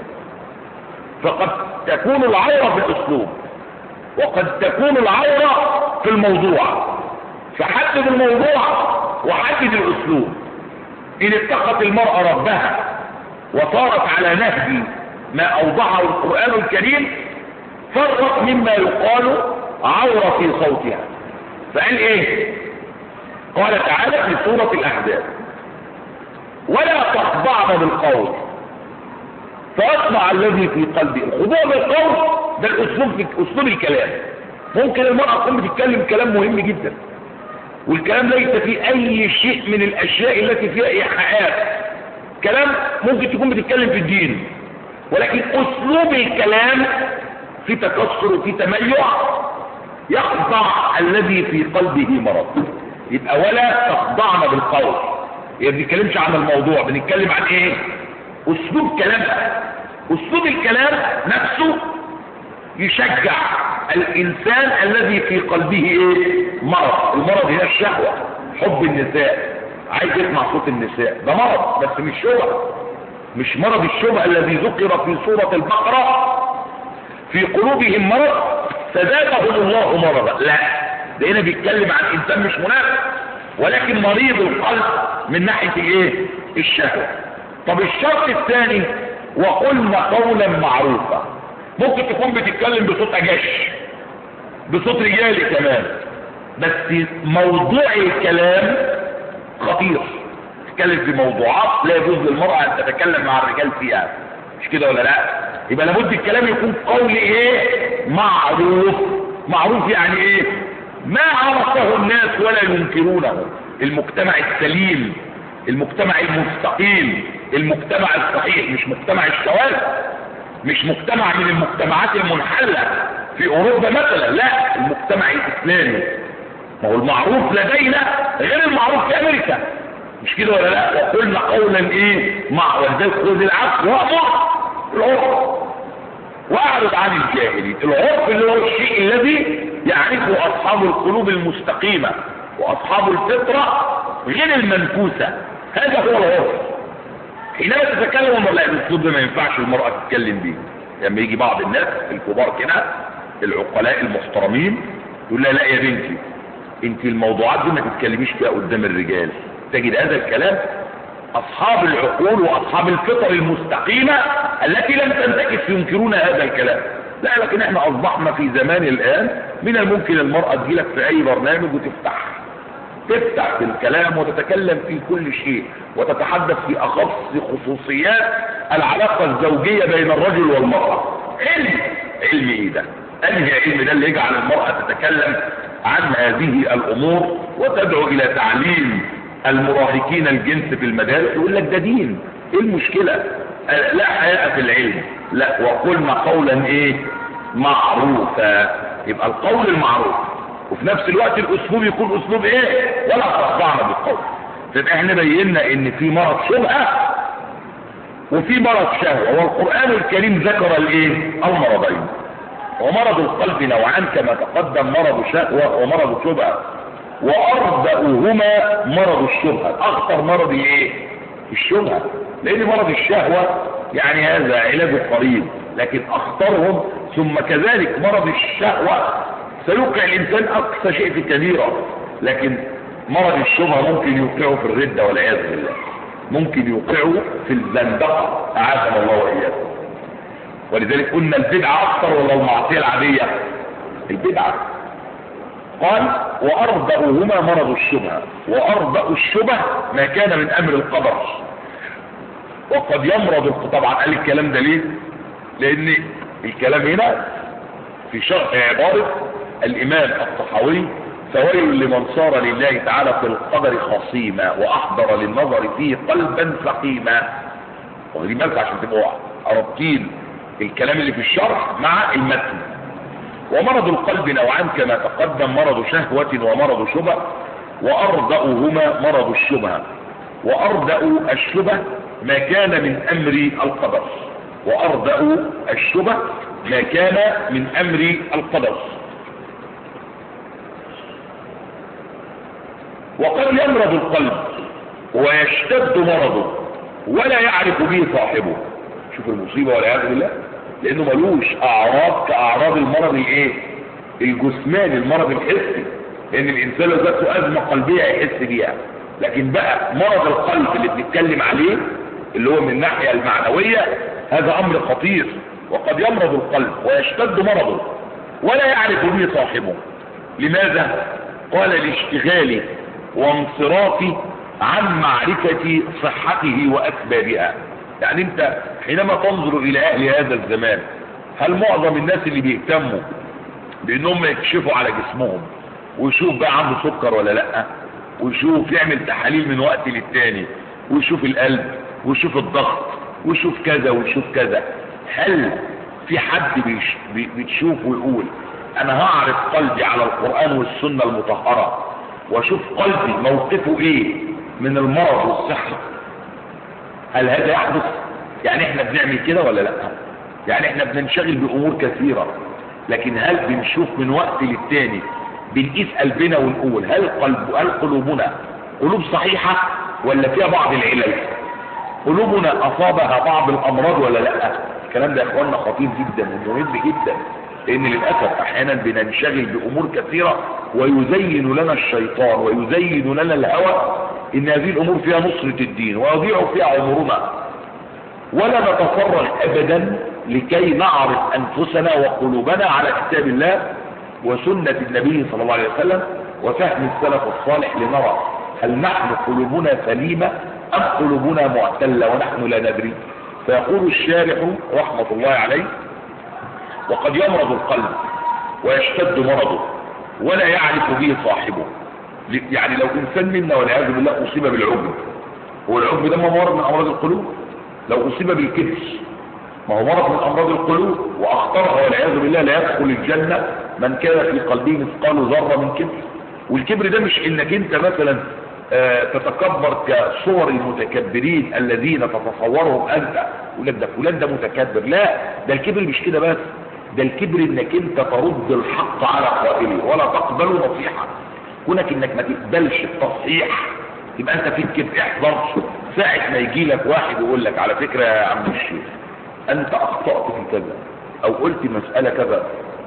فقد تكون العورة في الأسلوب وقد تكون العورة في الموضوع فحدد الموضوع وحدد الأسلوب إن اتقت المرأة ربها وصارت على نهج ما أوضحه القرآن الكريم فرق مما يقال عورة في صوتها فقال إيه قال تعالى في سورة الأحزاب ولا تخضعن بالقول فيطمع الذي في قلبي الخضوع بالقول ده الأسلوب في أسلوب الكلام ممكن المرأة تكون بتتكلم كلام مهم جدا والكلام ليس فيه اي شيء من الاشياء التي فيها ايحاءات كلام ممكن تكون بتتكلم في الدين ولكن اسلوب الكلام في تكسر وفي تميع يخضع الذي في قلبه مرض يبقى ولا تخضعنا بالقول يعني بنتكلمش عن الموضوع بنتكلم عن ايه اسلوب كلامها اسلوب الكلام نفسه يشجع الانسان الذي في قلبه ايه مرض المرض هي الشهوة حب النساء عايز يسمع صوت النساء ده مرض بس مش شبهة مش مرض الشبهة الذي ذكر في سورة البقرة في قلوبهم مرض فزادهم الله مرضا لا ده هنا بيتكلم عن انسان مش منافق ولكن مريض القلب من ناحية الايه الشهوة طب الشرط الثاني وقلنا قولا معروفا ممكن تكون بتتكلم بصوت اجش بصوت رجالي كمان بس موضوع الكلام خطير تتكلم في موضوعات لا يجوز للمرأة ان تتكلم مع الرجال فيها مش كده ولا لا يبقى لابد الكلام يكون قول ايه معروف معروف يعني ايه ما عرفه الناس ولا ينكرونه المجتمع السليم المجتمع المستقيم المجتمع الصحيح مش مجتمع الشواذ مش مجتمع من المجتمعات المنحلة في اوروبا مثلا لا المجتمع الاسلامي ما هو المعروف لدينا غير المعروف في امريكا مش كده ولا لا وقلنا قولا ايه مع ولذلك خذ العفو وامر العرف واعرض عن الجاهلين العرف اللي هو الشيء الذي يعرفه اصحاب القلوب المستقيمة واصحاب الفطرة غير المنفوسة هذا هو العرف حينما تتكلم لا الاسلوب ده ما ينفعش المرأة تتكلم بيه لما يعني يجي بعض الناس الكبار كده العقلاء المحترمين يقول لها لا يا بنتي انت الموضوعات دي ما تتكلميش فيها قدام الرجال تجد هذا الكلام اصحاب العقول واصحاب الفطر المستقيمة التي لم تنتكس ينكرون هذا الكلام لا لكن احنا اصبحنا في زمان الان من الممكن المرأة تجيلك في اي برنامج وتفتح تفتح في الكلام وتتكلم في كل شيء وتتحدث في اخص خصوصيات العلاقة الزوجية بين الرجل والمرأة علم علم ايه ده انهي علم ده اللي يجعل المرأة تتكلم عن هذه الامور وتدعو الى تعليم المراهقين الجنس في المدارس يقول لك ده دين ايه المشكلة لا حياء في العلم لا وقلنا قولا ايه معروفا يبقى القول المعروف وفي نفس الوقت الاسلوب يكون اسلوب ايه ولا تخضعنا بالقول فيبقى احنا بينا ان في مرض شبهه وفي مرض شهوه والقران الكريم ذكر الايه المرضين ومرض القلب نوعان كما تقدم مرض شهوه ومرض شبهه واربأهما مرض الشبهه اخطر مرض الايه الشبهه لان مرض الشهوه يعني هذا علاج قريب لكن اخطرهم ثم كذلك مرض الشهوه سيوقع الانسان اقصى شيء في كبيره لكن مرض الشبهه ممكن يوقعه في الرده والعياذ بالله ممكن يوقعه في الزندقه اعاذنا الله واياكم ولذلك قلنا البدعه اكثر ولا المعصيه العاديه البدعه قال واربأهما مرض الشبهه واربأ الشبه ما كان من امر القدر وقد يمرض طبعا قال الكلام ده ليه لان الكلام هنا في شرح عباره الامام الطحاوي فويل لمن صار لله تعالى في القدر خصيما واحضر للنظر فيه قلبا سقيما واخدين بالك عشان تبقوا رابطين الكلام اللي في الشرح مع المتن ومرض القلب نوعان كما تقدم مرض شهوة ومرض شبه وأرضأهما مرض الشبهة وأرضأ الشبه ما كان من أمر القدر وأرضأ الشبه ما كان من أمر القدر وقد يمرض القلب ويشتد مرضه ولا يعرف به صاحبه شوف المصيبة والعياذ بالله لانه ملوش اعراض كاعراض المرض الايه الجسماني المرض الحسي لان الانسان لو ذاته ازمة قلبية هيحس بيها لكن بقى مرض القلب اللي بنتكلم عليه اللي هو من الناحية المعنوية هذا امر خطير وقد يمرض القلب ويشتد مرضه ولا يعرف به صاحبه لماذا قال لاشتغاله وانصرافه عن معرفة صحته واسبابها يعني انت حينما تنظر الى اهل هذا الزمان هل معظم الناس اللي بيهتموا بانهم يكشفوا على جسمهم ويشوف بقى عنده سكر ولا لا ويشوف يعمل تحاليل من وقت للتاني ويشوف القلب ويشوف الضغط ويشوف كذا ويشوف كذا هل في حد بيش بتشوف ويقول انا هعرف قلبي على القرآن والسنة المطهرة واشوف قلبي موقفه ايه من المرض والصحة هل هذا يحدث يعني احنا بنعمل كده ولا لا يعني احنا بننشغل بامور كثيرة لكن هل بنشوف من وقت للتاني بنقيس قلبنا ونقول هل قلب هل قلوبنا قلوب صحيحة ولا فيها بعض العلل قلوبنا اصابها بعض الامراض ولا لا الكلام ده يا اخواننا خطير جدا ومهم جدا لان للاسف احيانا بننشغل بامور كثيرة ويزين لنا الشيطان ويزين لنا الهوى ان هذه الامور فيها نصرة الدين ويضيع فيها عمرنا ولا نتفرغ ابدا لكي نعرف انفسنا وقلوبنا على كتاب الله وسنة النبي صلى الله عليه وسلم وفهم السلف الصالح لنرى هل نحن قلوبنا سليمة ام قلوبنا معتلة ونحن لا ندري فيقول الشارح رحمة الله عليه وقد يمرض القلب ويشتد مرضه ولا يعرف به صاحبه يعني لو انسان منا والعياذ بالله اصيب بالعجب هو العجب ده ما مرض من امراض القلوب لو اصيب بالكبر ما هو مرض من امراض القلوب واخطرها والعياذ بالله لا يدخل الجنه من كان في قلبه مثقال ذره من كبر والكبر ده مش انك انت مثلا آه تتكبر كصور المتكبرين الذين تتصورهم انت يقول لك ده فلان ده متكبر لا ده الكبر مش كده بس ده الكبر انك انت ترد الحق على قائله ولا تقبل نصيحه كونك انك ما تقبلش التصحيح يبقى انت فيك كده احذر ساعة ما يجي لك واحد يقول لك على فكرة يا عم الشيخ انت اخطأت في كذا او قلت مسألة كذا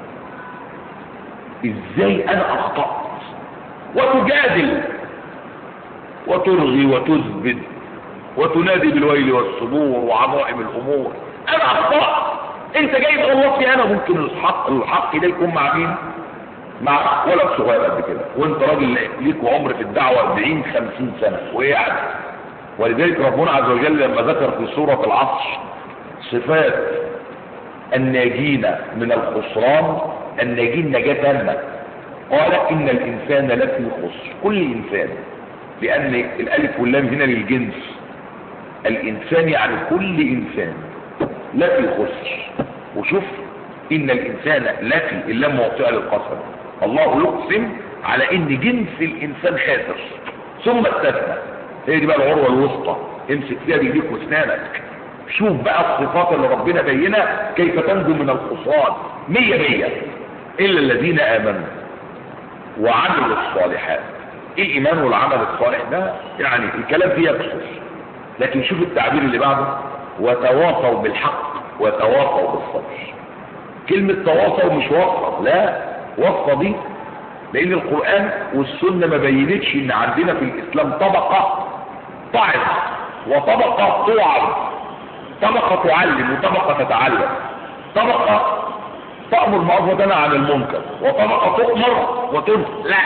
ازاي انا اخطأت وتجادل وترغي وتثبت وتنادي بالويل والصبور وعظائم الامور انا اخطأت انت جاي تغلطني انا ممكن الحق الحق ده يكون مع مين مع ولد صغير قد كده وانت راجل ليك عمر في الدعوه 40 50 سنه وقاعد ولذلك ربنا عز وجل لما ذكر في سوره العصر صفات الناجين من الخسران الناجين نجاة تامة قال إن الإنسان لفي خسر كل إنسان لأن الألف واللام هنا للجنس الإنسان يعني كل إنسان لفي خسر وشوف إن الإنسان لفي اللام موطئة للقسم الله يقسم على إن جنس الإنسان خاسر ثم استثنى هي دي بقى العروة الوسطى امسك فيها بيديك واسنانك شوف بقى الصفات اللي ربنا بينها كيف تنجو من الخسران مية مية إلا الذين آمنوا وعملوا الصالحات ايه الايمان والعمل الصالح ده يعني الكلام فيه يكسر لكن شوف التعبير اللي بعده وتواصوا بالحق وتواصوا بالصبر كلمة تواصوا مش وصفة لا وصفة دي لان القرآن والسنة ما بينتش ان عندنا في الاسلام طبقة تعظ وطبقة توعظ طبقة تعلم وطبقة تتعلم طبقة تأمر معروف وتنهى عن المنكر وطبقة تؤمر وتنهى لا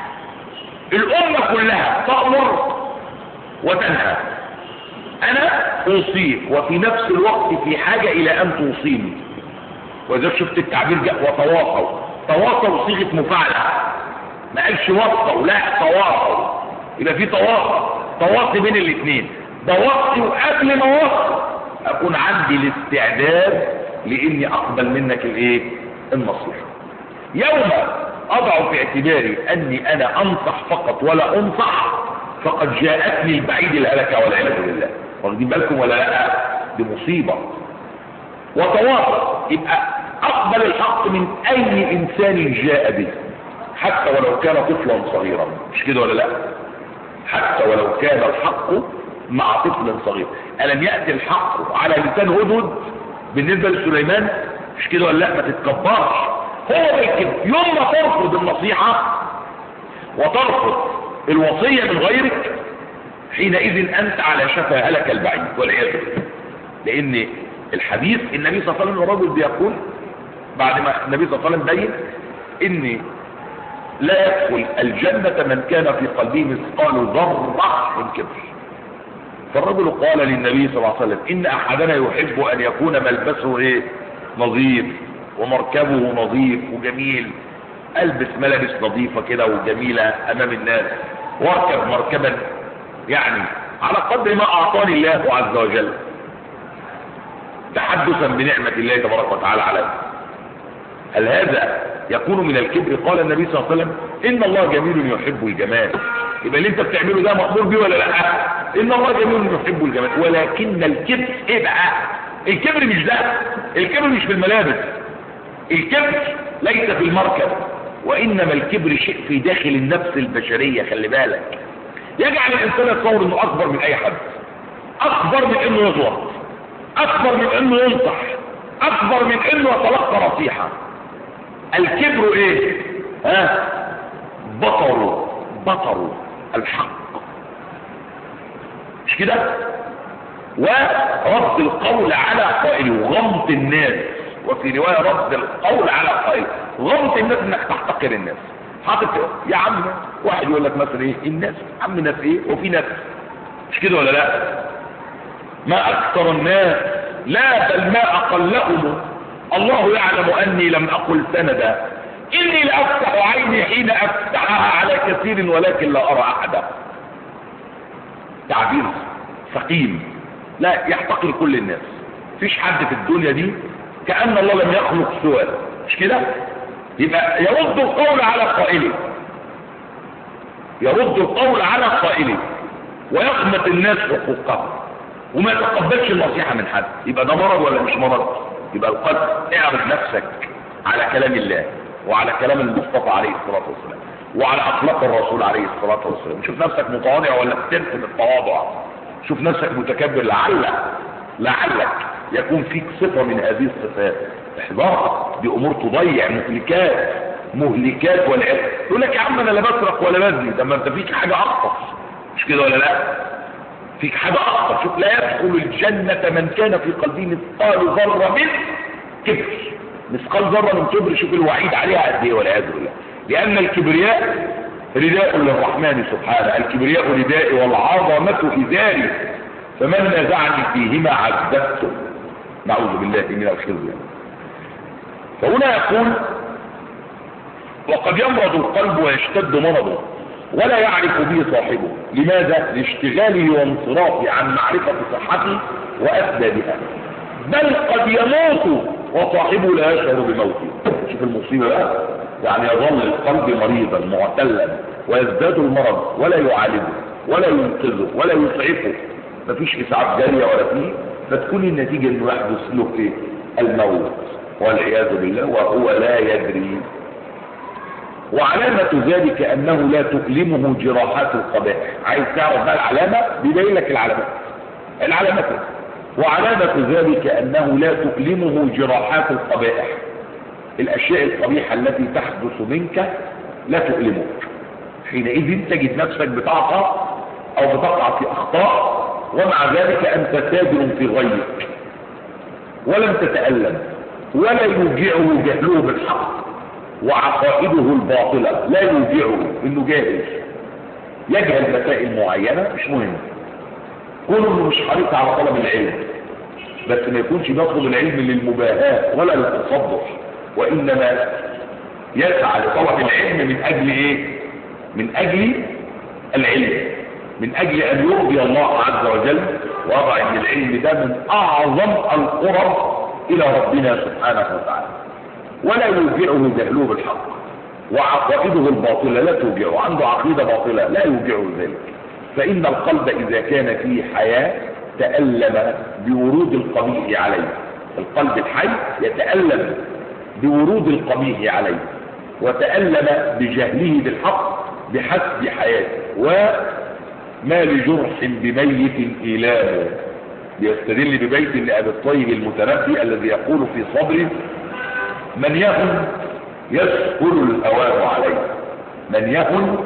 الأمة كلها تأمر وتنهى أنا أوصيك وفي نفس الوقت في حاجة إلى أن توصيني وإذا شفت التعبير جاء وتواصوا تواصوا صيغة مفاعلة ما قالش وصوا لا تواصوا يبقى في تواصل تواصي بين الاثنين بوصي وقبل ما اوصي اكون عندي الاستعداد لاني اقبل منك الايه النصيحه يوم اضع في اعتباري اني انا انصح فقط ولا انصح فقد جاءتني البعيد الهلكه والعياذ بالله واخدين بالكم ولا لا دي مصيبه وتواصل يبقى اقبل الحق من اي انسان جاء به حتى ولو كان طفلا صغيرا مش كده ولا لا حتى ولو كان الحق مع طفل صغير ألم يأتي الحق على لسان هدهد بالنسبة لسليمان مش كده ولا لا ما تتكبرش هو بالكده يوم ما ترفض النصيحة وترفض الوصية من غيرك حينئذ أنت على شفا هلك البعيد والعياذ بالله لأن الحديث النبي صلى الله عليه وسلم الرجل بيقول بعد ما النبي صلى الله عليه وسلم بين ان لا يدخل الجنة من كان في قلبه مثقال ذرة من كبر فالرجل قال للنبي صلى الله عليه وسلم إن أحدنا يحب أن يكون ملبسه إيه نظيف ومركبه نظيف وجميل ألبس ملابس نظيفة كده وجميلة أمام الناس واركب مركبا يعني على قدر ما أعطاني الله عز وجل تحدثا بنعمة الله تبارك وتعالى عليه هل هذا يكون من الكبر قال النبي صلى الله عليه وسلم ان الله جميل يحب الجمال يبقى اللي انت بتعمله ده مأمور بيه ولا لا ان الله جميل يحب الجمال ولكن الكبر ايه بقى الكبر مش ده الكبر مش في الملابس الكبر ليس في المركب وانما الكبر شيء في داخل النفس البشرية خلي بالك يجعل الانسان يتصور انه اكبر من اي حد اكبر من انه يغلط اكبر من انه ينصح اكبر من انه يتلقى نصيحه الكبر ايه ها بطروا بطروا الحق مش كده ورد القول على قائله وغمط الناس وفي رواية رد القول على قائله غمط الناس انك تحتقر الناس حاطط يا عم واحد يقول لك مثلا ايه الناس عم ناس ايه وفي ناس مش كده ولا لا ما اكثر الناس لا بل ما اقلهم الله يعلم اني لم اقل سندا اني لافتح عيني حين افتحها على كثير ولكن لا ارى احدا تعبير سقيم لا يحتقر كل الناس فيش حد في الدنيا دي كأن الله لم يخلق سؤال مش كده يبقى يرد القول على قائله يرد القول على قائله ويقمت الناس حقوقهم وما يتقبلش النصيحة من حد يبقى ده مرض ولا مش مرض يبقى القلب اعرض نفسك على كلام الله وعلى كلام المصطفى عليه الصلاة والسلام وعلى اخلاق الرسول عليه الصلاة والسلام شوف نفسك متواضع ولا بترسم التواضع شوف نفسك متكبر لعل لعلك يكون فيك صفة من هذه الصفات احذرها دي امور تضيع مهلكات مهلكات والعياذ يقول لك يا عم انا لا بسرق ولا بزني ده ما انت فيك حاجة اخطر مش كده ولا لا فيك حاجة اخطر شوف لا يدخل الجنة من كان في قلبه مثقال ذرة من كبر مثقال ذرة من كبر شوف الوعيد عليها قد ايه والعياذ بالله لان الكبرياء رداء للرحمن سبحانه الكبرياء ردائي والعظمة إزاري فمن نزعني فيهما عذبته نعوذ بالله من الخزي فهنا يقول وقد يمرض القلب ويشتد مرضه ولا يعرف به صاحبه لماذا لاشتغاله وانصرافه عن معرفة صحته وأسبابها بل قد يموت وصاحبه لا يشعر بموته شوف المصيبة بقى يعني يظل القلب مريضا معتلا ويزداد المرض ولا يعالجه ولا ينقذه ولا يسعفه مفيش اسعاف جارية ولا فيه فتكون النتيجة انه يحدث له ايه الموت والعياذ بالله وهو لا يدري وعلامة ذلك انه لا تؤلمه جراحات القبائح عايز تعرف بقى العلامة بيبين لك العلامات العلامات وعلامة ذلك انه لا تؤلمه جراحات القبائح الاشياء القبيحة التي تحدث منك لا تؤلمك حينئذ تجد نفسك بتعصى او بتقع في اخطاء ومع ذلك انت تاجر في غيك ولم تتألم ولا يوجعه جهله بالحق وعقائده الباطلة لا يوجعه انه جاهل يجهل مسائل معينة مش مهم كونه انه مش حريص على طلب العلم بس ما يكونش بيطلب العلم للمباهاة ولا للتصدق وانما يسعى لطلب العلم من اجل ايه من اجل العلم من اجل ان يرضي الله عز وجل وضع ان العلم ده من اعظم القرب الى ربنا سبحانه وتعالى ولا يوجعه جهله بالحق وعقائده الباطلة لا توجعه عنده عقيدة باطلة لا يوجعه ذلك فإن القلب إذا كان فيه حياة تألم بورود القبيح عليه القلب الحي يتألم بورود القبيح عليه وتألم بجهله بالحق بحسب حياته وما لجرح بميت إيلامه بيستدل ببيت لأبي الطيب المتنبي الذي يقول في صبره من يهن يسهل الهوان عليه من يهن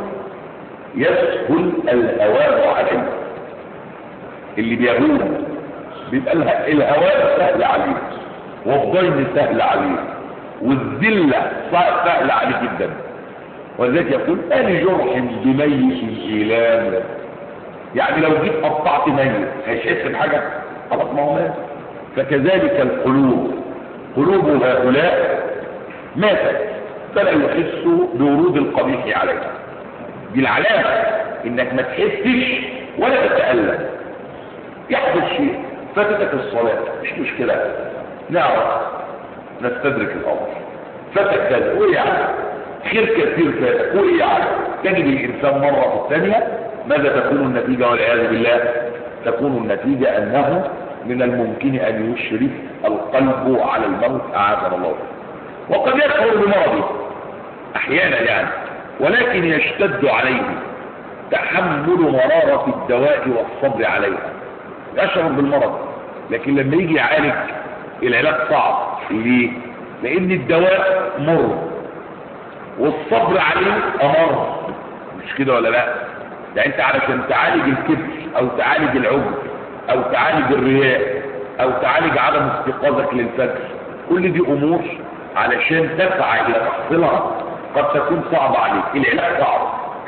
يسهل الهوان عليه اللي بيهون بيبقى الهوان سهل عليه والضيم سهل عليه والذلة سهل عليه جدا ولذلك يقول أنا جرح بميت إيلام يعني لو جيت قطعت ميت هيحس بحاجة خلاص ما هو مات فكذلك القلوب قلوب هؤلاء ماتت فلا يحسوا بورود القبيح عليها دي العلامة انك ما تحسش ولا تتألم يحدث شيء فاتتك الصلاة مش مشكلة نعرف نستدرك الامر فاتك كذا وايه يعني خير كثير فاتك وايه يعني تجد الانسان مرة في الثانية ماذا تكون النتيجة والعياذ بالله تكون النتيجة انه من الممكن ان يشرف القلب على الموت اعاذنا الله وقد يشعر بمرضه احيانا يعني ولكن يشتد عليه تحمل مرارة الدواء والصبر عليها يشعر بالمرض لكن لما يجي يعالج العلاج صعب ليه لان الدواء مر والصبر عليه امر مش كده ولا لا يعني انت علشان تعالج الكبر او تعالج العجب او تعالج الرياء او تعالج عدم استيقاظك للفجر كل دي امور علشان تسعى الى تحصيلها قد تكون صعبة عليك العلاج صعب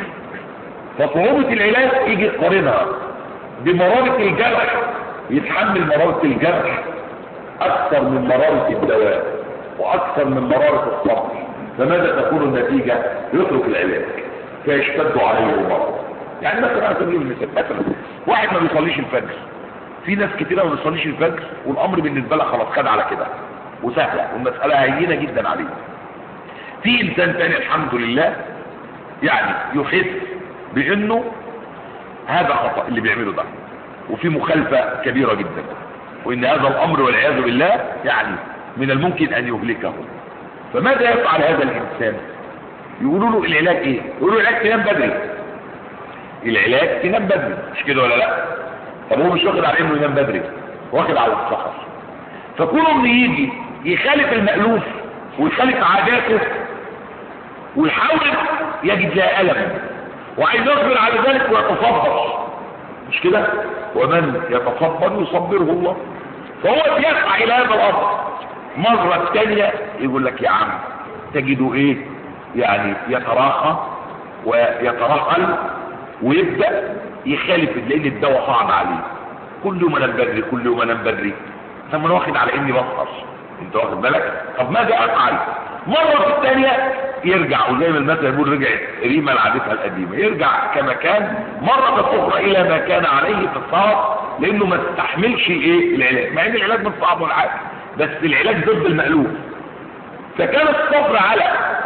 فصعوبة العلاج يجي يقارنها بمرارة الجرح يتحمل مرارة الجرح اكثر من مرارة الدواء واكثر من مرارة الصبر فماذا تكون النتيجة يترك العلاج فيشتد عليه المرض يعني مثلا على سبيل المثال مثلا واحد ما بيصليش الفجر في ناس كتيرة ما بيصليش الفجر والامر بالنسبة لها خلاص خد على كده وسهلة والمسألة هينة جدا عليه في انسان تاني الحمد لله يعني يحس بانه هذا خطأ اللي بيعمله ده وفي مخالفة كبيرة جدا وان هذا الامر والعياذ بالله يعني من الممكن ان يهلكه فماذا يفعل هذا الانسان يقولوا له العلاج ايه يقولوا له العلاج تنام بدري العلاج تنام بدري مش كده ولا لا طب هو مش واخد على انه ينام بدري واخد على السحر فكونه انه يجي يخالف المألوف ويخالف عاداته ويحاول يجد لها ألم وعايز يصبر على ذلك ويتصبر مش كده ومن يتصبر يصبره الله فهو بيسعى الى هذا الامر مرة ثانية يقول لك يا عم تجدوا ايه يعني يتراخى ويترهل ويبدأ يخالف لان الدواء صعب عليه كل يوم انام بدري كل يوم انام بدري طب انا واخد على اني بسهر انت واخد بالك طب ماذا افعل مرة في الثانية يرجع وزي ما المثل يقول رجعت ريما لعادتها القديمه يرجع كما كان مره اخرى الى ما كان عليه في الصلاه لانه ما استحملش الايه العلاج مع ان العلاج مش صعب ولا حاجه بس العلاج ضد المألوف فكان الصبر على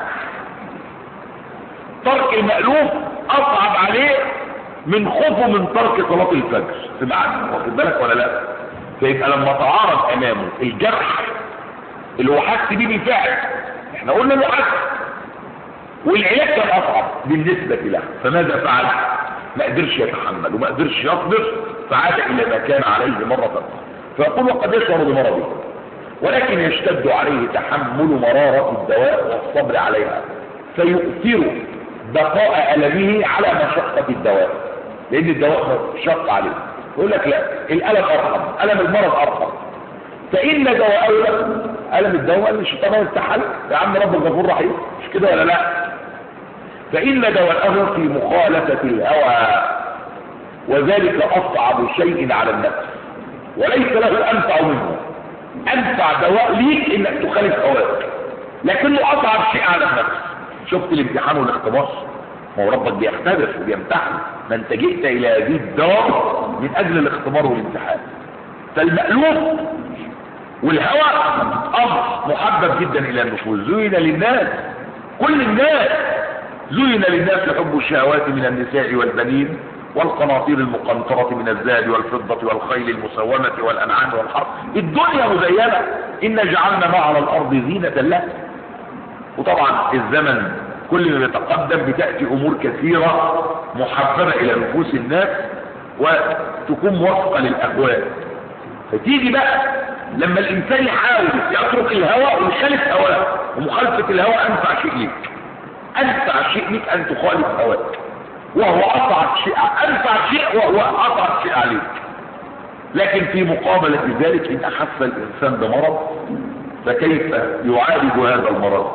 ترك المألوف اصعب عليه من خوفه من ترك صلاه الفجر سمعت واخد بالك ولا لا فيبقى لما تعارض امامه الجرح اللي هو حس بيه بالفعل احنا قلنا له حس والعلاج كان اصعب بالنسبة له فماذا فعل ما قدرش يتحمل وما قدرش يصبر فعاد الى ما كان عليه مرة اخرى فيقول وقد يشعر بمرضه ولكن يشتد عليه تحمل مرارة الدواء والصبر عليها فيؤثر بقاء ألمه على مشقة الدواء لأن الدواء شق عليه يقول لك لا الألم أرحم ألم المرض أرحم فإن دواءه ألم الدواء مش طبعا استحل يا عم رب الغفور رحيم مش كده ولا لا فإن دواءه في مخالفة الهوى وذلك أصعب شيء على النفس وليس له أنفع منه أنفع دواء ليك إنك تخالف هواك لكنه أصعب شيء على النفس شفت الامتحان والاختبار ما هو ربك بيختبر وبيمتحن ما انت جئت الى هذه الدار من اجل الاختبار والامتحان فالمألوف والهوى امر محبب جدا الى النفوس زين للناس كل الناس زين للناس حب الشهوات من النساء والبنين والقناطير المقنطرة من الذهب والفضة والخيل المسومة والأنعام والحرث الدنيا مزينة إن جعلنا ما على الأرض زينة لها وطبعا الزمن كل ما يتقدم بتأتي أمور كثيرة محببة إلى نفوس الناس وتكون موافقة للأهواء فتيجي بقى لما الإنسان يحاول يترك الهوى ويخالف هواه ومخالفة الهوى أنفع شيء لك أنفع شيء لك أن تخالف هواك وهو أصعب شيء أنفع شيء وهو أصعب شيء عليك لكن في مقابلة ذلك إن أحس الإنسان بمرض فكيف يعالج هذا المرض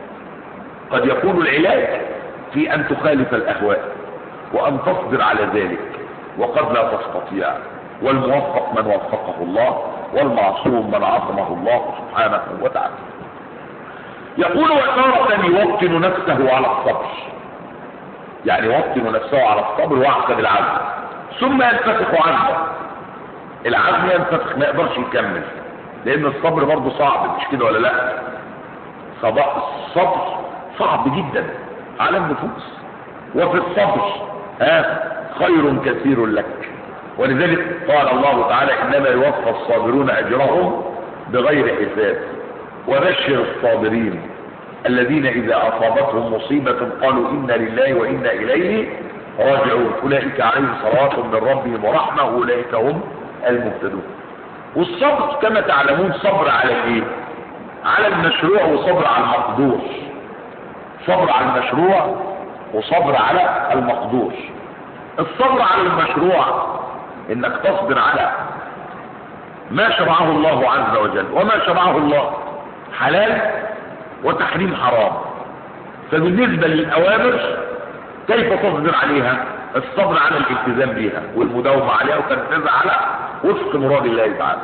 قد يكون العلاج في أن تخالف الأهواء وأن تصبر على ذلك وقد لا تستطيع والموفق من وفقه الله والمعصوم من عصمه الله سبحانه وتعالى يقول وتارة يوطن نفسه على الصبر يعني يوطن نفسه على الصبر ويعقد العزم ثم ينفسخ عنه العزم ينفسخ ما يقدرش يكمل لان الصبر برضه صعب مش كده ولا لا الصبر صعب جدا على النفوس وفي الصبر ها خير كثير لك ولذلك قال الله تعالى انما يوفى الصابرون اجرهم بغير حساب وبشر الصابرين الذين اذا اصابتهم مصيبة قالوا انا لله وانا اليه راجعون اولئك عليهم صلوات من ربهم ورحمة واولئك هم المهتدون والصبر كما تعلمون صبر على ايه على المشروع وصبر على المقدور صبر على المشروع وصبر على المقدور الصبر على المشروع انك تصبر على ما شرعه الله عز وجل وما شرعه الله حلال وتحريم حرام فبالنسبة للأوامر كيف تصبر عليها الصبر على الالتزام بها والمداومة عليها وتنفيذها على وفق مراد الله تعالى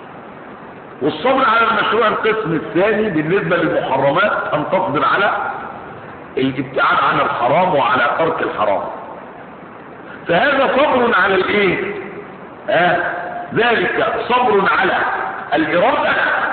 والصبر على المشروع القسم الثاني بالنسبة للمحرمات أن تصبر على الابتعاد عن الحرام وعلى ترك الحرام فهذا صبر على الايه آه ذلك صبر على الإرادة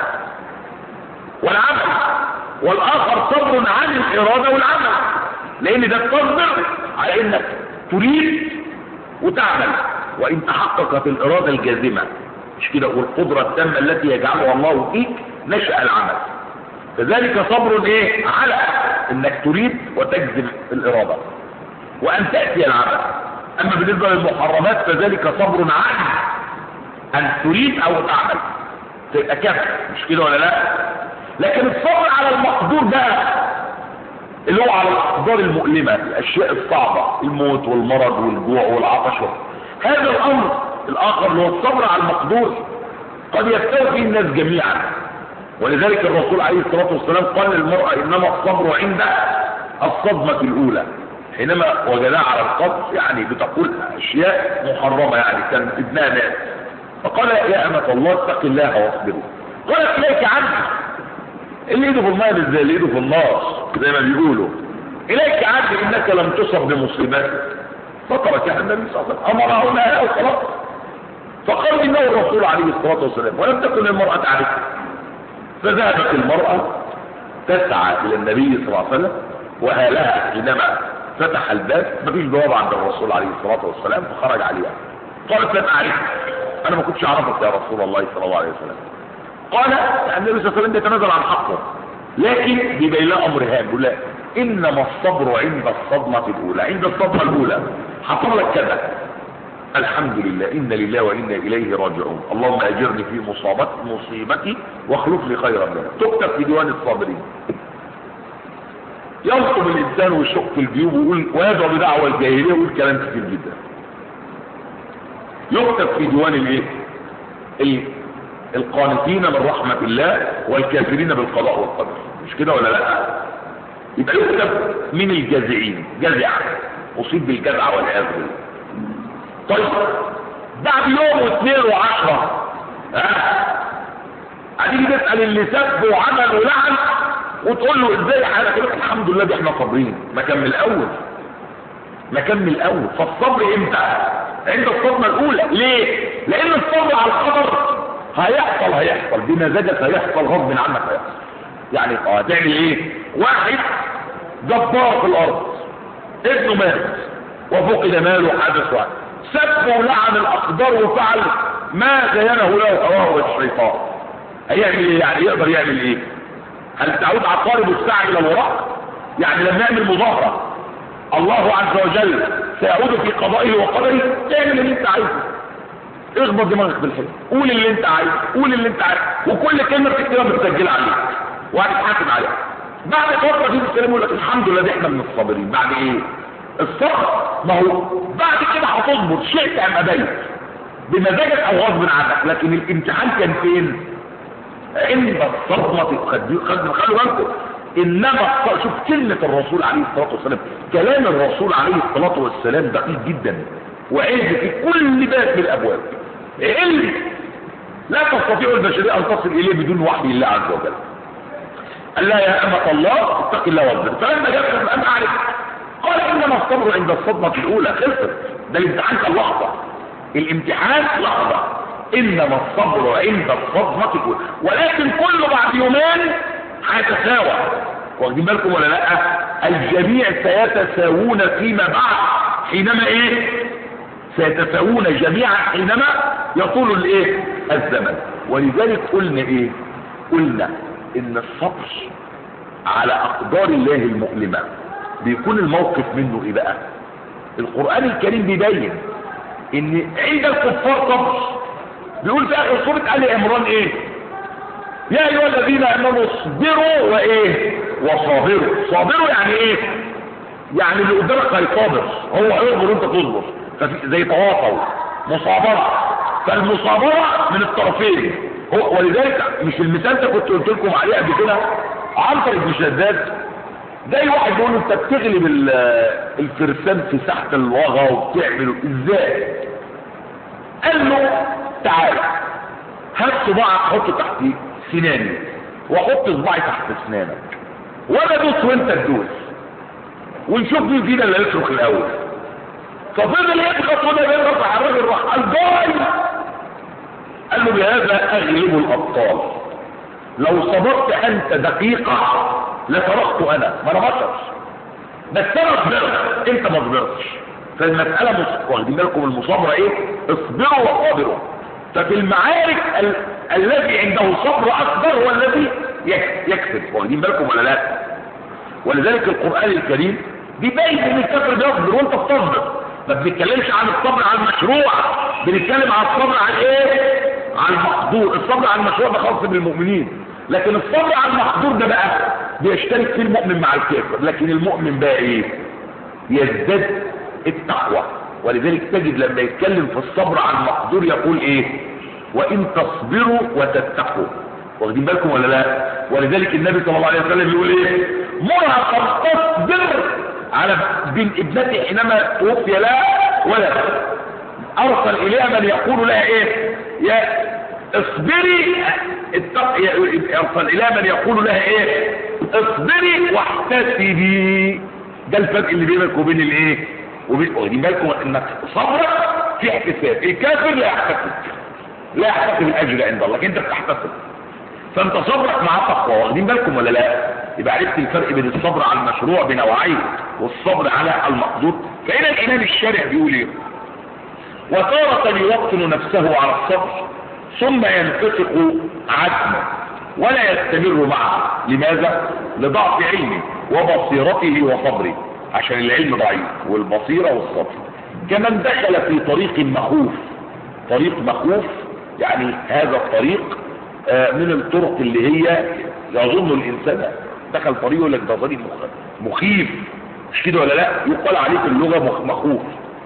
والعمل والآخر صبر عن الإرادة والعمل لأن ده تصبر على إنك تريد وتعمل وإن تحققت الإرادة الجازمة مش كده والقدرة التامة التي يجعلها الله فيك نشأ العمل كذلك صبر ايه على انك تريد وتجزم الارادة وان تأتي العمل اما بالنسبة للمحرمات فذلك صبر عن ان تريد او تعمل تبقى كفر مش كده ولا لا لكن الصبر على المقدور بقى اللي هو على الاقدار المؤلمة الاشياء الصعبة الموت والمرض والجوع والعطش هذا الامر الاخر اللي هو الصبر على المقدور قد يستوي فيه الناس جميعا ولذلك الرسول عليه الصلاة والسلام قال للمرأة انما الصبر عند الصدمة الاولى حينما وجدها على القبر يعني بتقول اشياء محرمة يعني كان ابنها ناس فقال يا امة الله اتق الله واصبروا قالت اليك عنه اللي ايده في الماء مش زي اللي ايده في النار زي ما بيقولوا اليك عبد انك لم تصب بمصيبتك فتركها النبي صلى الله عليه وسلم امرها ونهاها وخلاص فقال انه الرسول عليه الصلاه والسلام ولم تكن المراه تعرفه فذهبت المراه تسعى الى النبي صلى الله عليه وسلم وهالها حينما فتح الباب مفيش جواب عند الرسول عليه الصلاه والسلام فخرج عليها قالت لم اعرفك انا ما كنتش اعرفك يا رسول الله صلى الله عليه وسلم قال النبي صلى الله عليه وسلم يتنازل عن حقه لكن بيبين لها امر هام يقول لها انما الصبر عند الصدمه الاولى عند الصدمه الاولى حصل لك كذا الحمد لله إن لله وإنا إليه راجعون اللهم أجرني في مصابتي مصيبتي واخلف لي خيرا منها تكتب في ديوان الصابرين يلطم الإنسان ويشق في الجيوب ويقول ويدعو بدعوى الجاهلية ويقول كلام كتير جدا يكتب في ديوان الايه ال- القانتين من رحمة الله والكافرين بالقضاء والقدر مش كده ولا لا يبقى يكتب من الجازعين جزع أصيب بالجزع والعياذ بالله طيب بعد يوم واثنين وعشرة ها هتيجي تسأل اللي سب وعمل ولعن وتقول له ازاي حالك يقول لك الحمد لله دي احنا صابرين ما كان من الاول ما كان من الاول فالصبر امتى عند الصدمة الاولى ليه لان الصبر على الخبر هيحصل هيحصل بمزاجك هيحصل غصب عنك هيحصل يعني اه هتعمل ايه واحد جبار في الارض ابنه مات وفقد ماله حدث واحد سب ولعن الاقدار وفعل ما زينه له هواه الشيطان هيعمل ايه يعني يقدر يعمل ايه هل تعود عقارب الساعة الى الوراء يعني لما نعمل مظاهرة الله عز وجل سيعود في قضائه وقدره تعمل اللي انت عايزه اخبط دماغك بالحلم قول اللي انت عايزه قول اللي انت عايزه وكل كلمة بتكتبها بتسجل عليك وهتتحاسب عليها بعد فترة دي الكلام يقول لك الحمد لله دي احنا من الصابرين بعد ايه الصبر ما هو بعد كده هتصبر شئت ام ابيت بمزاجك او غصب عنك لكن الامتحان كان فين عند الصدمة خد- خد- خلوا بالكم انما الص- شوف كلمة الرسول عليه الصلاة والسلام كلام الرسول عليه الصلاة والسلام دقيق جدا وعز في كل باب من الابواب علم لا تستطيع البشرية ان تصل اليه بدون وحي الله عز وجل قال لها يا أمة الله اتق الله واصبر فلما جاءت الآن أعرف قال إنما الصبر عند الصدمة الأولى خلصت ده الامتحان كان لحظة الامتحان لحظة إنما الصبر عند الصدمة الأولى ولكن كله بعد يومين هيتساوى واخدين بالكم ولا لا الجميع سيتساوون فيما بعد حينما ايه سيتساوون جميعا حينما يطول الايه الزمن ولذلك قلنا ايه قلنا ان الصبر على اقدار الله المؤلمة بيكون الموقف منه ايه بقى القرآن الكريم بيبين ان عند الكفار صبر بيقول في اخر سورة آل عمران ايه يا ايها الذين امنوا اصبروا وايه وصابروا صابروا يعني ايه يعني اللي قدامك هيصابر هو هيصبر وانت تصبر ففي زي تواصل مصابرة فالمصابرة من الطرفين هو ولذلك مش المثال ده كنت قلت لكم عليه قبل كده عنتر بن شداد جاي واحد يقول له انت بتغلب ال- الفرسان في ساحة الوغى وبتعمله ازاي قال له تعالى هات صباعك حطه تحت سناني وحط صباعي تحت اسنانك وانا ادوس وانت تدوس ونشوف مين فينا اللي يصرخ الاول ففضل يضغط وده بيضغط على الراجل راح قال باي قال له بهذا اغلب الابطال لو صبرت انت دقيقة لصرخت انا ما انا بشر بس انا صبرت انت ما صبرتش فالمسألة مص- واخدين بالكم المصابرة ايه اصبروا وصابروا ففي المعارك ال... الذي عنده صبر اكبر هو الذي يك- يكسب واخدين بالكم ولا لا ولذلك القرآن الكريم بيبين ان الكافر بيصبر وانت بتصبر ما بنتكلمش عن الصبر على المشروع بنتكلم عن الصبر على ايه على المقدور الصبر على المشروع ده خاص بالمؤمنين لكن الصبر على المقدور ده بقى بيشترك فيه المؤمن مع الكافر لكن المؤمن بقى ايه يزداد التقوى ولذلك تجد لما يتكلم في الصبر على المقدور يقول ايه وان تصبروا وتتقوا واخدين بالكم ولا لا ولذلك النبي صلى الله عليه وسلم يقول ايه مرها ان تصبر على بن ابنته حينما توفي لها ولد ارسل اليها من يقول لها ايه يا اصبري اتق يرسل الى من يقول لها ايه اصبري واحتسبي ده الفرق اللي بينك وبين الايه وبين واخدين بالكم انك صبرك في احتساب الكافر لا يحتسب لا يحتسب الاجر عند الله لكن انت بتحتسب فانت صبرك مع تقوى واخدين بالكم ولا لا يبقى عرفت الفرق بين الصبر على المشروع بنوعين والصبر على المقدور فهنا الامام الشارع بيقول ايه وتارة يوطن نفسه على الصبر ثم ينفسق عزمه ولا يستمر معه لماذا لضعف علمه وبصيرته وصبره عشان العلم ضعيف والبصيرة والصبر كمن دخل في طريق مخوف طريق مخوف يعني هذا الطريق آه، من الطرق اللي هي يظن الانسان دخل طريق يقول لك ده طريق مخ- مخيف مش كده ولا لا يقال عليه في اللغه مخ- مخوف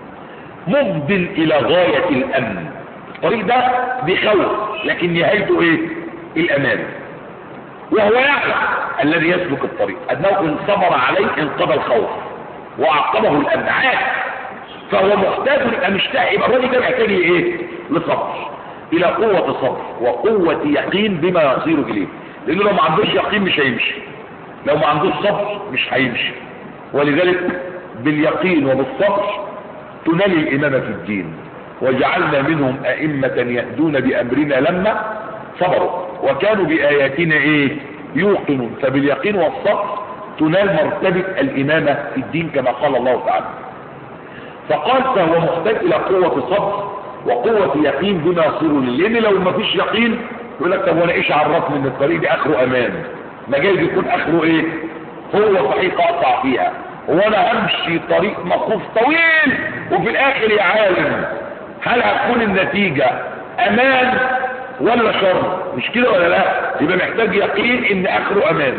مفض الى غايه الامن الطريق ده بيخوف لكن نهايته ايه الامان وهو يعلم الذي يسلك الطريق انه ان صبر عليه انقضى الخوف واعقبه الامن عاد فهو محتاج يبقى مشتاق يبقى الراجل ده محتاج لايه لصبر الى قوة صبر وقوة يقين بما يصير اليه لانه لو ما عندوش يقين مش هيمشي لو ما عندوش صبر مش هيمشي ولذلك باليقين وبالصبر تنال الامامة في الدين وجعلنا منهم ائمة يهدون بامرنا لما صبروا وكانوا باياتنا ايه يوقنون فباليقين والصبر تنال مرتبة الامامة في الدين كما قال الله تعالى فقال فهو محتاج الى قوة صبر وقوة يقين بما يصير لي لان لو ما فيش يقين يقول لك طب وانا ايش عرفني ان الطريق دي اخره امان ما جايز يكون اخره ايه هو صحيح اقطع فيها وانا امشي طريق مخوف طويل وفي الاخر يا عالم هل هتكون النتيجة امان ولا شر مش كده ولا لا يبقى محتاج يقين ان اخره امان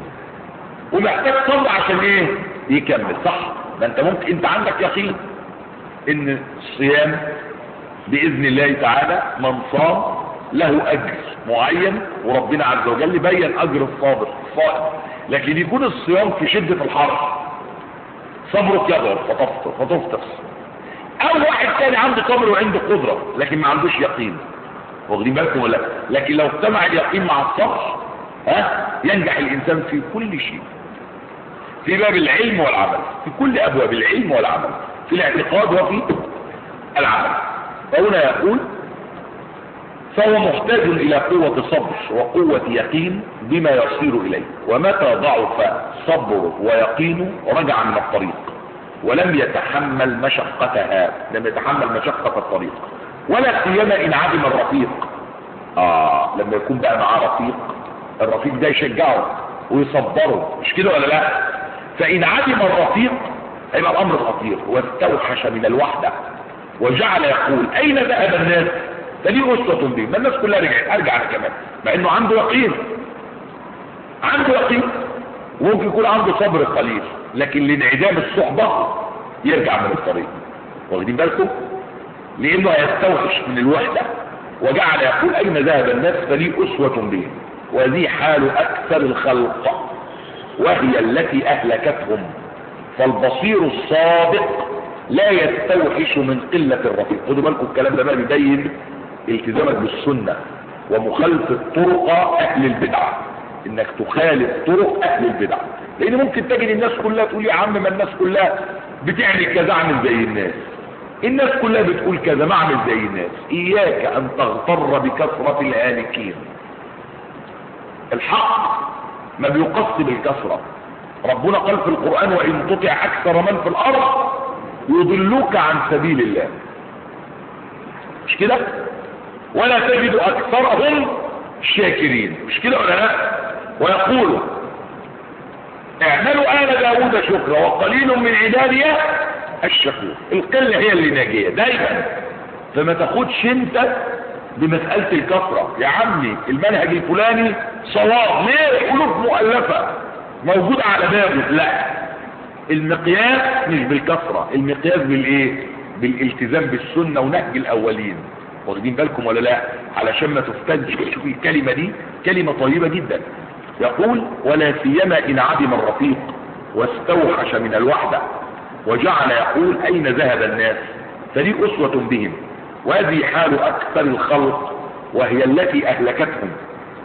ومحتاج صبر عشان ايه يكمل صح ما انت ممكن انت عندك يقين ان الصيام باذن الله تعالى من صام له اجر معين وربنا عز وجل بين اجر الصابر الصائم لكن يكون الصيام في شدة الحر صبرك يقدر فتفطر فتفطر او واحد تاني عنده صبر وعنده قدرة لكن ما عندوش يقين واخدين بالكم ولا لكن لو اجتمع اليقين مع الصبر ها ينجح الانسان في كل شيء في باب العلم والعمل في كل ابواب العلم والعمل في الاعتقاد وفي العمل فهنا يقول فهو محتاج الى قوة صبر وقوة يقين بما يصير اليه ومتى ضعف صبره ويقينه رجع من الطريق ولم يتحمل مشقتها لم يتحمل مشقة الطريق ولا سيما ان عدم الرفيق اه لما يكون بقى معاه رفيق الرفيق ده يشجعه ويصبره مش كده ولا لا فان عدم الرفيق هيبقى الامر خطير واستوحش من الوحدة وجعل يقول اين ذهب الناس فدي اسوة به ما الناس كلها رجعت ارجع انا كمان مع انه عنده يقين عنده يقين وممكن يكون عنده صبر قليل لكن لانعدام الصحبة يرجع من الطريق واخدين بالكم لانه هيستوحش من الوحدة وجعل يقول اين ذهب الناس فلي اسوة به وذي حال اكثر الخلق وهي التي اهلكتهم فالبصير الصادق لا يستوحش من قلة الرفيق خدوا بالكم الكلام ده بقى بيبين التزامك بالسنة ومخالفة طرق اهل البدع انك تخالف طرق اهل البدع لان ممكن تجد الناس كلها تقول يا عم ما الناس كلها بتعمل كذا اعمل زي الناس الناس كلها بتقول كذا ما اعمل زي الناس اياك ان تغتر بكثرة الهالكين الحق ما بيقص بالكثرة ربنا قال في القرآن وإن تطع أكثر من في الأرض يضلوك عن سبيل الله مش كده ولا تجد أكثرهم شاكرين مش كده ولا لا ويقولوا اعملوا آل داود شكرا وقليل من عبادي الشكور القلة هي اللي ناجية دايما فما تاخدش انت بمسألة الكثرة يا عمي المنهج الفلاني صواب ليه قلوب مؤلفة موجود على بابه لا المقياس مش بالكثرة المقياس بالايه بالالتزام بالسنة ونهج الاولين واخدين بالكم ولا لا علشان ما تفتنش شوف الكلمة دي كلمة طيبة جدا يقول ولا سيما ان عدم الرفيق واستوحش من الوحدة وجعل يقول اين ذهب الناس فدي اسوة بهم وهذه حال اكثر الخلق وهي التي اهلكتهم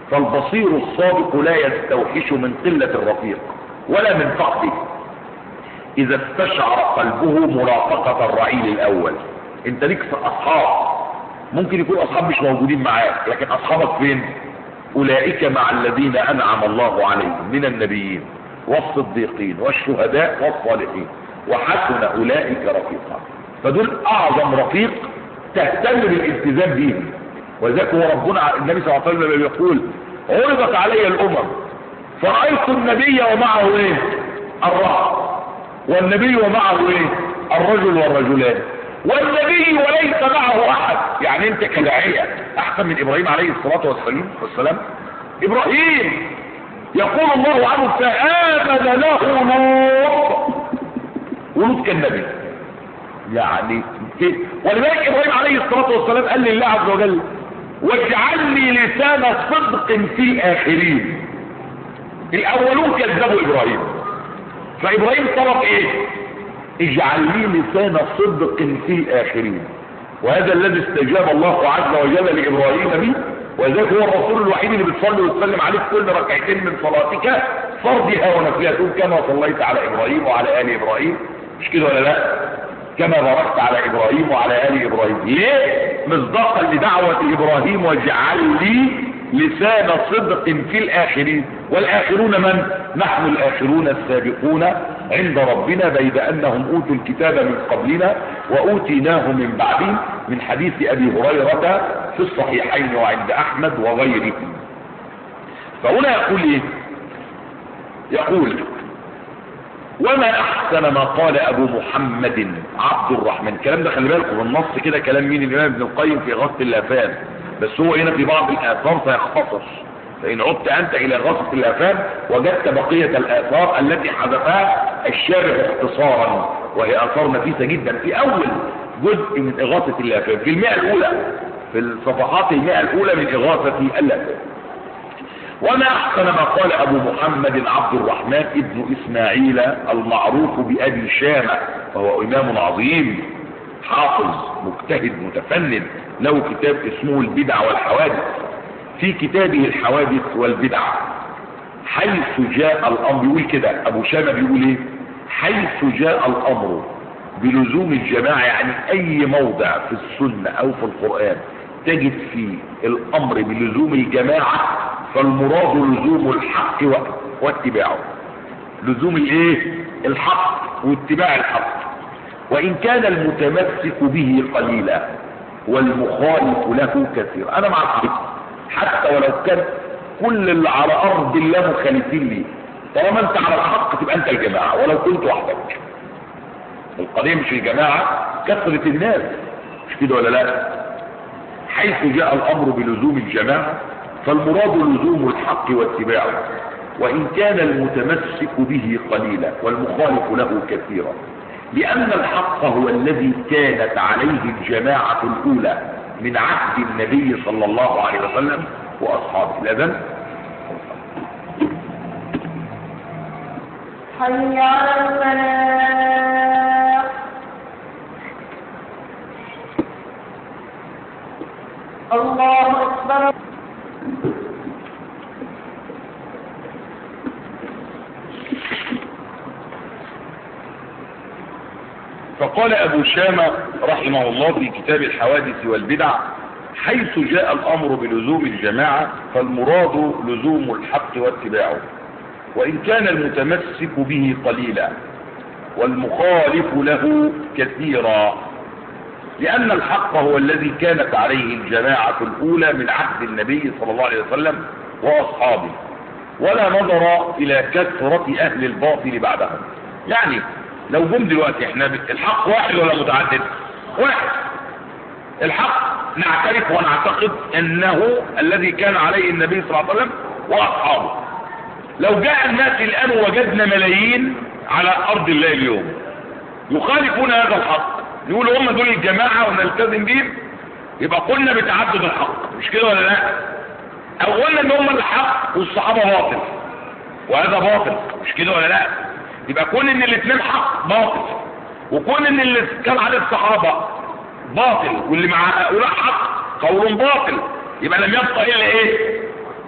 فالبصير الصادق لا يستوحش من قلة الرفيق ولا من فقده اذا استشعر قلبه مرافقة الرعيل الاول انت ليك اصحاب ممكن يكون اصحاب مش موجودين معاك لكن اصحابك فين اولئك مع الذين انعم الله عليهم من النبيين والصديقين والشهداء والصالحين وحسن اولئك رفيقا فدول اعظم رفيق تهتم بالالتزام بهم ولذلك هو ربنا النبي صلى الله عليه وسلم يقول عرضت علي الامم فرأيت النبي ومعه ايه الرهط والنبي ومعه ايه الرجل والرجلان والنبي وليس معه احد يعني انت كداعية احسن من ابراهيم عليه الصلاة والسلام والسلام ابراهيم يقول الله عنه فآمن له لوط ولوط كالنبي يعني كده ولذلك ابراهيم عليه الصلاة والسلام قال لله عز وجل واجعل لي لسان صدق في الاخرين الاولون كذبوا ابراهيم فابراهيم طلب ايه اجعل لي لسان صدق في الاخرين وهذا الذي استجاب الله عز وجل لابراهيم به وذلك هو الرسول الوحيد اللي بتصلي وتسلم عليه في كل ركعتين من صلاتك فرضها ونفلها تقول كما صليت على ابراهيم وعلى ال ابراهيم مش كده ولا لا كما باركت على ابراهيم وعلى ال ابراهيم ليه مصداقا لدعوة ابراهيم واجعل لي لسان صدق في الاخرين والاخرون من نحن الاخرون السابقون عند ربنا بيد انهم اوتوا الكتاب من قبلنا واوتيناه من بعدهم من حديث ابي هريرة في الصحيحين وعند احمد وغيره فهنا يقول ايه يقول وما احسن ما قال ابو محمد عبد الرحمن الكلام ده خلي بالكم النص كده كلام مين الامام ابن القيم في غصة الافان بس هو هنا في بعض الاثار سيختصر فان عدت انت الى غصة الافان وجدت بقية الاثار التي حذفها الشارح اختصارا وهي اثار نفيسة جدا في اول جزء من اغاثة الافان في المئة الاولى في الصفحات المئة الاولى من اغاثة الافان وما احسن ما قال ابو محمد عبد الرحمن ابن اسماعيل المعروف بابي شامة وهو امام عظيم حافظ مجتهد متفنن له كتاب اسمه البدع والحوادث في كتابه الحوادث والبدع حيث جاء الامر يقول كده ابو شامة بيقول ايه حيث جاء الامر بلزوم الجماعة يعني اي موضع في السنة او في القرآن تجد فيه الامر بلزوم الجماعة فالمراد لزوم الحق واتباعه لزوم الايه الحق واتباع الحق وان كان المتمسك به قليلا والمخالف له كثير انا مع الحق حتى ولو كان كل اللي على ارض الله مخالفين لي طالما انت على الحق تبقى انت الجماعة ولو كنت وحدك القضية مش الجماعة كثرة الناس مش كده ولا لا حيث جاء الامر بلزوم الجماعة فالمراد لزوم الحق واتباعه وإن كان المتمسك به قليلا والمخالف له كثيرا لأن الحق هو الذي كانت عليه الجماعة الأولى من عهد النبي صلى الله عليه وسلم وأصحابه الأذن حي على الفلاح الله أكبر فقال أبو شامة رحمه الله في كتاب الحوادث والبدع حيث جاء الأمر بلزوم الجماعة فالمراد لزوم الحق واتباعه وإن كان المتمسك به قليلا والمخالف له كثيرا لأن الحق هو الذي كانت عليه الجماعة الأولى من عهد النبي صلى الله عليه وسلم وأصحابه ولا نظر إلى كثرة أهل الباطل بعدهم يعني لو جم دلوقتي احنا الحق واحد ولا متعدد واحد الحق نعترف ونعتقد انه الذي كان عليه النبي صلى الله عليه وسلم واصحابه لو جاء الناس الان وجدنا ملايين على ارض الله اليوم يخالفون هذا الحق يقولوا هم دول الجماعة ونلتزم بهم يبقى قلنا بتعدد الحق مش كده ولا لا او قلنا ان هم الحق والصحابة باطل وهذا باطل مش كده ولا لا يبقى كون ان الاثنين حق باطل وكون ان اللي كان عليه الصحابة باطل واللي مع هؤلاء حق قول باطل يبقى لم يبقى الا ايه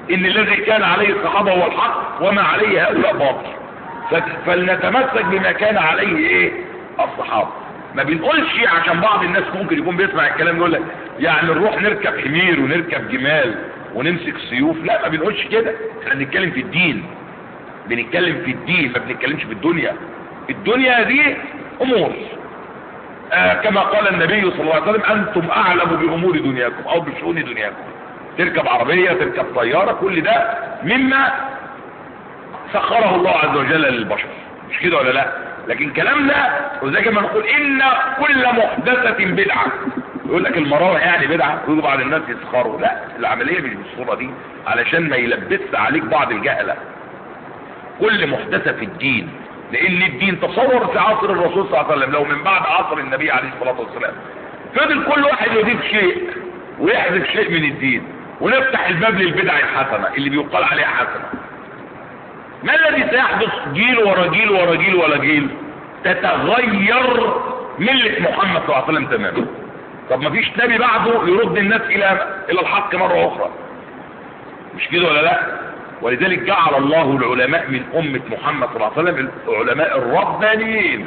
ان الذي كان عليه الصحابة هو الحق وما عليه هؤلاء باطل ف- فلنتمسك بما كان عليه ايه الصحابة ما بنقولش عشان بعض الناس ممكن يكون بيسمع الكلام يقول لك يعني نروح نركب حمير ونركب جمال ونمسك سيوف لا ما بنقولش كده احنا بنتكلم في الدين بنتكلم في الدين ما بنتكلمش في الدنيا الدنيا دي امور آه كما قال النبي صلى الله عليه وسلم انتم اعلم بامور دنياكم او بشؤون دنياكم تركب عربية تركب طيارة كل ده مما سخره الله عز وجل للبشر مش كده ولا لا لكن كلامنا وزي كما نقول ان كل محدثة بدعة يقول لك المراوح يعني بدعة يقول بعض الناس يسخروا لا العملية مش بالصورة دي علشان ما يلبس عليك بعض الجهلة كل محدثة في الدين لان الدين تصور في عصر الرسول صلى الله عليه وسلم لو من بعد عصر النبي عليه الصلاة والسلام فضل كل واحد يضيف شيء ويحذف شيء من الدين ونفتح الباب للبدع الحسنة اللي بيقال عليها حسنة ما الذي سيحدث جيل ورا جيل ورا جيل ورا جيل تتغير ملة محمد صلى الله عليه وسلم تماما طب ما فيش نبي بعده يرد الناس الى الى الحق مرة اخرى مش كده ولا لا ولذلك جعل الله العلماء من امة محمد صلى الله عليه وسلم العلماء الربانيين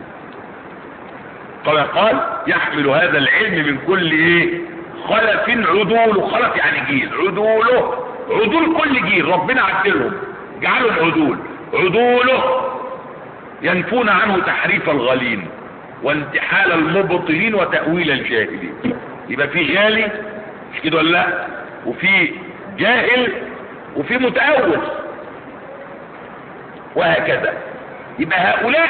كما قال يحمل هذا العلم من كل ايه خلف عدول خلف يعني جيل عدوله عدول كل جيل ربنا عدلهم جعلوا العدول عدوله ينفون عنه تحريف الغالين وانتحال المبطلين وتأويل الجاهلين يبقى في غالي مش كده ولا لا وفي جاهل وفي متأول وهكذا يبقى هؤلاء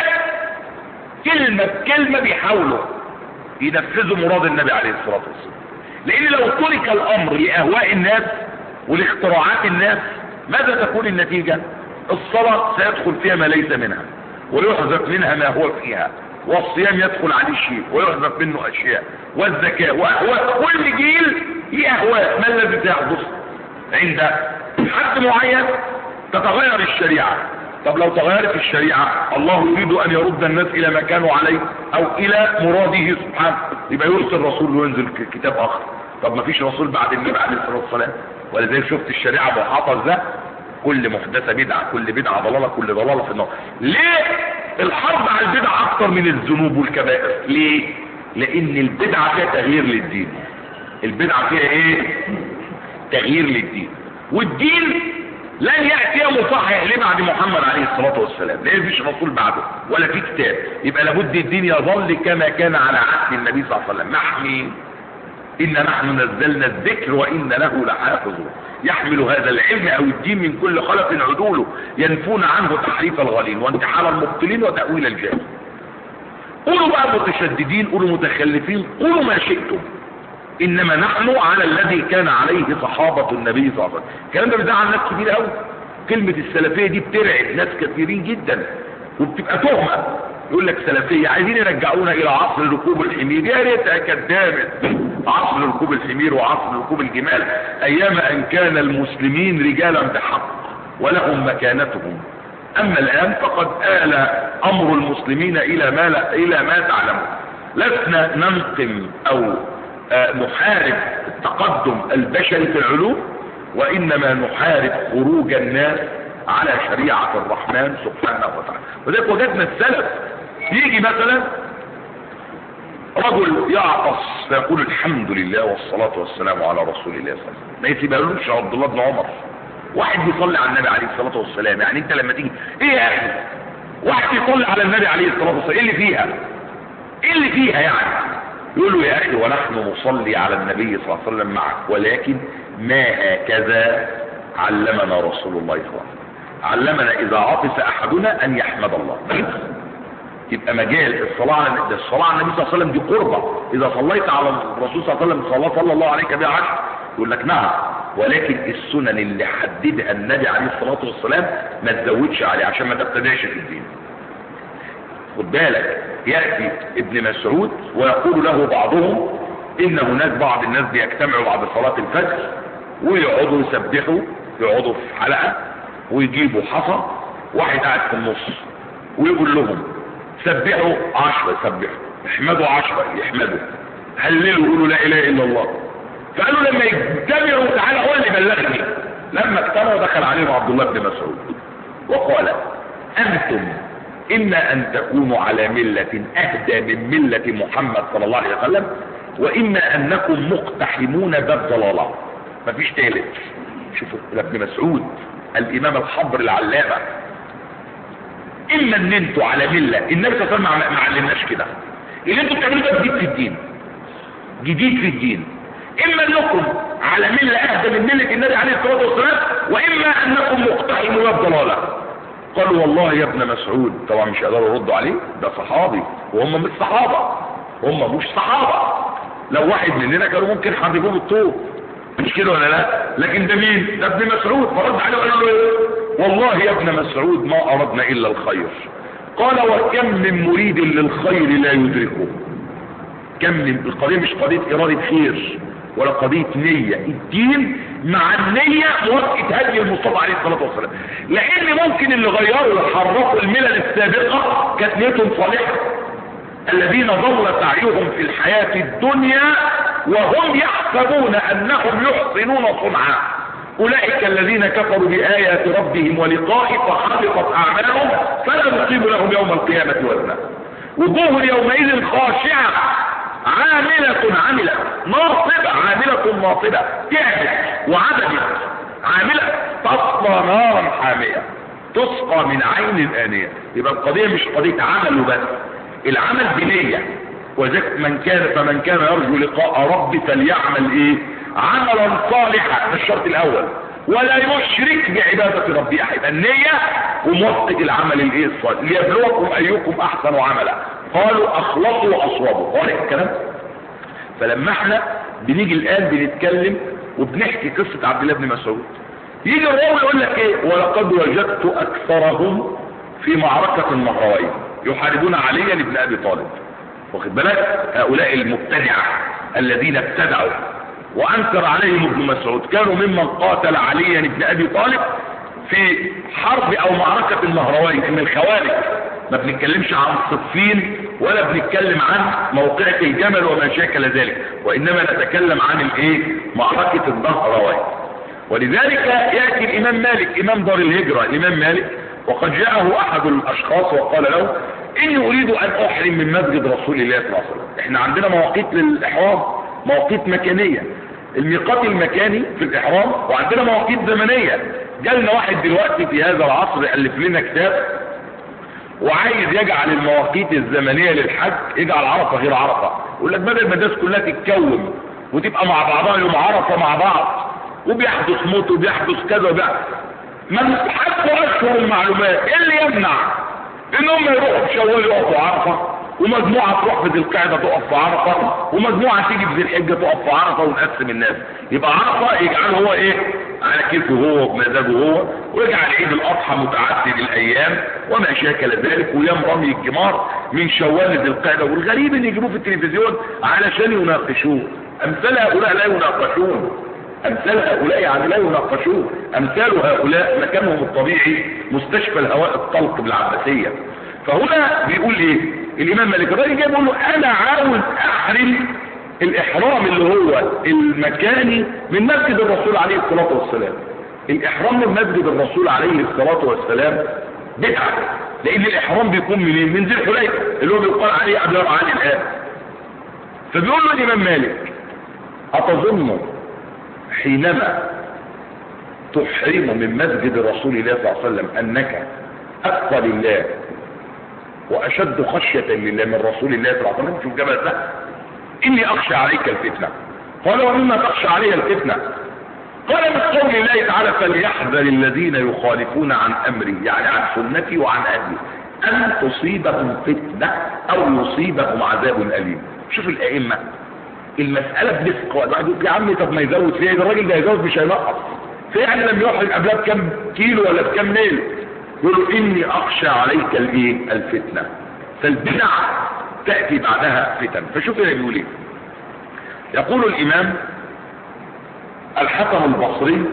كلمة بكلمة بيحاولوا ينفذوا مراد النبي عليه الصلاة والسلام لان لو ترك الامر لاهواء الناس ولاختراعات الناس ماذا تكون النتيجة الصلاة سيدخل فيها ما ليس منها ويحذف منها ما هو فيها والصيام يدخل عليه شيء ويحذف منه اشياء والزكاة واهواء كل جيل ليه اهواء ما الذي سيحدث عند حد معين تتغير الشريعة طب لو تغيرت الشريعة الله يريد ان يرد الناس الى ما كانوا عليه او الى مراده سبحانه يبقى يرسل رسول وينزل ك- كتاب اخر طب ما فيش رسول بعد النبي عليه الصلاة والسلام ولذلك شفت الشريعة محافظ ده كل محدثة بدعة كل بدعة ضلالة كل ضلالة في النار ليه الحرب على البدع اكتر من الذنوب والكبائر ليه لان البدعة فيها تغيير للدين البدعة فيها ايه تغيير للدين والدين لن يأتي مصحح ليه بعد محمد عليه الصلاة والسلام لان مفيش رسول بعده ولا في كتاب يبقى لابد الدين يظل كما كان على عهد النبي صلى الله عليه وسلم محمي إن نحن نزلنا الذكر وإن له لحافظون يحمل هذا العلم أو الدين من كل خلف عدوله ينفون عنه تحريف الغالين وانتحال المبطلين وتأويل الجاهل قولوا بقى متشددين قولوا متخلفين قولوا ما شئتم انما نحن على الذي كان عليه صحابة النبي صلى الله عليه وسلم الكلام ده بيزعل ناس كتير قوي كلمة السلفية دي بترعب ناس كثيرين جدا وبتبقى تهمة يقول لك سلفية عايزين يرجعونا الى عصر ركوب الحمير يا ريتها كانت دامت عصر ركوب الحمير وعصر ركوب الجمال ايام ان كان المسلمين رجالا بحق ولهم مكانتهم اما الان فقد آل امر المسلمين الى ما لا الى ما تعلمون لسنا ننقم او آه، نحارب التقدم البشري في العلوم وانما نحارب خروج الناس على شريعة الرحمن سبحانه وتعالى وذلك وجدنا السلف يجي مثلا رجل يعطس فيقول الحمد لله والصلاة والسلام على رسول الله صلى الله عليه وسلم ما يسيبهالوش عبد الله بن عمر واحد بيصلي على النبي عليه الصلاة والسلام يعني انت لما تيجي ايه يا اخي واحد يصلي على النبي عليه الصلاة والسلام ايه اللي فيها ايه اللي فيها يعني يقول له يا اخي ونحن نصلي على النبي صلى الله عليه وسلم معك ولكن ما هكذا علمنا رسول الله صلى الله عليه وسلم علمنا اذا عطس احدنا ان يحمد الله يبقى مجال الصلاة على ده الصلاة على النبي صلى الله عليه وسلم دي قربة اذا صليت على الرسول صلى الله عليه وسلم صلى صلى الله عليك بها عشر يقول لك نعم ولكن السنن اللي حددها النبي عليه الصلاة والسلام ما تزودش عليه عشان ما تبتدعش في الدين خد بالك يأتي ابن مسعود ويقول له بعضهم ان هناك بعض الناس بيجتمعوا بعد صلاة الفجر ويقعدوا يسبحوا يقعدوا في حلقة ويجيبوا حصى واحد قاعد في النص ويقول لهم سبحوا عشرة يسبحوا احمدوا عشرة يحمدوا هللوا يقولوا لا اله الا الله فقالوا لما يجتمعوا تعالى هو اللي بلغني لما اجتمعوا دخل عليهم عبد الله بن مسعود وقال انتم اما ان تكونوا على ملة اهدى من ملة محمد صلى الله عليه وسلم واما انكم مقتحمون باب ضلالة مفيش تالت شوفوا ابن مسعود الامام الحبر العلامة اما ان انتوا على ملة النبي صلى الله عليه وسلم ما علمناش كده اللي انتوا بتعملوه ده جديد في الدين جديد في الدين اما انكم على ملة اهدى من ملة النبي عليه الصلاة والسلام واما انكم مقتحمون الضلالة قالوا والله يا ابن مسعود طبعا مش قادروا يردوا عليه ده صحابي وهم مش صحابة هم مش صحابة لو واحد مننا كانوا ممكن حربوه بالطوب مش كده ولا لا لكن ده مين ده ابن مسعود فرد عليه وقال له ايه والله يا ابن مسعود ما اردنا الا الخير قال وكم من مريد للخير لا يدركه كم من القضية مش قضية إرادة خير ولا قضية نية الدين مع النية موافقة هدي المصطفى عليه الصلاة والسلام لأن ممكن اللي غيروا وحرفوا الملل السابقة كانت نيتهم صالحة الذين ضل سعيهم في الحياة الدنيا وهم يحسبون أنهم يحسنون صنعا أولئك الذين كفروا بآيات ربهم ولقائه فحبطت أعمالهم فلا نقيم لهم يوم القيامة وزنا وجوه يومئذ خاشعة عاملة عاملة ناصبة عاملة ناصبة تعبت وعبدت عاملة تصلى نارا حامية تسقى من عين آنية يبقى القضية مش قضية عمل وبس العمل بنية وذلك من كان فمن كان يرجو لقاء رب فليعمل ايه عملا صالحا ده الشرط الاول ولا يشرك بعبادة ربه احد النية وموفق العمل الايه الصالح ليبلوكم ايكم احسن عملا قالوا اخلصوا واصوبوا قال الكلام فلما احنا بنيجي الان بنتكلم وبنحكي قصة عبد الله بن مسعود يجي الراوي يقول لك ايه ولقد وجدت اكثرهم في معركة النهروين يحاربون عليا بن ابي طالب واخد بالك هؤلاء المبتدعة الذين ابتدعوا وانكر عليهم ابن مسعود كانوا ممن قاتل عليا بن ابي طالب في حرب او معركة النهروين من الخوارج ما بنتكلمش عن صفين ولا بنتكلم عن موقعة الجمل وما شاكل ذلك وانما نتكلم عن الايه معركة النهروين ولذلك يأتي الامام مالك امام دار الهجرة الامام مالك وقد جاءه احد الاشخاص وقال له اني اريد ان احرم من مسجد رسول الله صلى الله عليه وسلم احنا عندنا مواقيت للاحرام مواقيت مكانية الميقات المكاني في الاحرام وعندنا مواقيت زمنية جالنا واحد دلوقتي في هذا العصر الف لنا كتاب وعايز يجعل المواقيت الزمنية للحج يجعل عرفة غير عرفة يقول لك بدل المدارس كلها تتكون وتبقى مع بعضها يوم عرفة مع بعض وبيحدث موت وبيحدث كذا وبيحدث من حقه اشهر المعلومات ايه اللي يمنع ان هم يروحوا في شوال يقفوا عرفة ومجموعة تروح في ذي القعدة تقف في عرفة ومجموعة تيجي في ذي الحجة تقف في عرفة ونقسم الناس يبقى عرفة يجعله هو ايه على كيفه هو وبمزاجه هو ويجعل عيد الاضحى متعدد الايام وما شاكل ذلك ويوم رمي الجمار من شوال ذي القعدة والغريب ان يجيبوه في التلفزيون علشان يناقشوه امثال هؤلاء لا يناقشون امثال هؤلاء يعني لا يناقشون امثال هؤلاء مكانهم الطبيعي مستشفى الهواء الطلق بالعباسية فهنا بيقول ايه الامام مالك الراجل جاي بيقول له انا عاوز احرم الاحرام اللي هو المكاني من مسجد الرسول عليه الصلاة والسلام الاحرام من مسجد الرسول عليه الصلاة والسلام بدعة لان الاحرام بيكون منين من ذي الحليفة اللي هو بيقال عليه قبل عن الان فبيقول له الامام مالك اتظن حينما تحرم من مسجد رسول الله صلى الله عليه وسلم انك اتقى لله واشد خشية لله من رسول الله صلى الله عليه وسلم شوف جبل ده اني اخشى عليك الفتنة قال ومما تخشى علي الفتنة قال من قول الله تعالى فليحذر الذين يخالفون عن امري يعني عن سنتي وعن اهلي ان تصيبهم فتنة او يصيبهم عذاب اليم شوف الائمة المسألة بنفق الواحد يقول يا عمي طب ما يزود فيها الراجل ده يزود مش هينقص فعلا لم يحرم قبلها بكم كيلو ولا بكم ميل يقولوا اني اخشى عليك الايه الفتنة فالبدع تأتي بعدها فتن فشوف هنا بيقول ايه يقول الامام الحكم البصري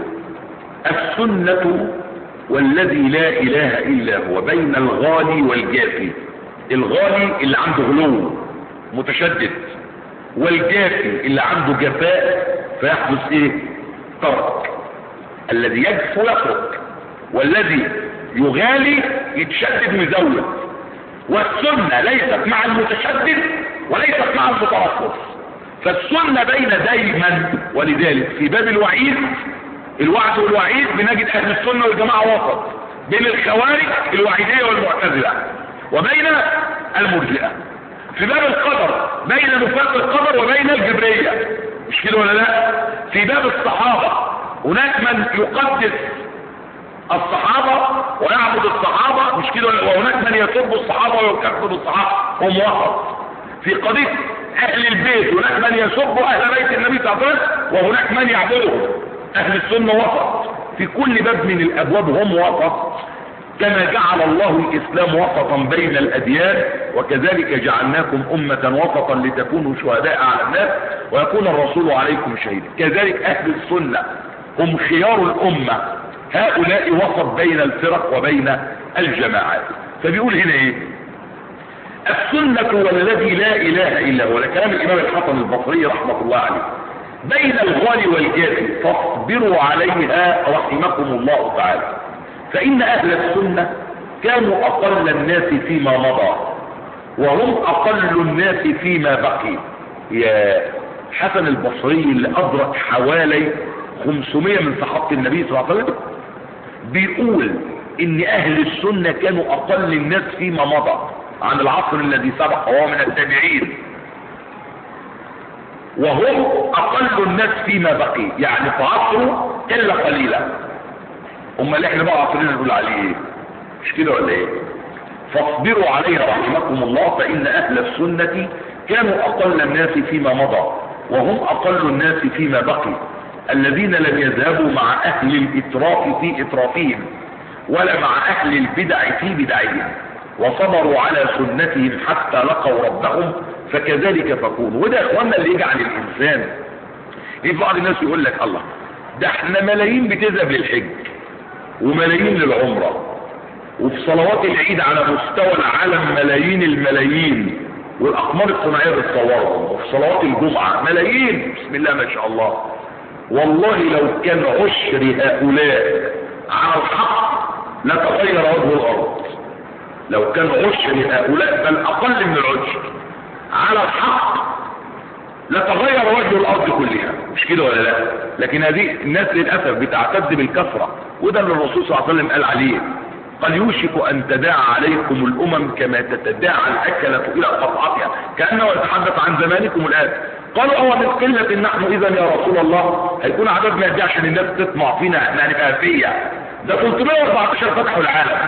السنة والذي لا اله الا هو بين الغالي والجافي الغالي اللي عنده غلو متشدد والجافي اللي عنده جفاء فيحدث ايه ترك الذي يجف يترك والذي يغالي يتشدد ويزود والسنة ليست مع المتشدد وليست مع المترصص فالسنة بين دايما ولذلك في باب الوعيد الوعد والوعيد بنجد اهل السنة والجماعة وسط بين الخوارج الوعيدية والمعتزلة وبين المرجئة في باب القدر بين نفاق القدر وبين الجبرية مش كده ولا لا في باب الصحابة هناك من يقدس الصحابة ويعبد الصحابة مش كده ولا- وهناك من يسب الصحابة ويكفر الصحابة هم وسط في قضية اهل البيت هناك من يسب اهل بيت النبي صلى الله عليه وسلم وهناك من يعبدهم اهل السنة وسط في كل باب من الابواب هم وسط كما جعل الله الاسلام وسطا بين الاديان وكذلك جعلناكم امة وسطا لتكونوا شهداء على الناس ويكون الرسول عليكم شهيدا كذلك اهل السنة هم خيار الامة هؤلاء وسط بين الفرق وبين الجماعات فبيقول هنا ايه السنة والذي لا اله الا هو ده كلام الامام الحسن البصري رحمة الله عليه بين الغالي والجافي فاصبروا عليها رحمكم الله تعالى فإن أهل السنة كانوا أقل الناس فيما مضى وهم أقل الناس فيما بقي يا حسن البصري اللي أدرك حوالي 500 من صحابة النبي صلى الله عليه وسلم بيقول إن أهل السنة كانوا أقل الناس فيما مضى عن العصر الذي سبق وهو من التابعين وهم أقل الناس فيما بقي يعني في عصره إلا قليلا امال احنا بقى عصرنا نقول عليه ايه مش كده ولا ايه فاصبروا عليها رحمكم الله فان اهل السنة كانوا اقل الناس فيما مضى وهم اقل الناس فيما بقي الذين لم يذهبوا مع اهل الاتراف في اترافهم ولا مع اهل البدع في بدعهم وصبروا على سنتهم حتى لقوا ربهم فكذلك تكون وده يا اخوانا اللي يجعل الانسان في بعض الناس يقول لك الله ده احنا ملايين بتذهب للحج وملايين للعمرة وفي صلوات العيد على مستوى العالم ملايين الملايين والاقمار الصناعية بتصورهم وفي صلوات الجمعة ملايين بسم الله ما شاء الله والله لو كان عشر هؤلاء على الحق لتغير وجه الارض لو كان عشر هؤلاء بل اقل من العشر على الحق لتغير وجه الارض كلها مش كده ولا لا لكن هذه الناس للاسف بتعتد بالكثره وده اللي الرسول صلى الله عليه وسلم قال عليه قال يوشك ان تداعى عليكم الامم كما تتداعى الاكله الى قطعتها كانه يتحدث عن زمانكم الان قالوا او من قله نحن اذا يا رسول الله هيكون عددنا قد إيه عشان الناس تطمع فينا احنا هنبقى فيا ده 314 فتحوا العالم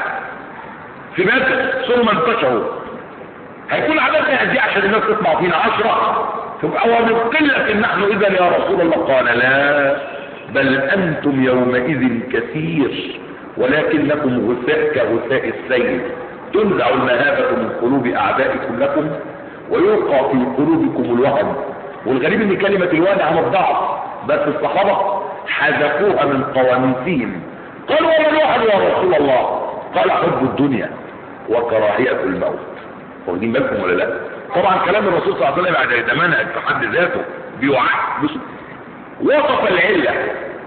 في بدر ثم انتشروا هيكون عددنا قد إيه عشان الناس تطمع فينا 10 تبقى ومن قلة نحن اذا يا رسول الله قال لا بل انتم يومئذ كثير ولكنكم غثاء كغثاء السيل تنزع المهابة من قلوب اعدائكم لكم ويلقى في قلوبكم الوهن والغريب ان كلمة الوهن عن الضعف بس الصحابة حذفوها من قواميسهم قالوا وما الوهن يا رسول الله قال حب الدنيا وكراهية الموت واخدين بالكم ولا لا طبعا كلام الرسول صلى الله عليه وسلم بعد ده منهج في حد ذاته بيوعد وصف العلة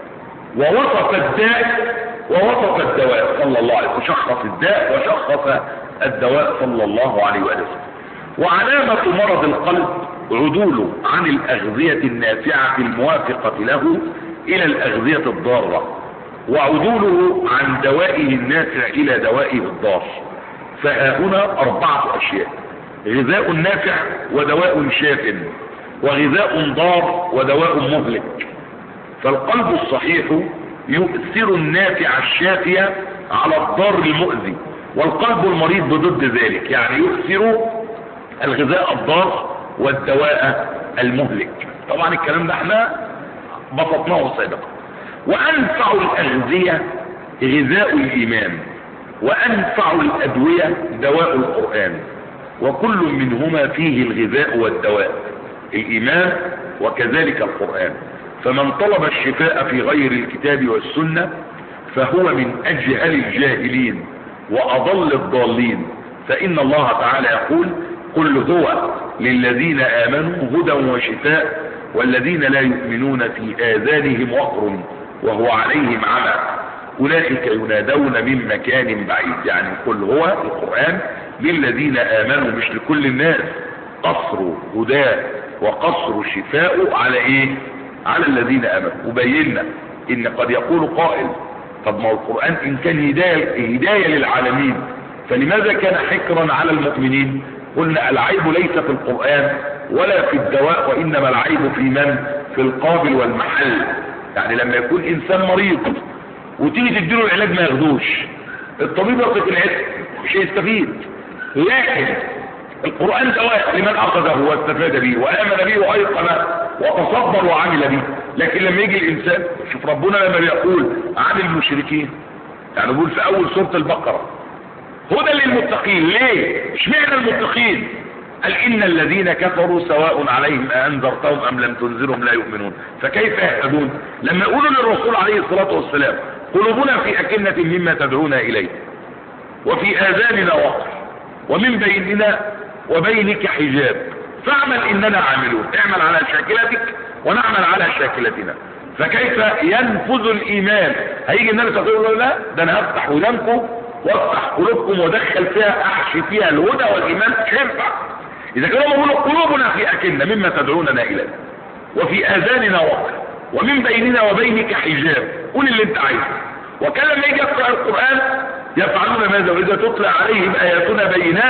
ووصف الداء ووصف الدواء صلى الله عليه وسلم وشخص الداء وشخص الدواء صلى الله عليه وسلم وعلامة مرض القلب عدوله عن الأغذية النافعة الموافقة له إلى الأغذية الضارة وعدوله عن دوائه النافع إلى دوائه الضار فها هنا أربعة أشياء غذاء نافع ودواء شاف وغذاء ضار ودواء مهلك فالقلب الصحيح يؤثر النافع الشافية على الضار المؤذي والقلب المريض بضد ذلك يعني يؤثر الغذاء الضار والدواء المهلك طبعا الكلام ده احنا بسطناه سابقا وانفع الاغذية غذاء الايمان وانفع الادوية دواء القرآن وكل منهما فيه الغذاء والدواء الايمان وكذلك القرآن فمن طلب الشفاء في غير الكتاب والسنة فهو من اجهل الجاهلين واضل الضالين فان الله تعالى يقول قل هو للذين امنوا هدى وشفاء والذين لا يؤمنون في اذانهم وقر وهو عليهم عمى أولئك ينادون من مكان بعيد يعني قل هو القرآن للذين آمنوا مش لكل الناس قصر هداه وقصر شفاء على ايه على الذين آمنوا وبينا ان قد يقول قائل طب ما هو القرآن ان كان هداية, هداية للعالمين فلماذا كان حكرا على المؤمنين قلنا العيب ليس في القرآن ولا في الدواء وإنما العيب في من في القابل والمحل يعني لما يكون إنسان مريض وتيجي تديله العلاج ما ياخدوش الطبيب يعطيك العلاج مش هيستفيد لكن القرآن دواء لمن أخذه واستفاد به وآمن به وأيقن وتصبر وعمل به لكن لما يجي الإنسان شوف ربنا لما بيقول عن المشركين يعني بيقول في أول سورة البقرة هدى للمتقين ليه اشمعنى المتقين قال إن الذين كفروا سواء عليهم أنذرتهم أم لم تنذرهم لا يؤمنون فكيف يهتدون لما يقولوا للرسول عليه الصلاة والسلام قلوبنا في أكنة مما تدعونا إليه وفي آذاننا وقر ومن بيننا وبينك حجاب فاعمل إننا عاملون اعمل على شاكلتك ونعمل على شاكلتنا فكيف ينفذ الإيمان هيجي النبي صلى الله عليه وسلم لا ده أنا هفتح ودانكم وافتح قلوبكم وادخل فيها احشي فيها الهدى والايمان مش هينفع اذا كانوا بيقولوا قلوبنا في اكنه مما تدعوننا اليه وفي اذاننا وقر ومن بيننا وبينك حجاب قول اللي انت عايزه وكان لما يجي يقرا القران يفعلون ماذا واذا تتلى عليهم اياتنا بينات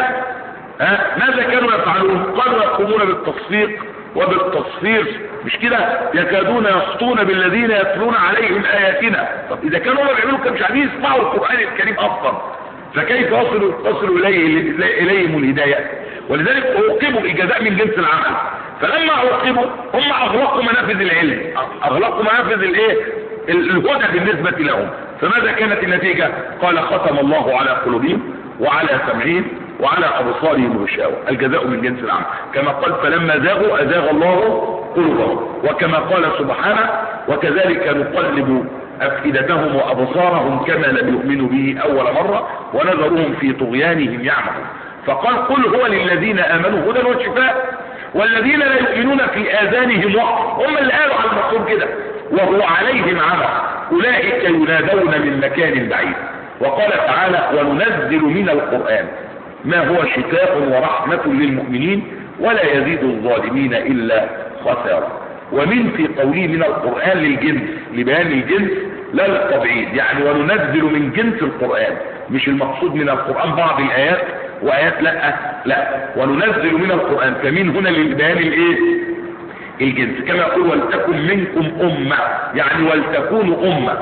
ها ماذا كانوا يفعلون قالوا يقومون بالتصفيق وبالتصفير مش كده يكادون يسطون بالذين يتلون عليهم اياتنا طب اذا كانوا هم بيعملوا كده مش عايزين يسمعوا القران الكريم اصلا فكيف يصل تصل اليه اليهم الهدايه ولذلك عوقبوا اجازاء من جنس العمل فلما عوقبوا هم اغلقوا منافذ العلم اغلقوا منافذ الايه الهدى بالنسبه لهم فماذا كانت النتيجه قال ختم الله على قلوبهم وعلى سمعهم وعلى أبصارهم غشاوة الجزاء من جنس العمل كما قال فلما زاغوا أزاغ الله قلوبهم وكما قال سبحانه وكذلك نقلب أفئدتهم وأبصارهم كما لم يؤمنوا به أول مرة ونذرهم في طغيانهم يعمهون فقال قل هو للذين آمنوا هدى وشفاء والذين لا يؤمنون في آذانهم وقر هم اللي قالوا على المقصود كده وهو عليهم عمى أولئك ينادون من مكان بعيد وقال تعالى وننزل من القرآن ما هو شفاء ورحمة للمؤمنين ولا يزيد الظالمين إلا خسارة ومن في قوله من القرآن للجنس لبيان الجنس لا للتبعيد يعني وننزل من جنس القرآن مش المقصود من القرآن بعض الآيات وآيات لا لا وننزل من القرآن فمن هنا لبيان الايه الجنس كما يقول ولتكن منكم أمة يعني ولتكونوا أمة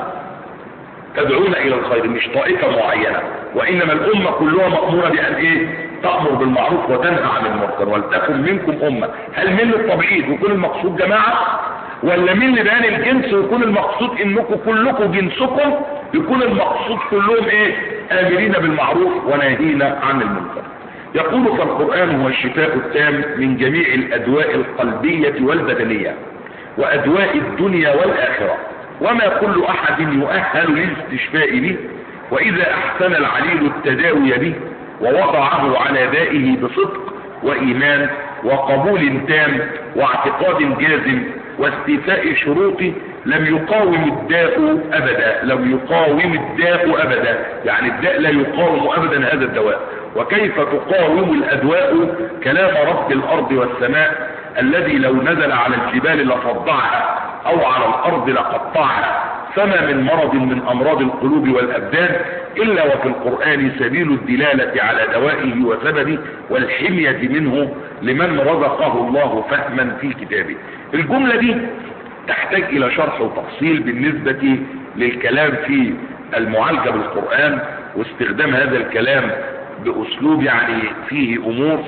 تدعون الى الخير مش طائفة معينة وانما الامة كلها مأمورة بان ايه تأمر بالمعروف وتنهى عن المنكر ولتكن منكم امة هل من التبعيد ويكون المقصود جماعة ولا من لبيان الجنس ويكون المقصود انكم كلكم جنسكم يكون المقصود كلهم ايه امرين بالمعروف وناهين عن المنكر يقول فالقرآن هو الشفاء التام من جميع الادواء القلبية والبدنية وادواء الدنيا والاخرة وما كل احد يؤهل للاستشفاء به واذا احسن العليل التداوي به ووضعه على دائه بصدق وايمان وقبول تام واعتقاد جازم واستيفاء شروطه لم يقاوم الداء ابدا لم يقاوم الداء ابدا يعني الداء لا يقاوم ابدا هذا الدواء وكيف تقاوم الادواء كلام رب الارض والسماء الذي لو نزل على الجبال لفضعها او على الارض لقطعها فما من مرض من امراض القلوب والابدان الا وفي القرآن سبيل الدلالة على دوائه وسببه والحمية منه لمن رزقه الله فهما في كتابه الجملة دي تحتاج الى شرح وتفصيل بالنسبة للكلام في المعالجة بالقرآن واستخدام هذا الكلام باسلوب يعني فيه امور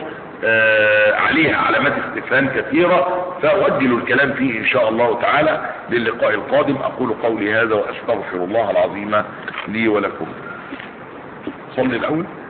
آه عليها علامات استفهام كثيرة فأؤجل الكلام فيه إن شاء الله تعالى للقاء القادم أقول قولي هذا وأستغفر الله العظيم لي ولكم صلي الأول